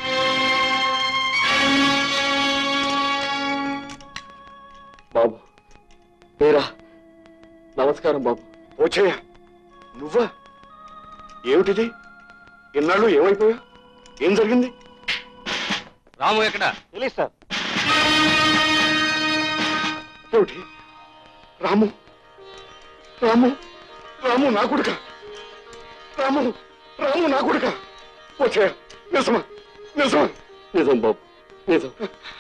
బాబు మీరా నమస్కారం బాబు పోచేయ నువ్వా ఏమిటిది ఇన్నాళ్ళు ఏమైపోయా ఏం జరిగింది రాము ఎక్కడ తెలియదు సార్ ఏమిటి రాము రాము రాము నా కొడుక రాము రాము నా కొడుక పోచేయ నిజమా నిజమా నిజం బాబు నిజం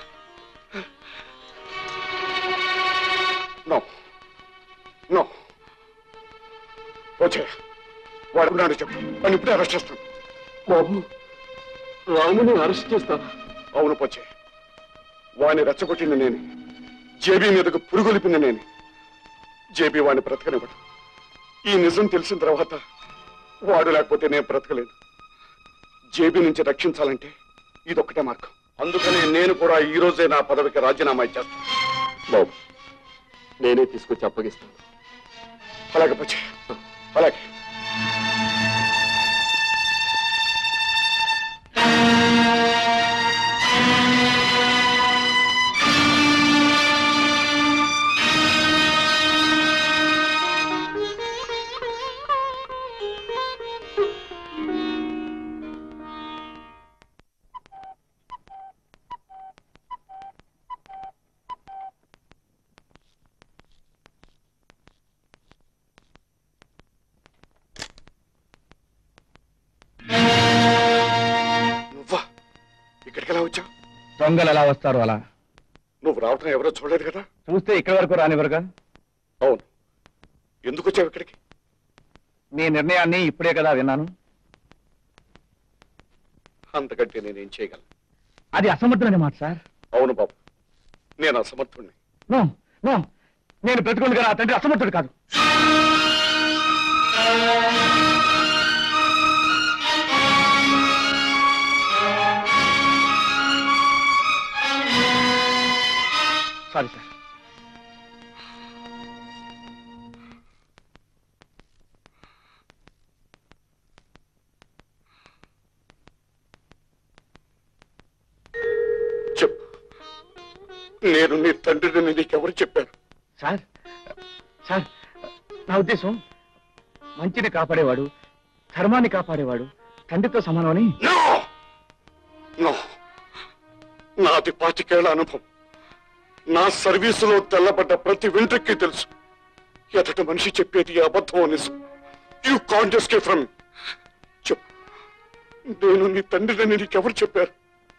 నో నో పోచేయ వాడుకున్నాడు చెప్పు వాడిని ఇప్పుడే అరెస్ట్ చేస్తాను బాబు రాముని అరెస్ట్ చేస్తాను అవును పోచే వాణ్ణి రెచ్చగొట్టింది నేను జేబీ మీదకు పురుగొలిపింది నేను జేబీ వాడిని బ్రతకనివ్వడు ఈ నిజం తెలిసిన తర్వాత వాడు లేకపోతే నేను బ్రతకలేను జేబీ నుంచి రక్షించాలంటే ఇదొక్కటే మార్గం అందుకనే నేను కూడా ఈ రోజే నా పదవికి రాజీనామా ఇచ్చేస్తాను బాబు నేనే తీసుకొచ్చి అప్పగిస్తాను అలాగే పోచే అలాగే నువ్వా ఇక్కడికి ఎలా వచ్చావు దొంగలు ఎలా వస్తారు అలా నువ్వు రావటం ఎవరో చూడలేదు కదా చూస్తే ఇక్కడి వరకు రానివ్వరుగా అవును ఎందుకు వచ్చావు ఇక్కడికి నీ నిర్ణయాన్ని ఇప్పుడే కదా విన్నాను అంతకంటే నేనేం చేయగలను అది అసమర్థమైన మాట సార్ అవును బాబు నేను అసమర్థుణ్ణి నో నో నేను బ్రతుకుండగా నా తండ్రి అసమర్థుడు కాదు సారీ సార్ చెప్పు నేను నీ తండ్రిని నీకెవరు చెప్పాను సార్ సార్ నా ఉద్దేశం మంచిని కాపాడేవాడు ధర్మాన్ని కాపాడేవాడు తండ్రితో సమానమని నో నో నాది పాతికేళ్ల అనుభవం నా సర్వీసులో తెల్లబడ్డ ప్రతి వెంట్రుక్కి తెలుసు ఎదట మనిషి చెప్పేది అబద్ధం నిజం యూ కాంట్ ఎస్కేప్ ఫ్రమ్ చెప్పు నేను నీ తండ్రిని నీకెవరు చెప్పారు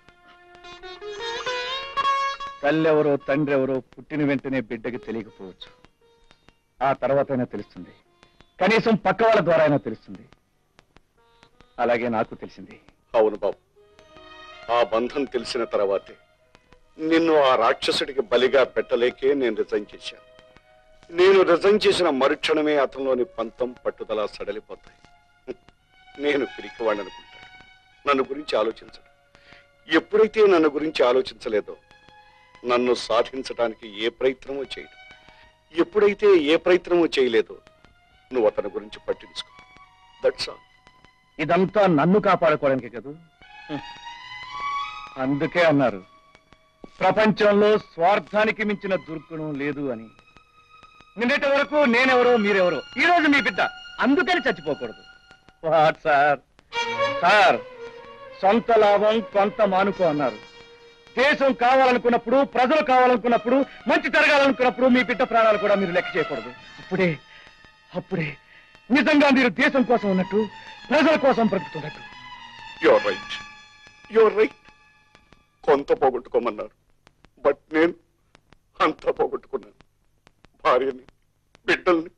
తల్లెవరో తండ్రి ఎవరో పుట్టిన వెంటనే బిడ్డకి తెలియకపోవచ్చు ఆ తర్వాతైనా తెలుస్తుంది కనీసం పక్క వాళ్ళ ద్వారా అయినా తెలుస్తుంది అలాగే నాకు తెలిసింది అవును బాబు ఆ బంధం తెలిసిన తర్వాతే నిన్ను ఆ రాక్షసుడికి బలిగా పెట్టలేకే నేను రిజైన్ చేశాను నేను రిజైన్ చేసిన మరుక్షణమే అతనిలోని పంతం పట్టుదల సడలిపోతాయి నేను పిరికివాడిని అనుకుంటాడు నన్ను గురించి ఆలోచించడు ఎప్పుడైతే నన్ను గురించి ఆలోచించలేదో నన్ను సాధించడానికి ఏ ప్రయత్నమూ చేయడు ఎప్పుడైతే ఏ ప్రయత్నమూ చేయలేదో నువ్వు అతని గురించి పట్టించుకో దట్స్ ఆల్ ఇదంతా నన్ను కాపాడుకోవడానికి కదూ హ్మ్. అందుకే అన్నారు ప్రపంచంలో స్వార్థానికి మించిన దుర్గుణం లేదు అని నిన్నటి వరకు నేనెవరో మీరెవరో ఈ రోజు మీ బిడ్డ అందుకని చచ్చిపోకూడదు వాట్ సార్ సార్ సొంత లాభం కొంత మానుకో అన్నారు దేశం కావాలనుకున్నప్పుడు ప్రజలు కావాలనుకున్నప్పుడు మంచి జరగాలనుకున్నప్పుడు మీ బిడ్డ ప్రాణాలు కూడా మీరు లెక్క చేయకూడదు అప్పుడే అప్పుడే నిజంగా మీరు దేశం కోసం ఉన్నట్టు ప్రజల కోసం బ్రతుకుతున్నట్టు యువర్ రైట్ యువర్ రైట్ కొంత పోగొట్టుకోమన్నారు బట్ నేను అంతా పోగొట్టుకున్నాను భార్యని బిడ్డల్ని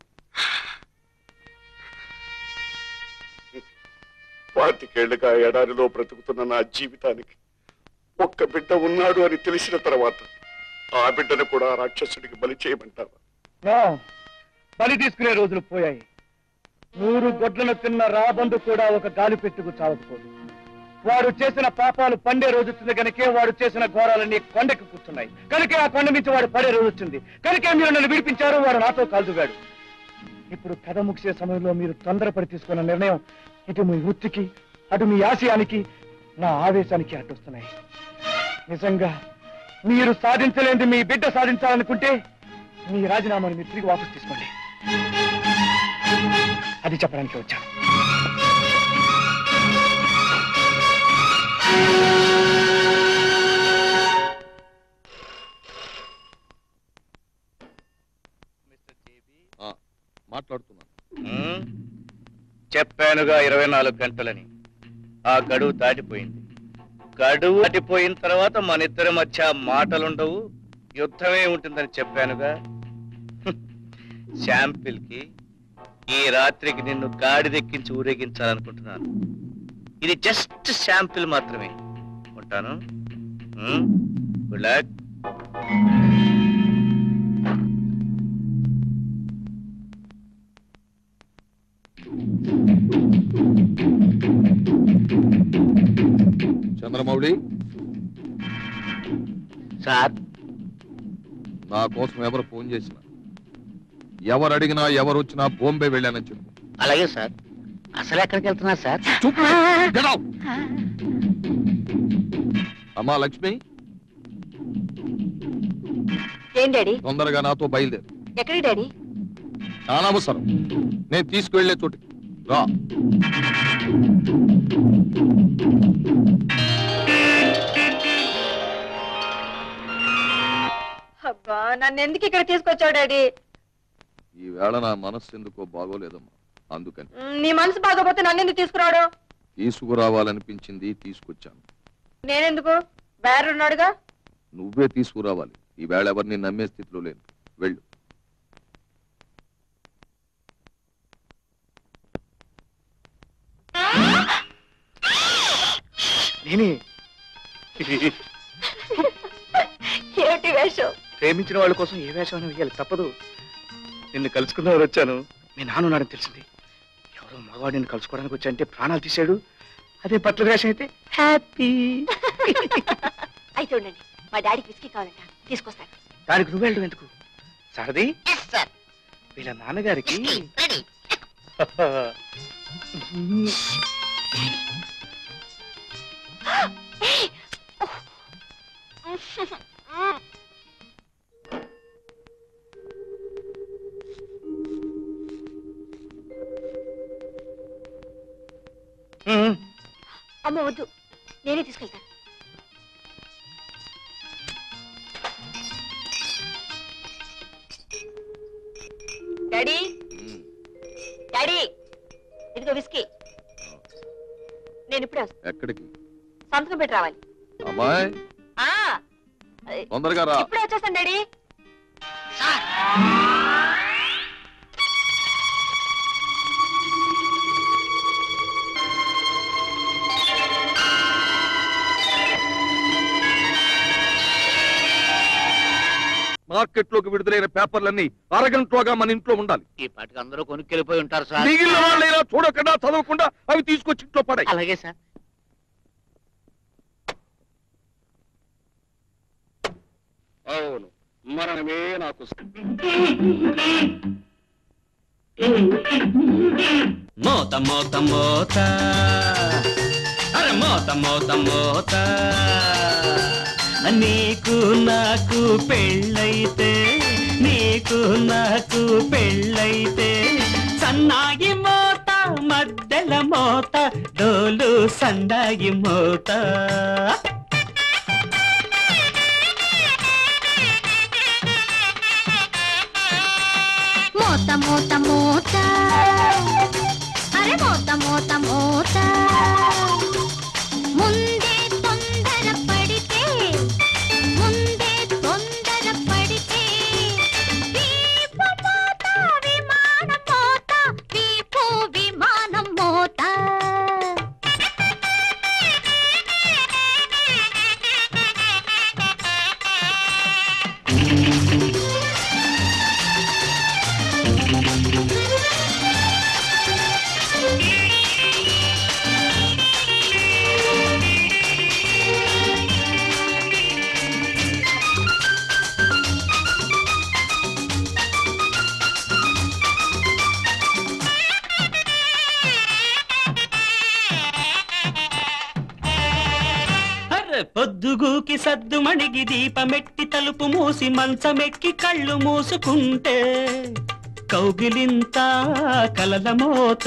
పాతికేళ్లుగా ఎడారిలో బ్రతుకుతున్న నా జీవితానికి ఒక్క బిడ్డ ఉన్నాడు అని తెలిసిన తర్వాత ఆ బిడ్డను కూడా రాక్షసుడికి బలి చేయమంటావా నో, బలి తీసుకునే రోజులు పోయాయి నూరు గొడ్లను తిన్న రాబందు కూడా ఒక గాలి పెట్టుకు చావకపోదు వాడు చేసిన పాపాలు పండే రోజు వచ్చింది కనుకే వాడు చేసిన ఘోరాలన్నీ కొండకి కూర్చున్నాయి కనుకే ఆ కొండ నుంచి వాడు పడే రోజు వచ్చింది కనుకే మీరు నన్ను విడిపించారు వాడు నాతో కాల్దుగాడు ఇప్పుడు కథ ముగిసే సమయంలో మీరు తొందరపడి తీసుకున్న నిర్ణయం ఇటు మీ వృత్తికి అటు మీ ఆశయానికి నా ఆవేశానికి అడ్డొస్తున్నాయి నిజంగా మీరు సాధించలేనిది మీ బిడ్డ సాధించాలనుకుంటే మీ రాజీనామాను మీరు తిరిగి వాపసు తీసుకోండి అది చెప్పడానికి వచ్చాను మాట్లాడుతున్నాను ఉమ్, చెప్పానుగా ఇరవై నాలుగు గంటలని ఆ గడువు దాటిపోయింది గడువు దాటిపోయిన తర్వాత మన ఇద్దరి మధ్య మాటలుండవు యుద్ధమే ఉంటుందని చెప్పానుగా శాంపిల్ కి ఈ రాత్రికి నిన్ను గాడిదెక్కించి ఊరేగించాలనుకుంటున్నాను ఇది జస్ట్ శాంపిల్ మాత్రమే ఉంటాను గుడ్ లక్ చంద్రమౌళి సార్ నా కోసం ఎవరు ఫోన్ చేసినా ఎవరు అడిగినా ఎవరు వచ్చినా బాంబే వెళ్ళానని చెప్పు అలాగే సార్ అసలు ఎక్కడికి వెళ్తున్నారు సార్ Get out! అమ్మా లక్ష్మి ఏం డాడీ తొందరగా నాతో బయలుదేరు ఎక్కడికి డాడీ అనవసరం నేను తీసుకువెళ్లే చోటికి రా అబ్బా నన్ను ఎందుకు ఇక్కడ తీసుకొచ్చావు డాడీ ఈ వేళ నా మనస్సు ఎందుకో బాగోలేదమ్మా అందుకని మ్, నీ మనసు బాగోపోతే నన్ను ఎందుకు తీసుకురావడం తీసుకురావాలనిపించింది తీసుకొచ్చాను నేనెందుకు ఉన్నాడుగా నువ్వే తీసుకురావాలి ఈ వేళ ఎవరిని నమ్మే స్థితిలో లేను వెళ్ళు నేనే ఏమిటి వేషం ప్రేమించిన వాళ్ళ కోసం ఏ వేషమైనా వేయాలి తప్పదు నిన్ను కలుసుకుందామని వచ్చాను మీ నాన్న ఉన్నాడని తెలిసింది ఎవరో మగవాడు నిన్ను కలుసుకోవడానికి వచ్చా అంటే ప్రాణాలు తీశాడు అదే బట్టల వేషం అయితే హ్యాపీ అయితే ఉండండి మా డాడీకి విస్కీ కావాలంట తీసుకొస్తాను దానికి నువ్వు వెళ్ళడం ఎందుకు సరది వీళ్ళ నాన్నగారికి అమ్మ వద్దు నేనే తీసుకెళ్తాను డాడీ డాడీ ఇదిగో విస్కీ నేను ఇప్పుడే వస్తాను ఎక్కడికి సంతకం పెట్టి రావాలి అమ్మాయి ఆ, తొందరగా రా ఇప్పుడే వచ్చేస్తాను డాడీ మార్కెట్లోకి విడుదలైన పేపర్లన్నీ అరగంటలోగా మన ఇంట్లో ఉండాలి ఈ పాటికి అందరూ కొనుక్కెళ్ళిపోయి ఉంటారు సార్ మిగిలిన వాళ్ళైనా చూడకుండా చదవకుండా అవి తీసుకొచ్చి ఇంట్లో పడాయి అలాగే సార్ అవును మరణమే నాకు మోత మోత మోత అరే మోత మోత మోత నీకు నాకు పెళ్ళైతే నీకు నాకు పెళ్ళైతే సన్నాయి మోత మద్దెల మోత డోలు సండాయి మోత మోత మోత మోత అరే మోత మోత మోత ముందే తొందర పడితే ముందే తొందర పడితే వీపు మోత విమానం మోత వీపు విమానం మోత అర్రె పొద్దుగూకి సద్దు మణిగి దీపమెట్టి తలుపు మూసి మంచమెక్కి కళ్ళు మూసుకుంటే కౌగిలింత కలల మోత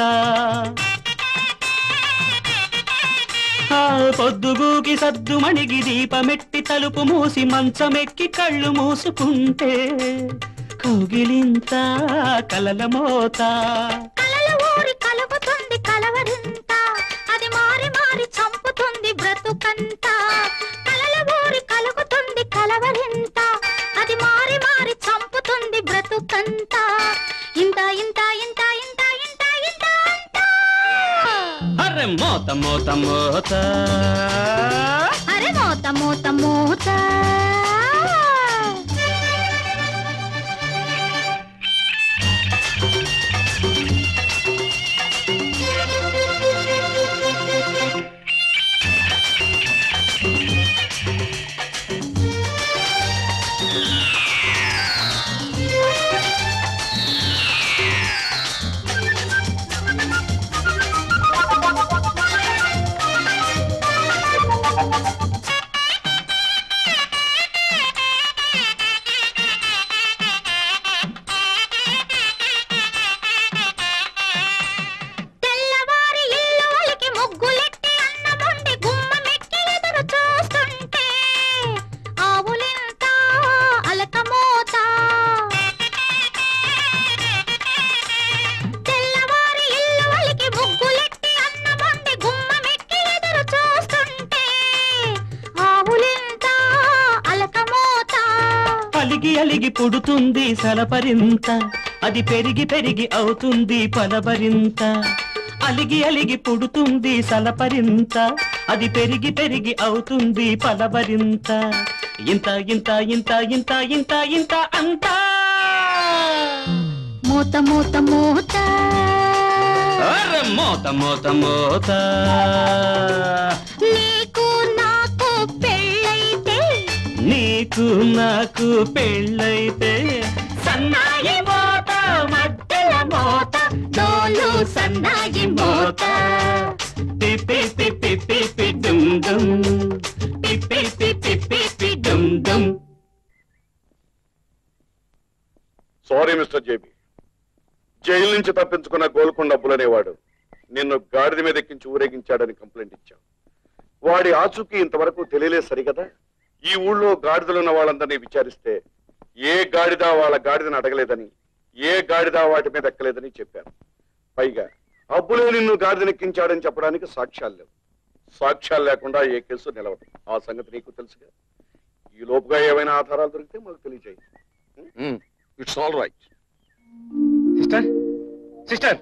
ఆ పొద్దుగూకి సద్దు మణిగి దీపమెట్టి తలుపు మూసి మంచమెక్కి కళ్ళు మూసుకుంటే కౌగిలింత కలల మోత కలల ఊరి కలుగుతుంది కలవరింత అది మారి మారి చంపుతుంది బ్రతుకంతా కలల ఊరి కలుగుతుంది కలవరింత అది మారి మారి చంపుతుంది బ్రతుకంతా ఇంత ఇంత ఇంత ఇంత ఇంత ఇంత ఇంత అర్రె మోత మోత మోత అరే మోత మోత మోత తెల్లవారి ఇల్లులకి ముగ్గులెట్టి అన్నముండి గుమ్మమెక్కి ఎదురు చూస్తుంటే ఆవులింత అలకమోత తెల్లవారి ఇల్లులకి ముగ్గులెట్టి అన్నముండి గుమ్మమెక్కి ఎదురు చూస్తుంటే ఆవులింత అలకమోత అలిగి అలిగి పుడుతుంది సలపరింత అది పెరిగి పెరిగి అవుతుంది పలబరింత అలిగి అలిగి పుడుతుంది సలపరింత అది పెరిగి పెరిగి అవుతుంది పలబరింత ఇంత ఇంత ఇంత ఇంత ఇంత ఇంత అంతా మూత మూత మూత అర్రె మోత మోత మోత నీకు నాకు పెళ్ళైతే నీకు నాకు పెళ్ళైతే సన్నాయి మోత మధ్యల మోత డోలు సన్నాయి మోత పిపి పిపి పిపి డుమ్ డుమ్ పిపి పిపి పిపి డుమ్ డుమ్ సారీ మిస్టర్ జేబీ జైలు నుంచి తప్పించుకున్న గోల్కొండ బులనేవాడు నిన్ను గాడిద మీద ఎక్కించి ఊరేగించాడని కంప్లైంట్ ఇచ్చావు వాడి ఆచూకీ ఇంతవరకు తెలియలేదు సరిగదా ఈ ఊళ్ళో గాడిదలున్న వాళ్ళందరినీ విచారిస్తే ఏ గాడిద వాళ్ళ గాడిదని అడగలేదని ఏ గాడిద వాటి మీద ఎక్కలేదని చెప్పాను పైగా అబ్బులే నిన్ను గాడిదనెక్కించాడని చెప్పడానికి సాక్ష్యాలు లేవు సాక్ష్యాలు లేకుండా ఏ కేసు నిలవదు ఆ సంగతి నీకు తెలుసుగా ఈ లోపుగా ఏమైనా ఆధారాలు దొరికితే మాకు తెలియజేయి it's all right sister sister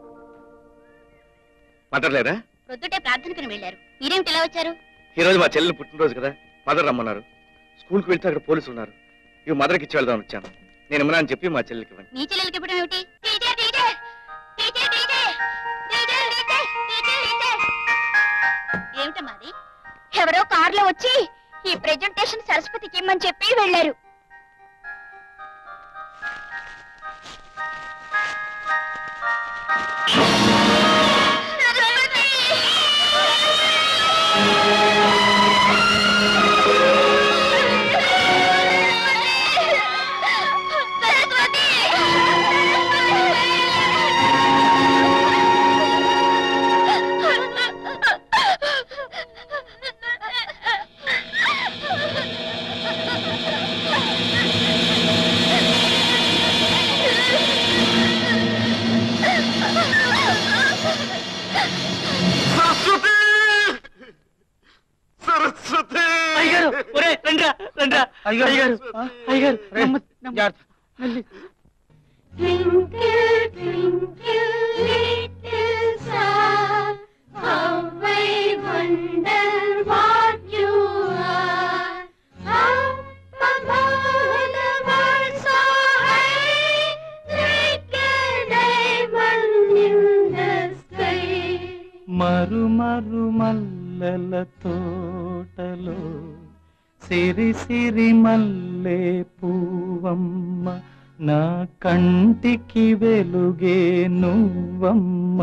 మాట్లాడలేరా ప్రొద్దుటే ప్రార్థనకుని వెళ్ళారు మీరేమిటి ఇలా వచ్చారు ఈ రోజు మా చెల్లెలు పుట్టినరోజు కదా మదర్ రమ్మన్నారు స్కూల్కి వెళ్తే అక్కడ పోలీసులు ఉన్నారు ఇవి మదర్కి ఇచ్చి వెళ్దాం వచ్చాను నేను ఇమ్మన్నా అని చెప్పి మా చెల్లెలకి ఇవ్వండి మీ చెల్లెలకి ఇవ్వడం ఏమిటి teacher teacher teacher teacher teacher teacher teacher teacher ఏమిటమ్మాది ఎవరో కారులో వచ్చి ఈ ప్రెజెంటేషన్ సరస్వతికి ఇమ్మని చెప్పి వెళ్ళారు సరస్వతి సరస్వతి అయ్యగారు ఒరే రండ్రా రండ్రా అయ్యగారు అయ్యగారు నెమ్మది, నెమ్మది. మళ్ళీ Twinkle, twinkle, little star, how I wonder what you are. Up above the world so high, like a diamond in the sky. మరు మరు మల్లెల తోటలో సిరి సిరి మల్లె పూవమ్మ నా కంటికి వెలుగే నువ్వమ్మ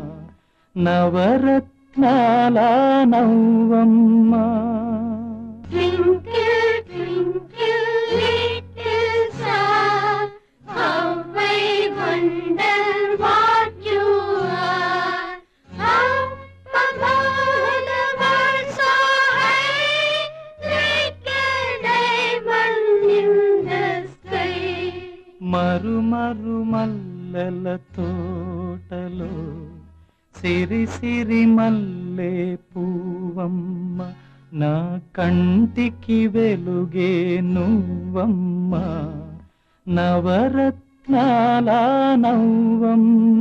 నవరత్నాల నవ్వమ్మ Twinkle, twinkle, little star, how I wonder what you are. Up above the world so high, like a diamond in the sky. మరు మరు మల్లెల తోటలో సిరి సిరి మల్లె పూవమ్మ నా కంటికి వెలుగే నువ్వమ్మ నవరత్నాల నవ్వమ్మ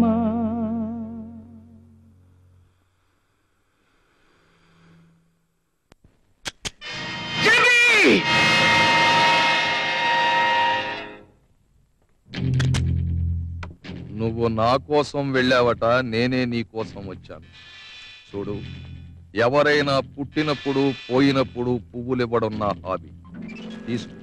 నువ్వు నా కోసం వెళ్ళావట నేనే నీ కోసం వచ్చాను చూడు ఎవరైనా పుట్టినప్పుడు పోయినప్పుడు పువ్వులు ఇవ్వడం నా హాబీ తీసుకో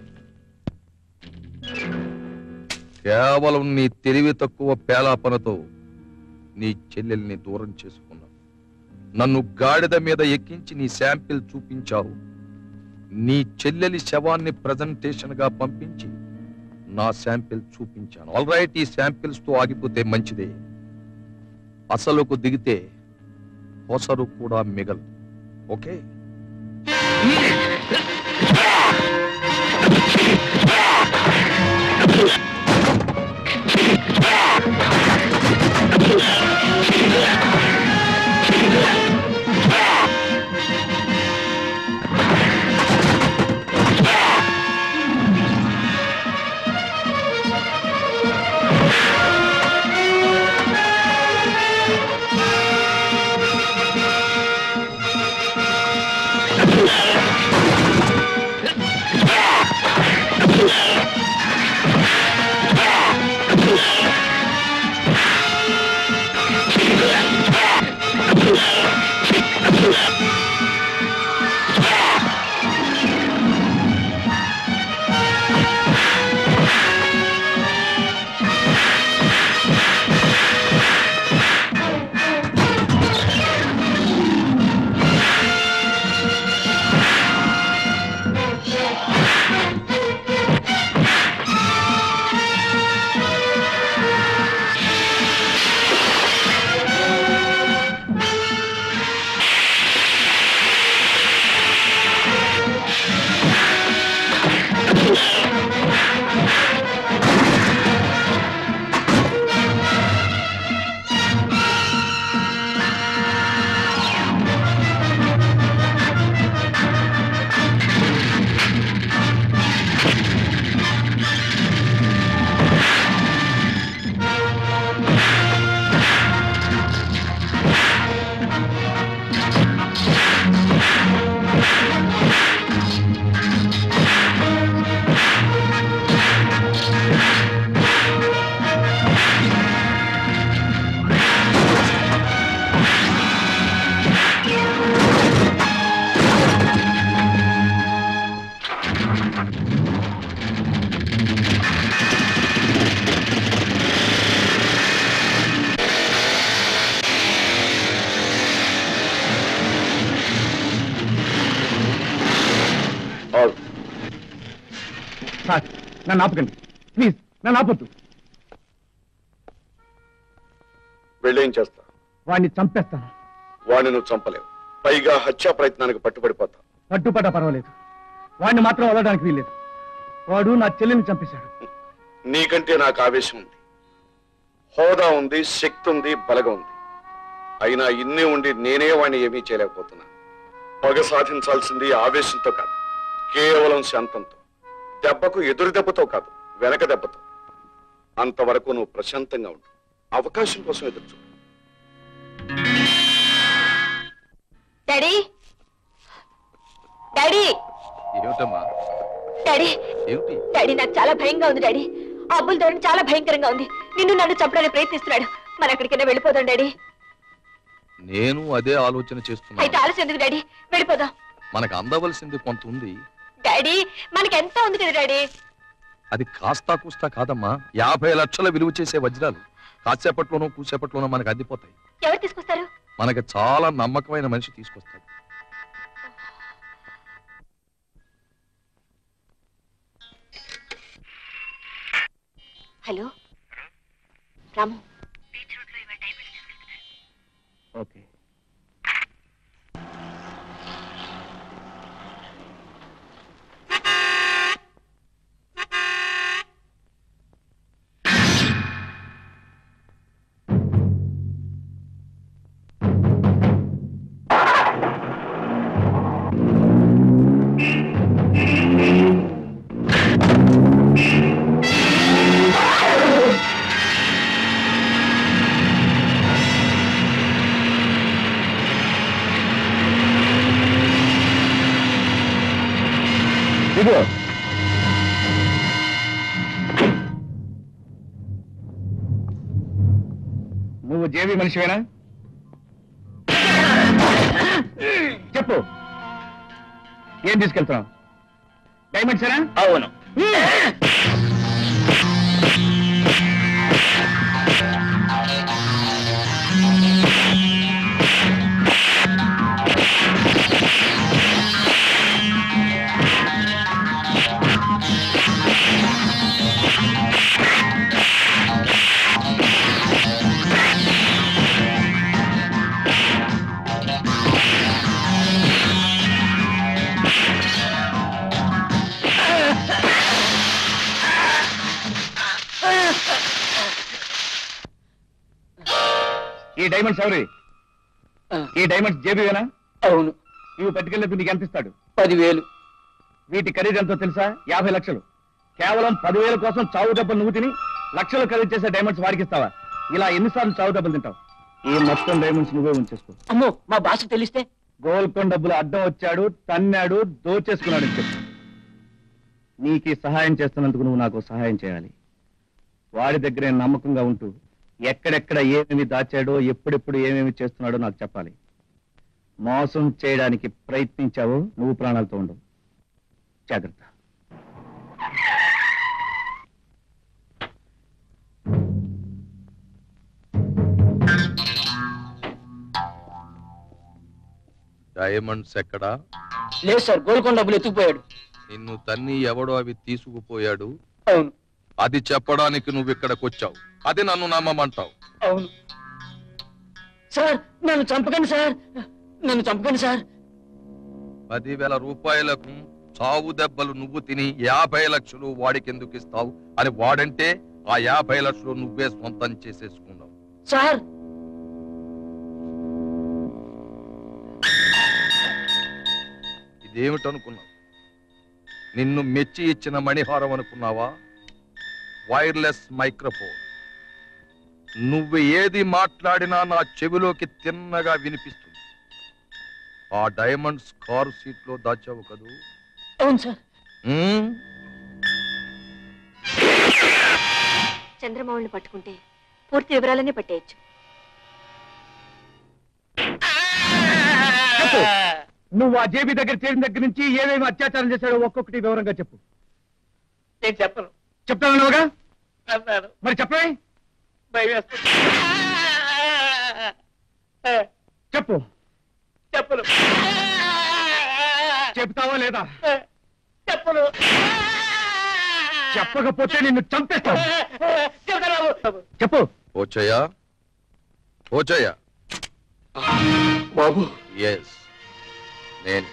కేవలం నీ తెలివి తక్కువ పేలాపనతో నీ చెల్లెల్ని దూరం చేసుకున్నావు నన్ను గాడిద మీద ఎక్కించి నీ శాంపిల్ చూపించావు నీ చెల్లెలి శవాన్ని ప్రజెంటేషన్ గా పంపించి నా శాంపిల్ చూపించాను ఆల్ రైట్ ఈ శాంపిల్స్ తో ఆగిపోతే మంచిదే అసలుకు దిగితే పొసరు కూడా మిగలదు ఓకే ఆగు. సార్ నన్ను ఆపకండి ప్లీజ్ నన్ను ఆపొద్దు వెళ్ళేం చేస్తా వాడిని చంపేస్తాను వాడిని నువ్వు చంపలేవు పైగా హత్యా ప్రయత్నానికి పట్టుబడిపోతా పట్టుపడ్డ పర్వాలేదు వాడిని మాత్రం వదలడానికి వీల్లేదు వాడు నా చెల్లిని చంపేశాడు నీకంటే నాకు ఆవేశం ఉంది హోదా ఉంది శక్తి ఉంది బలగం ఉంది అయినా ఇన్నే ఉండి నేనే వాడిని ఏమీ చేయలేకపోతున్నా పగ సాధించాల్సింది ఆవేశంతో కాదు కేవలం శాంతంతో దెబ్బకు ఎదురు దెబ్బతో కాదు వెనక దెబ్బతో అంతవరకు నువ్వు ప్రశాంతంగా ఉండు అవకాశం కోసం ఎదురు చూడు డాడీ డాడీ ఏమిటమ్మా డాడీ ఏమిటి డాడీ నాకు చాలా భయంగా ఉంది డాడీ ఆ అబ్బుల ధోరణి చాలా భయంకరంగా ఉంది నిన్ను నన్ను చంపడానికి ప్రయత్నిస్తున్నాడు మన ఎక్కడికైనా వెళ్ళిపోదాం డాడీ నేను అదే ఆలోచన చేస్తున్నా అయితే ఆలస్యం ఎందుకు డాడీ వెళ్ళిపోదాం మనకు అందవలసింది కొంత ఉంది డాడీ మనకి ఎంత ఉంది కదా డాడీ అది కాస్తా కూస్తా కాదమ్మా యాభై లక్షల విలువ చేసే వజ్రాలు కాసేపట్లోనో కూసేపట్లోనో మనకు అందిపోతాయి ఎవరు తీసుకొస్తారు మనకి చాలా నమ్మకమైన మనిషి తీసుకొస్తాడు హలో రాము ఓకే ఇదిగో నువ్వు జేబీ మనిషివేనా చెప్పు ఏం తీసుకెళ్తున్నావు డైమండ్సేనా అవును ఈ డైమండ్స్ ఎవరి ఈ డైమండ్స్ జేబీవేనా అవును ఇవి పట్టుకెళ్ళినప్పుడు నీకు ఎంత ఇస్తాడు పదివేలు వీటి ఖరీదు ఎంతో తెలుసా యాభై లక్షలు కేవలం పదివేల కోసం చావు దెబ్బలు నువ్వు తిని లక్షలు ఖరీదు చేసే డైమండ్స్ వాడికి ఇస్తావా ఇలా ఎన్నిసార్లు చావు దెబ్బలు తింటావు ఈ మొత్తం డైమండ్స్ నువ్వే ఉంచేసుకో అమ్మో మా బాస్ తెలిస్తే గోల్కొండ డబ్బులు అడ్డం వచ్చాడు తన్నాడు దోచేసుకున్నాడు అని చెప్పు నీకు ఈ సహాయం చేస్తున్నందుకు నువ్వు నాకు సహాయం చేయాలి వాడి దగ్గరే నమ్మకంగా ఉంటూ ఎక్కడెక్కడ ఏమేమి దాచాడో ఎప్పుడెప్పుడు ఏమేమి చేస్తున్నాడో నాకు చెప్పాలి మోసం చేయడానికి ప్రయత్నించావో నువ్వు ప్రాణాలతో ఉండవు జాగ్రత్త డైమండ్స్ ఎక్కడా లేదు సార్ గోల్కొండ డబ్బులు ఎత్తుకుపోయాడు నిన్ను తన్ని ఎవడో అవి తీసుకుపోయాడు అవును అది చెప్పడానికి నువ్వు ఇక్కడికి వచ్చావు అది నన్ను నమ్మమంటావు అవును సార్ నన్ను చంపకండి సార్ నన్ను చంపకండి సార్ పదివేల రూపాయలకు చావు దెబ్బలు నువ్వు తిని యాభై లక్షలు వాడికి ఎందుకు ఇస్తావు అని వాడంటే ఆ యాభై లక్షలు నువ్వే సొంతం చేసేసుకున్నావు సార్ ఇదేమిటనుకున్నావు నిన్ను మెచ్చి ఇచ్చిన మణిహారం అనుకున్నావా వైర్లెస్ మైక్రోఫోన్ నువ్వు ఏది మాట్లాడినా నా చెవిలోకి తిన్నగా వినిపిస్తుంది ఆ డైమండ్స్ కారు సీట్ లో దాచావు కదూ అవును సార్ ఉమ్? చంద్రమౌళిని పట్టుకుంటే పూర్తి వివరాలన్నీ పట్టేయచ్చు చెప్పు నువ్వు ఆ జేబీ దగ్గర చేరిన దగ్గర నుంచి ఏమేమి అత్యాచారం చేశాడో ఒక్కొక్కటి వివరంగా చెప్పు నేను చెప్పను చెప్తానన్నావుగా అన్నాను మరి చెప్పే భయం వేస్తుంది. చెప్పు చెప్పను చెప్తావా లేదా చెప్పను చెప్పకపోతే నిన్ను చంపేస్తావు చెప్తాను బాబు. చెప్పు పోచయ్యా పోచయ్యా బాబు ఎస్ నేను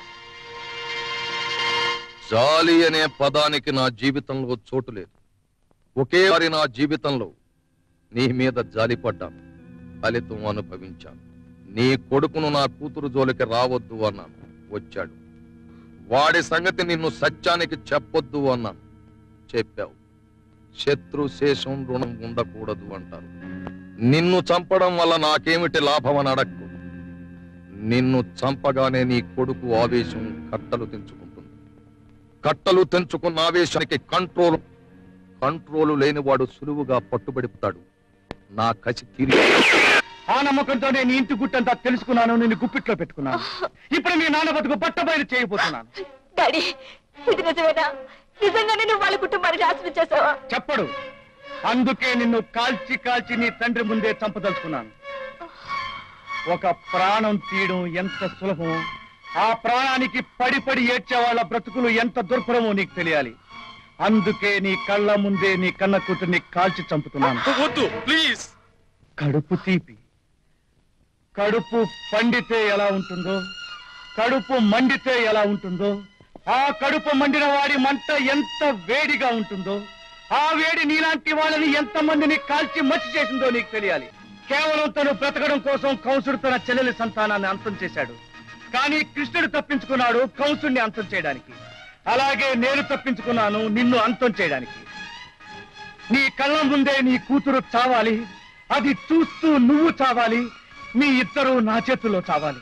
జాలి అనే పదానికి నా జీవితంలో చోటు లేదు ఒకేసారి నా జీవితంలో నీ మీద జాలిపడ్డాను ఫలితం అనుభవించాను నీ కొడుకును నా కూతురు జోలికి రావద్దు అన్నాను వచ్చాడు వాడి సంగతి నిన్ను సత్యానికి చెప్పొద్దు అన్నాను చెప్పావు శత్రు శేషం రుణం ఉండకూడదు అంటారు నిన్ను చంపడం వల్ల నాకేమిటి లాభం అని అడక్కు నిన్ను చంపగానే నీ కొడుకు ఆవేశం కట్టలు తెంచుకుంటుంది కట్టలు తెంచుకున్న ఆవేశానికి కంట్రోల్ కంట్రోలు లేనివాడు సులువుగా పట్టుబడిపుతాడు నా కసి తీరి ఆ నమ్మకంతో నేను ఇంటి గుట్టంతా తెలుసుకున్నాను నిన్ను గుప్పిట్లో పెట్టుకున్నాను ఇప్పుడు మీ నాన్న బతుకు బట్టబయలు చేయబోతున్నాను డాడీ ఇది నిజమేనా నిజంగానే నువ్వు వాళ్ళ కుటుంబాన్ని నాశనం చేసావా చెప్పడు అందుకే నిన్ను కాల్చి కాల్చి నీ తండ్రి ముందే చంపదలుచుకున్నాను ఒక ప్రాణం తీయడం ఎంత సులభం ఆ ప్రాణానికి పడి పడి ఏడ్చే వాళ్ళ బ్రతుకులు ఎంత దుర్భరమో నీకు తెలియాలి అందుకే నీ కళ్ళ ముందే నీ కన్న కూతుర్ని కాల్చి చంపుతున్నాను వద్దు ప్లీజ్ కడుపు తీపి కడుపు పండితే ఎలా ఉంటుందో కడుపు మండితే ఎలా ఉంటుందో ఆ కడుపు మండిన వాడి మంట ఎంత వేడిగా ఉంటుందో ఆ వేడి నీలాంటి వాళ్ళని ఎంత మందిని కాల్చి మచ్చి చేసిందో నీకు తెలియాలి కేవలం తను బ్రతకడం కోసం కంసుడు తన చెల్లెలి సంతానాన్ని అంతం చేశాడు కానీ కృష్ణుడు తప్పించుకున్నాడు కంసుడిని అంతం చేయడానికి అలాగే నేను తప్పించుకున్నాను నిన్ను అంతం చేయడానికి నీ కళ్ళ ముందే నీ కూతురు చావాలి అది చూస్తూ నువ్వు చావాలి మీ ఇద్దరు నా చేతుల్లో చావాలి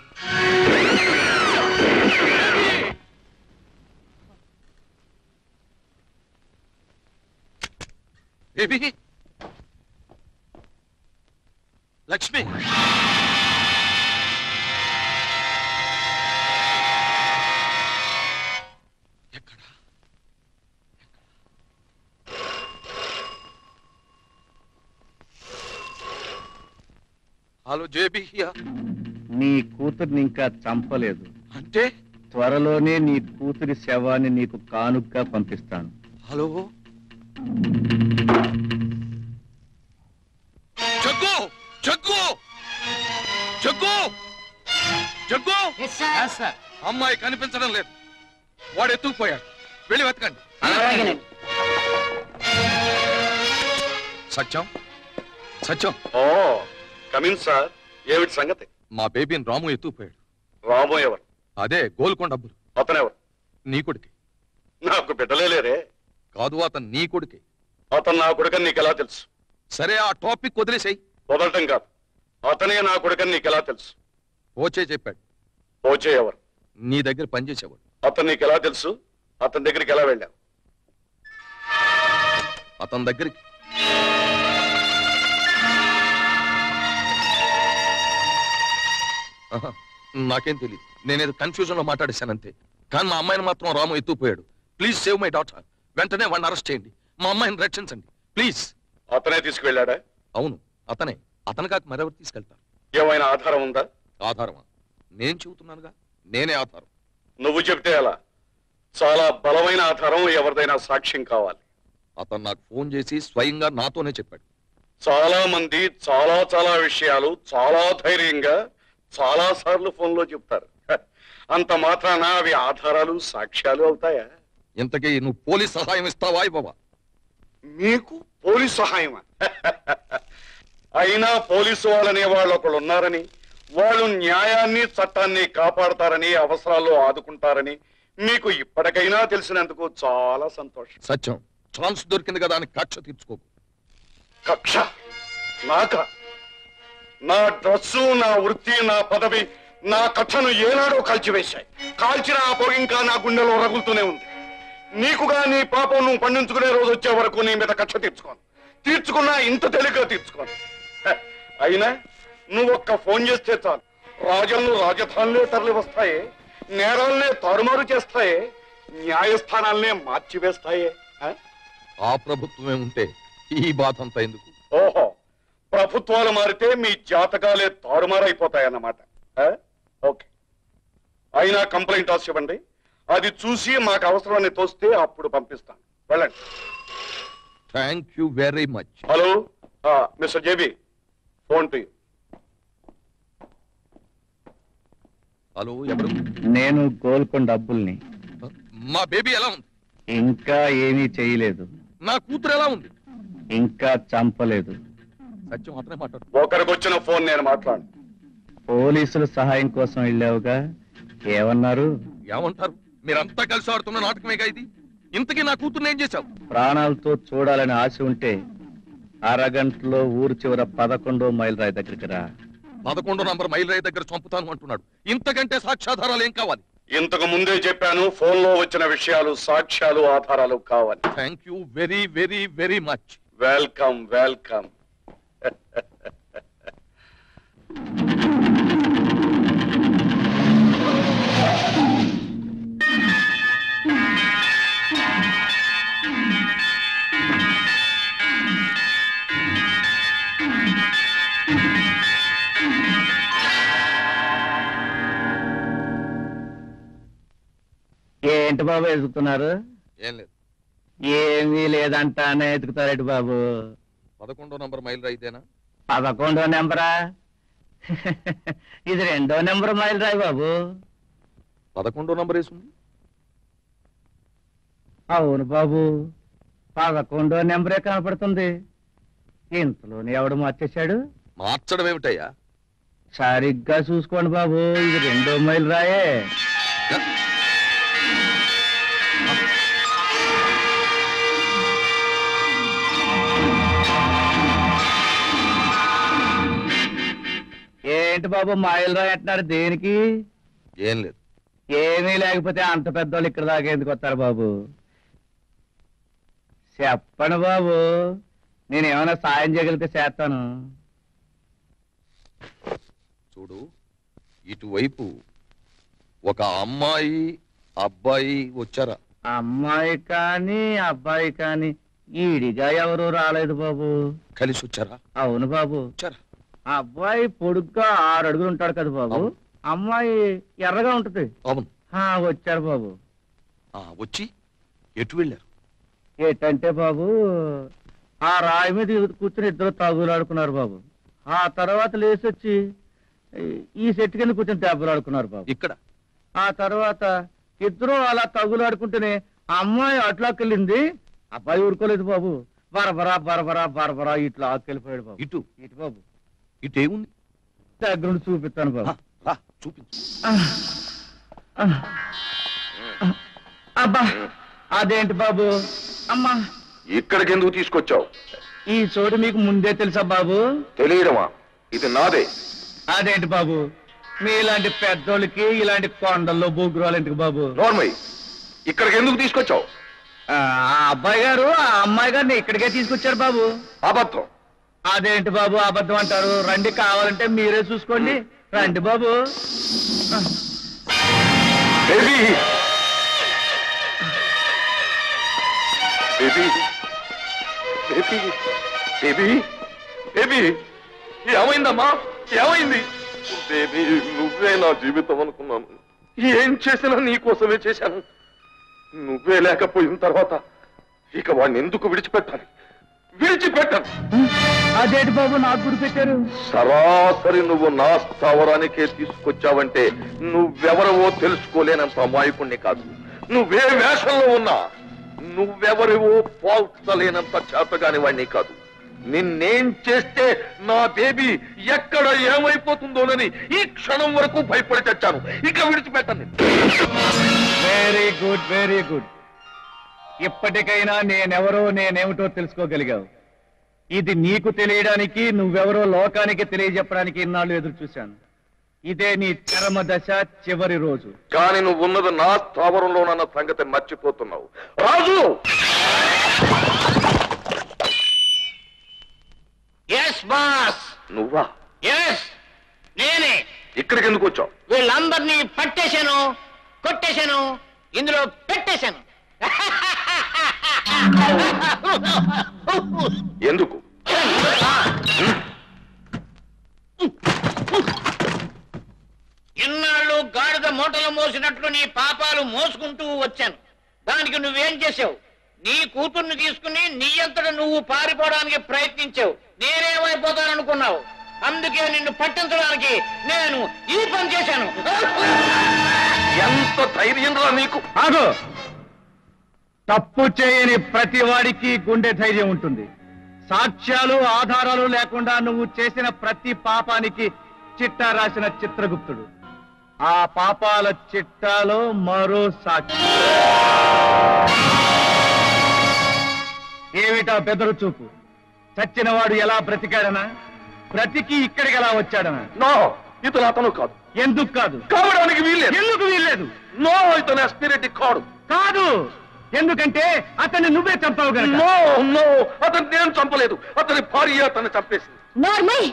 బేబీ లక్ష్మి ఎక్కడ హలో జేబీ నీ కూతుర్ని ఇంకా చంపలేదు అంటే త్వరలోనే నీ కూతురి శవాన్ని నీకు కానుగ్గా పంపిస్తాను హలో జగ్గు జగ్గు జగ్గు జగ్గు అమ్మాయి కనిపించడం లేదు వాడు ఎత్తుకుపోయాడు వెళ్ళి వెతకండి సత్యం సత్యం ఓ కమిన్ సార్ ఏమిటి సంగతి మా బేబీని రాము ఎత్తుకుపోయాడు రాము ఎవరు అదే గోల్కొండ డబ్బులు అతనెవరు నీ కొడుకే నాకు బిడ్డలే లేరే కాదు అతను నీ కొడుకే అతను నా కొడుకని నీకెలా తెలుసు సరే ఆ టాపిక్ వదిలేసాయి వదలటం కాదు అతనే నా కొడుకని నీకెలా తెలుసు ఓచే చెప్పాడు పోచే ఎవరు నీ దగ్గర పనిచేసేవాడు అతను నీకెలా తెలుసు అతని దగ్గరికి ఎలా వెళ్ళావు అతని దగ్గరికి ఆహా, నాకేం తెలియదు నేనేదో కన్ఫ్యూజన్ లో మాట్లాడేశానంతే కానీ మా అమ్మాయిని మాత్రం రాము ఎత్తుకుపోయాడు ప్లీజ్ సేవ్ మై డాటర్ వెంటనే వాడిని అరెస్ట్ చేయండి మా అమ్మాయిని రక్షించండి ప్లీజ్ అతనే తీసుకువెళ్ళాడా అవును అతనే అతను కాక మరెవరు తీసుకెళ్తారు ఏమైనా ఆధారం ఉందా ఆధారమా నేను చెబుతున్నానుగా నేనే ఆధారం నువ్వు చెప్తే ఎలా చాలా బలమైన ఆధారం ఎవరిదైనా సాక్ష్యం కావాలి అతను నాకు ఫోన్ చేసి స్వయంగా నాతోనే చెప్పాడు చాలా మంది చాలా చాలా విషయాలు చాలా ధైర్యంగా చాలా సార్లు ఫోన్లో చెప్తారు హ, అంత మాత్రాన అవి ఆధారాలు సాక్ష్యాలు అవుతాయా ఇంతకీ నువ్వు పోలీస్ సహాయం ఇస్తావా ఇవ్వవా మీకు పోలీస్ సహాయమా అయినా పోలీసు వాళ్ళనే వాళ్ళు ఒకళ్ళు ఉన్నారని వాళ్ళు న్యాయాన్ని చట్టాన్ని కాపాడతారని అవసరాల్లో ఆదుకుంటారని మీకు ఇప్పటికైనా తెలిసినందుకు చాలా సంతోషం సత్యం ఛాన్స్ దొరికింది కదా అని కక్ష తీర్చుకోకు కక్ష నాక నా డ్రస్సు నా వృత్తి నా పదవి నా కక్షను ఏనాడో కాల్చివేశాయి కాల్చిన ఆ పొగ ఇంకా నా గుండెలో రగులుతూనే ఉంది నీకుగా నీ పాపం నువ్వు పండించుకునే రోజు వచ్చే వరకు నీ మీద కక్ష తీర్చుకోను తీర్చుకున్నా ఇంత తేలిగ్గా తీర్చుకోను హ, అయినా నువ్వు ఒక్క ఫోన్ చేస్తే చాలు రాజన్లు రాజధానులే తరలి వస్తాయే నేరాలనే తారుమారు చేస్తాయే న్యాయస్థానాలనే మార్చివేస్తాయే ఆ? ఆ ప్రభుత్వమే ఉంటే ఈ బాధ అంతా ఎందుకు ఓహో ప్రభుత్వాలు మారితే మీ జాతకాలే తారుమారైపోతాయన్నమాట ఆ? ఓకే అయినా కంప్లైంట్ రాసి ఇవ్వండి అది చూసి మాకు అవసరమని తోస్తే అప్పుడు పంపిస్తాను వెళ్ళండి thank you very much hello ఆ, mister JB phone to you. Hello ఎవరు నేను గోల్కొండ అబ్బుల్ని మా బేబీ ఎలా ఉంది ఇంకా ఏమీ చేయలేదు నా కూతురు ఎలా ఉంది ఇంకా చంపలేదు సత్యం అతనే మాట్లాడు ఒకరికి వచ్చిన ఫోన్ నేను మాట్లాడు పోలీసుల సహాయం కోసం వెళ్ళావుగా ఏమన్నారు ఏమంటారు మీరంతా కలిసి ఆడుతున్న నాటకమేగా ఇది ఇంతకీ నా కూతుర్ని ఏం చేశావు ప్రాణాలతో చూడాలని ఆశ ఉంటే అరగంటలో ఊరు చివర పదకొండో మైల్ రాయి దగ్గరికి రా పదకొండో నంబర్ మైల్ రాయి దగ్గర చంపుతాను అంటున్నాడు ఇంతకంటే సాక్ష్యాధారాలు ఏం కావాలి ఇంతకు ముందే చెప్పాను ఫోన్ లో వచ్చిన విషయాలు సాక్ష్యాలు ఆధారాలు కావాలి thank you very very very much welcome welcome ఏంటి బాబు ఎదుగుతున్నారు ఏం లేదు ఏమీ లేదంటానే ఎదుగుతారేంటి బాబు పదకొండో నంబర్ మైల్ రాయిదేనా పదకొండో నెంబరా ఇది రెండో నెంబర్ మైల్ రాయి బాబు పదకొండో నంబర్ వేసింది అవును బాబు పదకొండో నెంబరే కనపడుతుంది ఇంతలోనే ఎవడు మార్చేశాడు మార్చడం ఏమిటయ్యా సరిగ్గా చూసుకోండి బాబు ఇది రెండో మైల్ రాయే ఏంటి బాబు మైల్ రాయి అంటున్నారు దేనికి ఏం లేదు ఏమీ లేకపోతే అంత పెద్దోళ్ళు ఇక్కడ దాకా ఎందుకు వస్తారు బాబు చెప్పండి బాబు నేను ఏమైనా సాయం చేయగలిగితే చేస్తాను చూడు ఇటువైపు ఒక అమ్మాయి అబ్బాయి వచ్చారా అమ్మాయి కానీ అబ్బాయి కానీ ఈడిగా ఎవరు రాలేదు బాబు కలిసి వచ్చారా అవును బాబు వచ్చారా ఆ అబ్బాయి పొడుగ్గా ఆరు అడుగులు ఉంటాడు కదా బాబు అవును. అమ్మాయి ఎర్రగా ఉంటది అవును ఆ, వచ్చారు బాబు ఆ, వచ్చి ఎటు వెళ్ళారు ఏంటంటే బాబు ఆ రాయి మీద కూర్చుని ఇద్దరు తాగులాడుకున్నారు బాబు ఆ తర్వాత లేచి వచ్చి ఈ- ఈ చెట్టు కింద కూర్చొని దెబ్బలాడుకున్నారు బాబు ఇక్కడ ఆ తర్వాత ఇద్దరు అలా తగులాడుకుంటేనే ఆ అమ్మాయి అట్లోకి వెళ్ళింది అబ్బాయి ఊరుకోలేదు బాబు బరబరా బరబరా బరబరా ఇట్లా ఆకెళ్ళిపోయాడు బాబు ఇటు ఇటు బాబు ఇటు ఏముంది దగ్గర నుండి చూపిస్తాను బాబు ఆ, రా చూపించు అబ్బా అదేంటి బాబు అమ్మా ఇక్కడికి ఎందుకు తీసుకొచ్చావు ఈ చోటు మీకు ముందే తెలుసా బాబు తెలియడమా ఇది నాదే అదేంటి బాబు మీలాంటి పెద్దోళ్ళకి ఇలాంటి కొండల్లో బొగ్గురాలు ఎందుకు బాబు నోర్మయ్ ఇక్కడికి ఎందుకు తీసుకొచ్చావు ఆ ఆ అబ్బాయి గారు ఆ అమ్మాయి గారిని ఇక్కడికే తీసుకొచ్చారు బాబు అబద్ధం అదేంటి బాబు అబద్ధం అంటారు రండి కావాలంటే మీరే చూసుకోండి రండి బాబు baby baby baby baby baby ఏమైందమ్మా ఏమైంది బేబీ నువ్వే నా జీవితం అనుకున్నాను ఏం చేసినా నీ కోసమే చేశాను నువ్వే లేకపోయిన తర్వాత ఇక వాడిని ఎందుకు విడిచిపెట్టాలి విడిచిపెట్టను అదేంటి బాబు నాకు గుడి పెట్టారు సరాసరి నువ్వు నా స్థావరానికే తీసుకొచ్చావంటే నువ్వెవరవో తెలుసుకోలేనంత అమాయకుణ్ణి కాదు నువ్వే వేషంలో ఉన్నా నువ్వెవరివో పోల్చలేనంత చేతగాని వాణ్ణి కాదు నిన్నేం చేస్తే నా బేబీ ఎక్కడ ఏమైపోతుందోనని ఈ క్షణం వరకు భయపడి తెచ్చాను ఇక విడిచిపెట్టను వెరీ గుడ్ వెరీ గుడ్ ఇప్పటికైనా నేనెవరో నేనేమిటో తెలుసుకోగలిగావు ఇది నీకు తెలియడానికి నువ్వెవరో లోకానికి తెలియజెప్పడానికి ఇన్నాళ్ళు ఎదురు చూశాను ఇదే నీ చరమ దశ చివరి రోజు కానీ నువ్వు ఉన్నది నా స్థావరంలోనన్న సంగతి మర్చిపోతున్నావు రాజు ఎస్ బాస్ నువ్వా ఎస్ నేనే ఇక్కడికి ఎందుకు వచ్చావు వీళ్ళందరినీ పట్టేశాను కొట్టేశాను ఇందులో పెట్టేశాను ఎందుకు ఇన్నాళ్ళు గాడిద మూటలు మోసినట్లు నీ పాపాలు మోసుకుంటూ వచ్చాను దానికి నువ్వేం చేసావు నీ కూతుర్ని తీసుకుని నీ అంతట నువ్వు పారిపోవడానికి ప్రయత్నించావు నేనేమైపోతాననుకున్నావు అందుకే నిన్ను పట్టించడానికి నేను ఈ పని చేశాను ఎంత ధైర్యం రా నీకు ఆగు తప్పు చేయని ప్రతి వాడికి గుండె ధైర్యం ఉంటుంది సాక్ష్యాలు ఆధారాలు లేకుండా నువ్వు చేసిన ప్రతి పాపానికి చిట్టా రాసిన చిత్రగుప్తుడు ఆ పాపాల చిట్టాలో మరో సాక్షి ఏమిటా బెదరు చూపు చచ్చినవాడు ఎలా బ్రతికాడనా బ్రతికి ఇక్కడికి ఎలా వచ్చాడనా నో ఇతను అతను కాదు ఎందుకు కాదు కావడానికి వీల్లేదు ఎందుకు వీల్లేదు నో ఇతను ఎస్పిరెట్ కాడు కాదు ఎందుకంటే అతన్ని నువ్వే చంపావు గనక నో నో అతను నేను చంపలేదు అతని భార్య అతన్ని చంపేసింది నార్మల్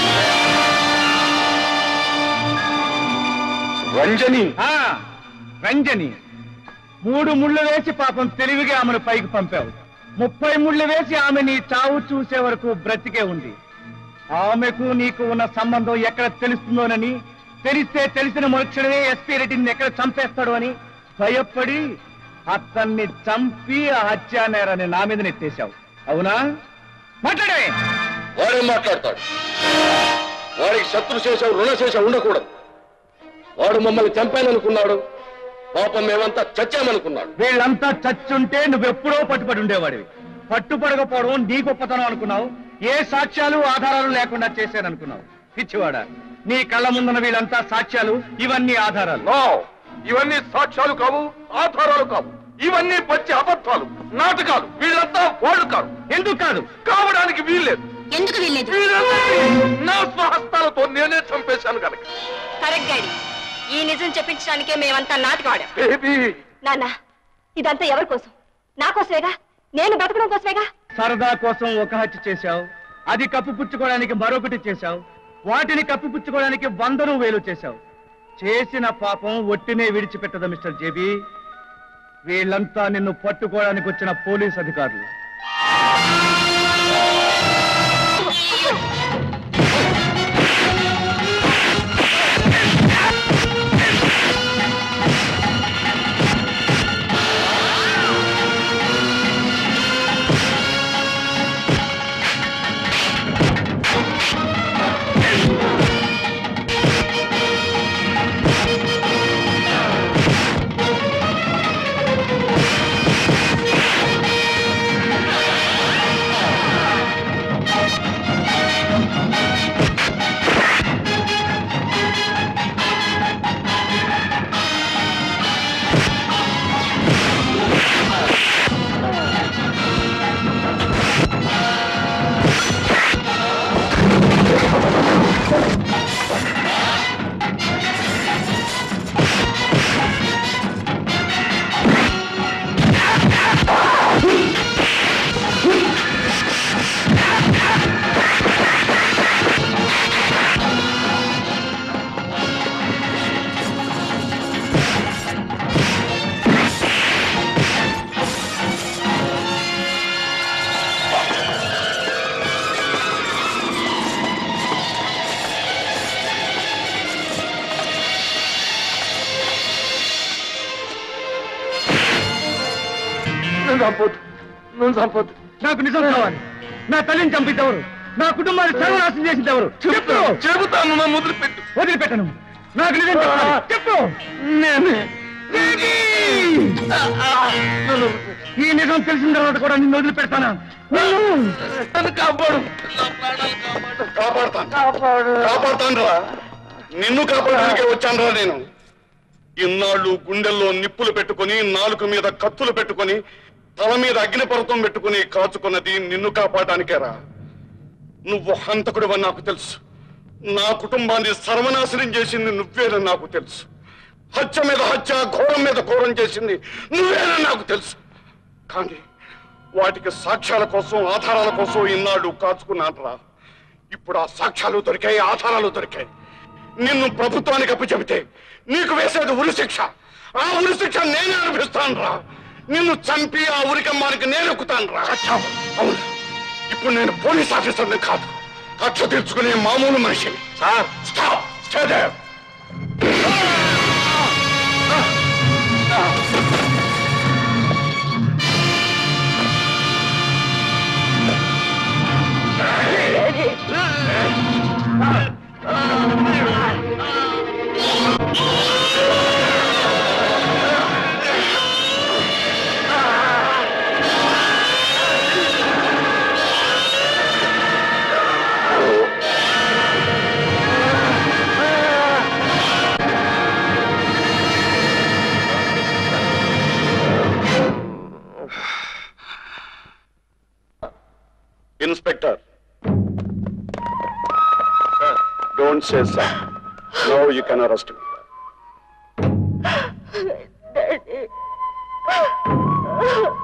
రంజని ఆ, రంజని మూడు ముళ్ళు వేసి పాపం తెలివిగా ఆమెను పైకి పంపావు ముప్పై ముళ్ళు వేసి ఆమె నీ చావు చూసే వరకు బ్రతికే ఉంది ఆమెకు నీకు ఉన్న సంబంధం ఎక్కడ తెలుస్తుందోనని తెలిస్తే తెలిసిన మనుక్షణమే ఎస్పీ రెడ్డిని ఎక్కడ చంపేస్తాడు అని భయపడి అతన్ని చంపి ఆ హత్యా నేరాన్ని నా మీద నెట్టేశావు అవునా మాట్లాడే వాడేం మాట్లాడతాడు వాడికి శత్రు చేసావు రుణ చేసావు ఉండకూడదు వాడు మమ్మల్ని చంపాననుకున్నాడు పాపం మేమంతా చచ్చామనుకున్నాడు వీళ్ళంతా చచ్చుంటే నువ్వెప్పుడో పట్టుబడి ఉండేవాడివి పట్టుపడకపోవడం నీ గొప్పతనం అనుకున్నావు ఏ సాక్ష్యాలు ఆధారాలు లేకుండా చేశాననుకున్నావు పిచ్చివాడా నీ కళ్ళ ముందున్న వీళ్ళంతా సాక్ష్యాలు ఇవన్నీ ఆధారాలు నో ఇవన్నీ సాక్ష్యాలు కావు ఆధారాలు కావు ఇవన్నీ పచ్చి అబద్ధాలు నాటకాలు వీళ్ళంతా వాళ్ళు కాదు ఎందుకు కాదు కావడానికి వీల్లేదు ఎందుకు వీల్లేదు వీళ్ళందరినీ నా స్వహస్తాలతో నేనే చంపేశాను కనుక కరెక్ట్ డాడీ ఈ నిజం చెప్పించడానికే మేమంతా నాటకం ఆడాం బేబీ నాన్న ఇదంతా ఎవరి కోసం నా కోసమేగా నేను బతకడం కోసమేగా సరదా కోసం ఒక హత్య చేశావు అది కప్పిపుచ్చుకోవడానికి మరొకటి చేశావు వాటిని కప్పిపుచ్చుకోవడానికి వందను వేలు చేశావు చేసిన పాపం ఒట్టినే విడిచిపెట్టదు మిస్టర్ జేబీ వీళ్ళంతా నిన్ను పట్టుకోవడానికి వచ్చిన పోలీస్ అధికారులు నేను చంపొద్దు నేను చంపొద్దు నాకు నిజం కావాలి నా తల్లిని చంపిద్దెవరు నా కుటుంబాన్ని సర్వనాశనం చేసిందెవరు చెప్పు చెబుతాను నా ముద్ర పెట్టు వదిలిపెట్టను నాకు నిజం చెప్పాలి. చెప్పు నేనే ఈ నిజం తెలిసిన తర్వాత కూడా నిన్ను వదిలిపెడతానా నిన్ను నన్ను కాపాడు నా ప్రాణాలు కాపాడు కాపాడతాను కాపాడతాను రా నిన్ను కాపాడడానికే వచ్చాను రా నేను ఇన్నాళ్ళు గుండెల్లో నిప్పులు పెట్టుకొని నాలుక మీద కత్తులు పెట్టుకొని తల మీద అగ్నిపర్వతం పెట్టుకుని కాచుకున్నది నిన్ను కాపాడడానికే రా నువ్వు హంతకుడివని నాకు తెలుసు నా కుటుంబాన్ని సర్వనాశనం చేసింది నువ్వేనని నాకు తెలుసు హత్య మీద హత్య ఘోరం మీద ఘోరం చేసింది నువ్వేనని నాకు తెలుసు కానీ వాటికి సాక్ష్యాల కోసం ఆధారాల కోసం ఇన్నాళ్ళు కాచుకున్నాను రా ఇప్పుడు ఆ సాక్ష్యాలు దొరికాయి ఆధారాలు దొరికాయి నిన్ను ప్రభుత్వానికి అప్పు చెబితే నీకు వేసేది ఉరి శిక్ష ఆ ఉరి శిక్ష నేనే అనిపిస్తాను రా నిన్ను చంపి ఆ ఉరికమ్మానికి నేను ఎక్కుతాను రా అవును ఇప్పుడు నేను పోలీస్ ఆఫీసర్ని కాదు కక్ష తీర్చుకునే మామూలు మనిషిని సార్ స్టాప్ స్టే దేర్ ఆ don't say sir no you can arrest me daddy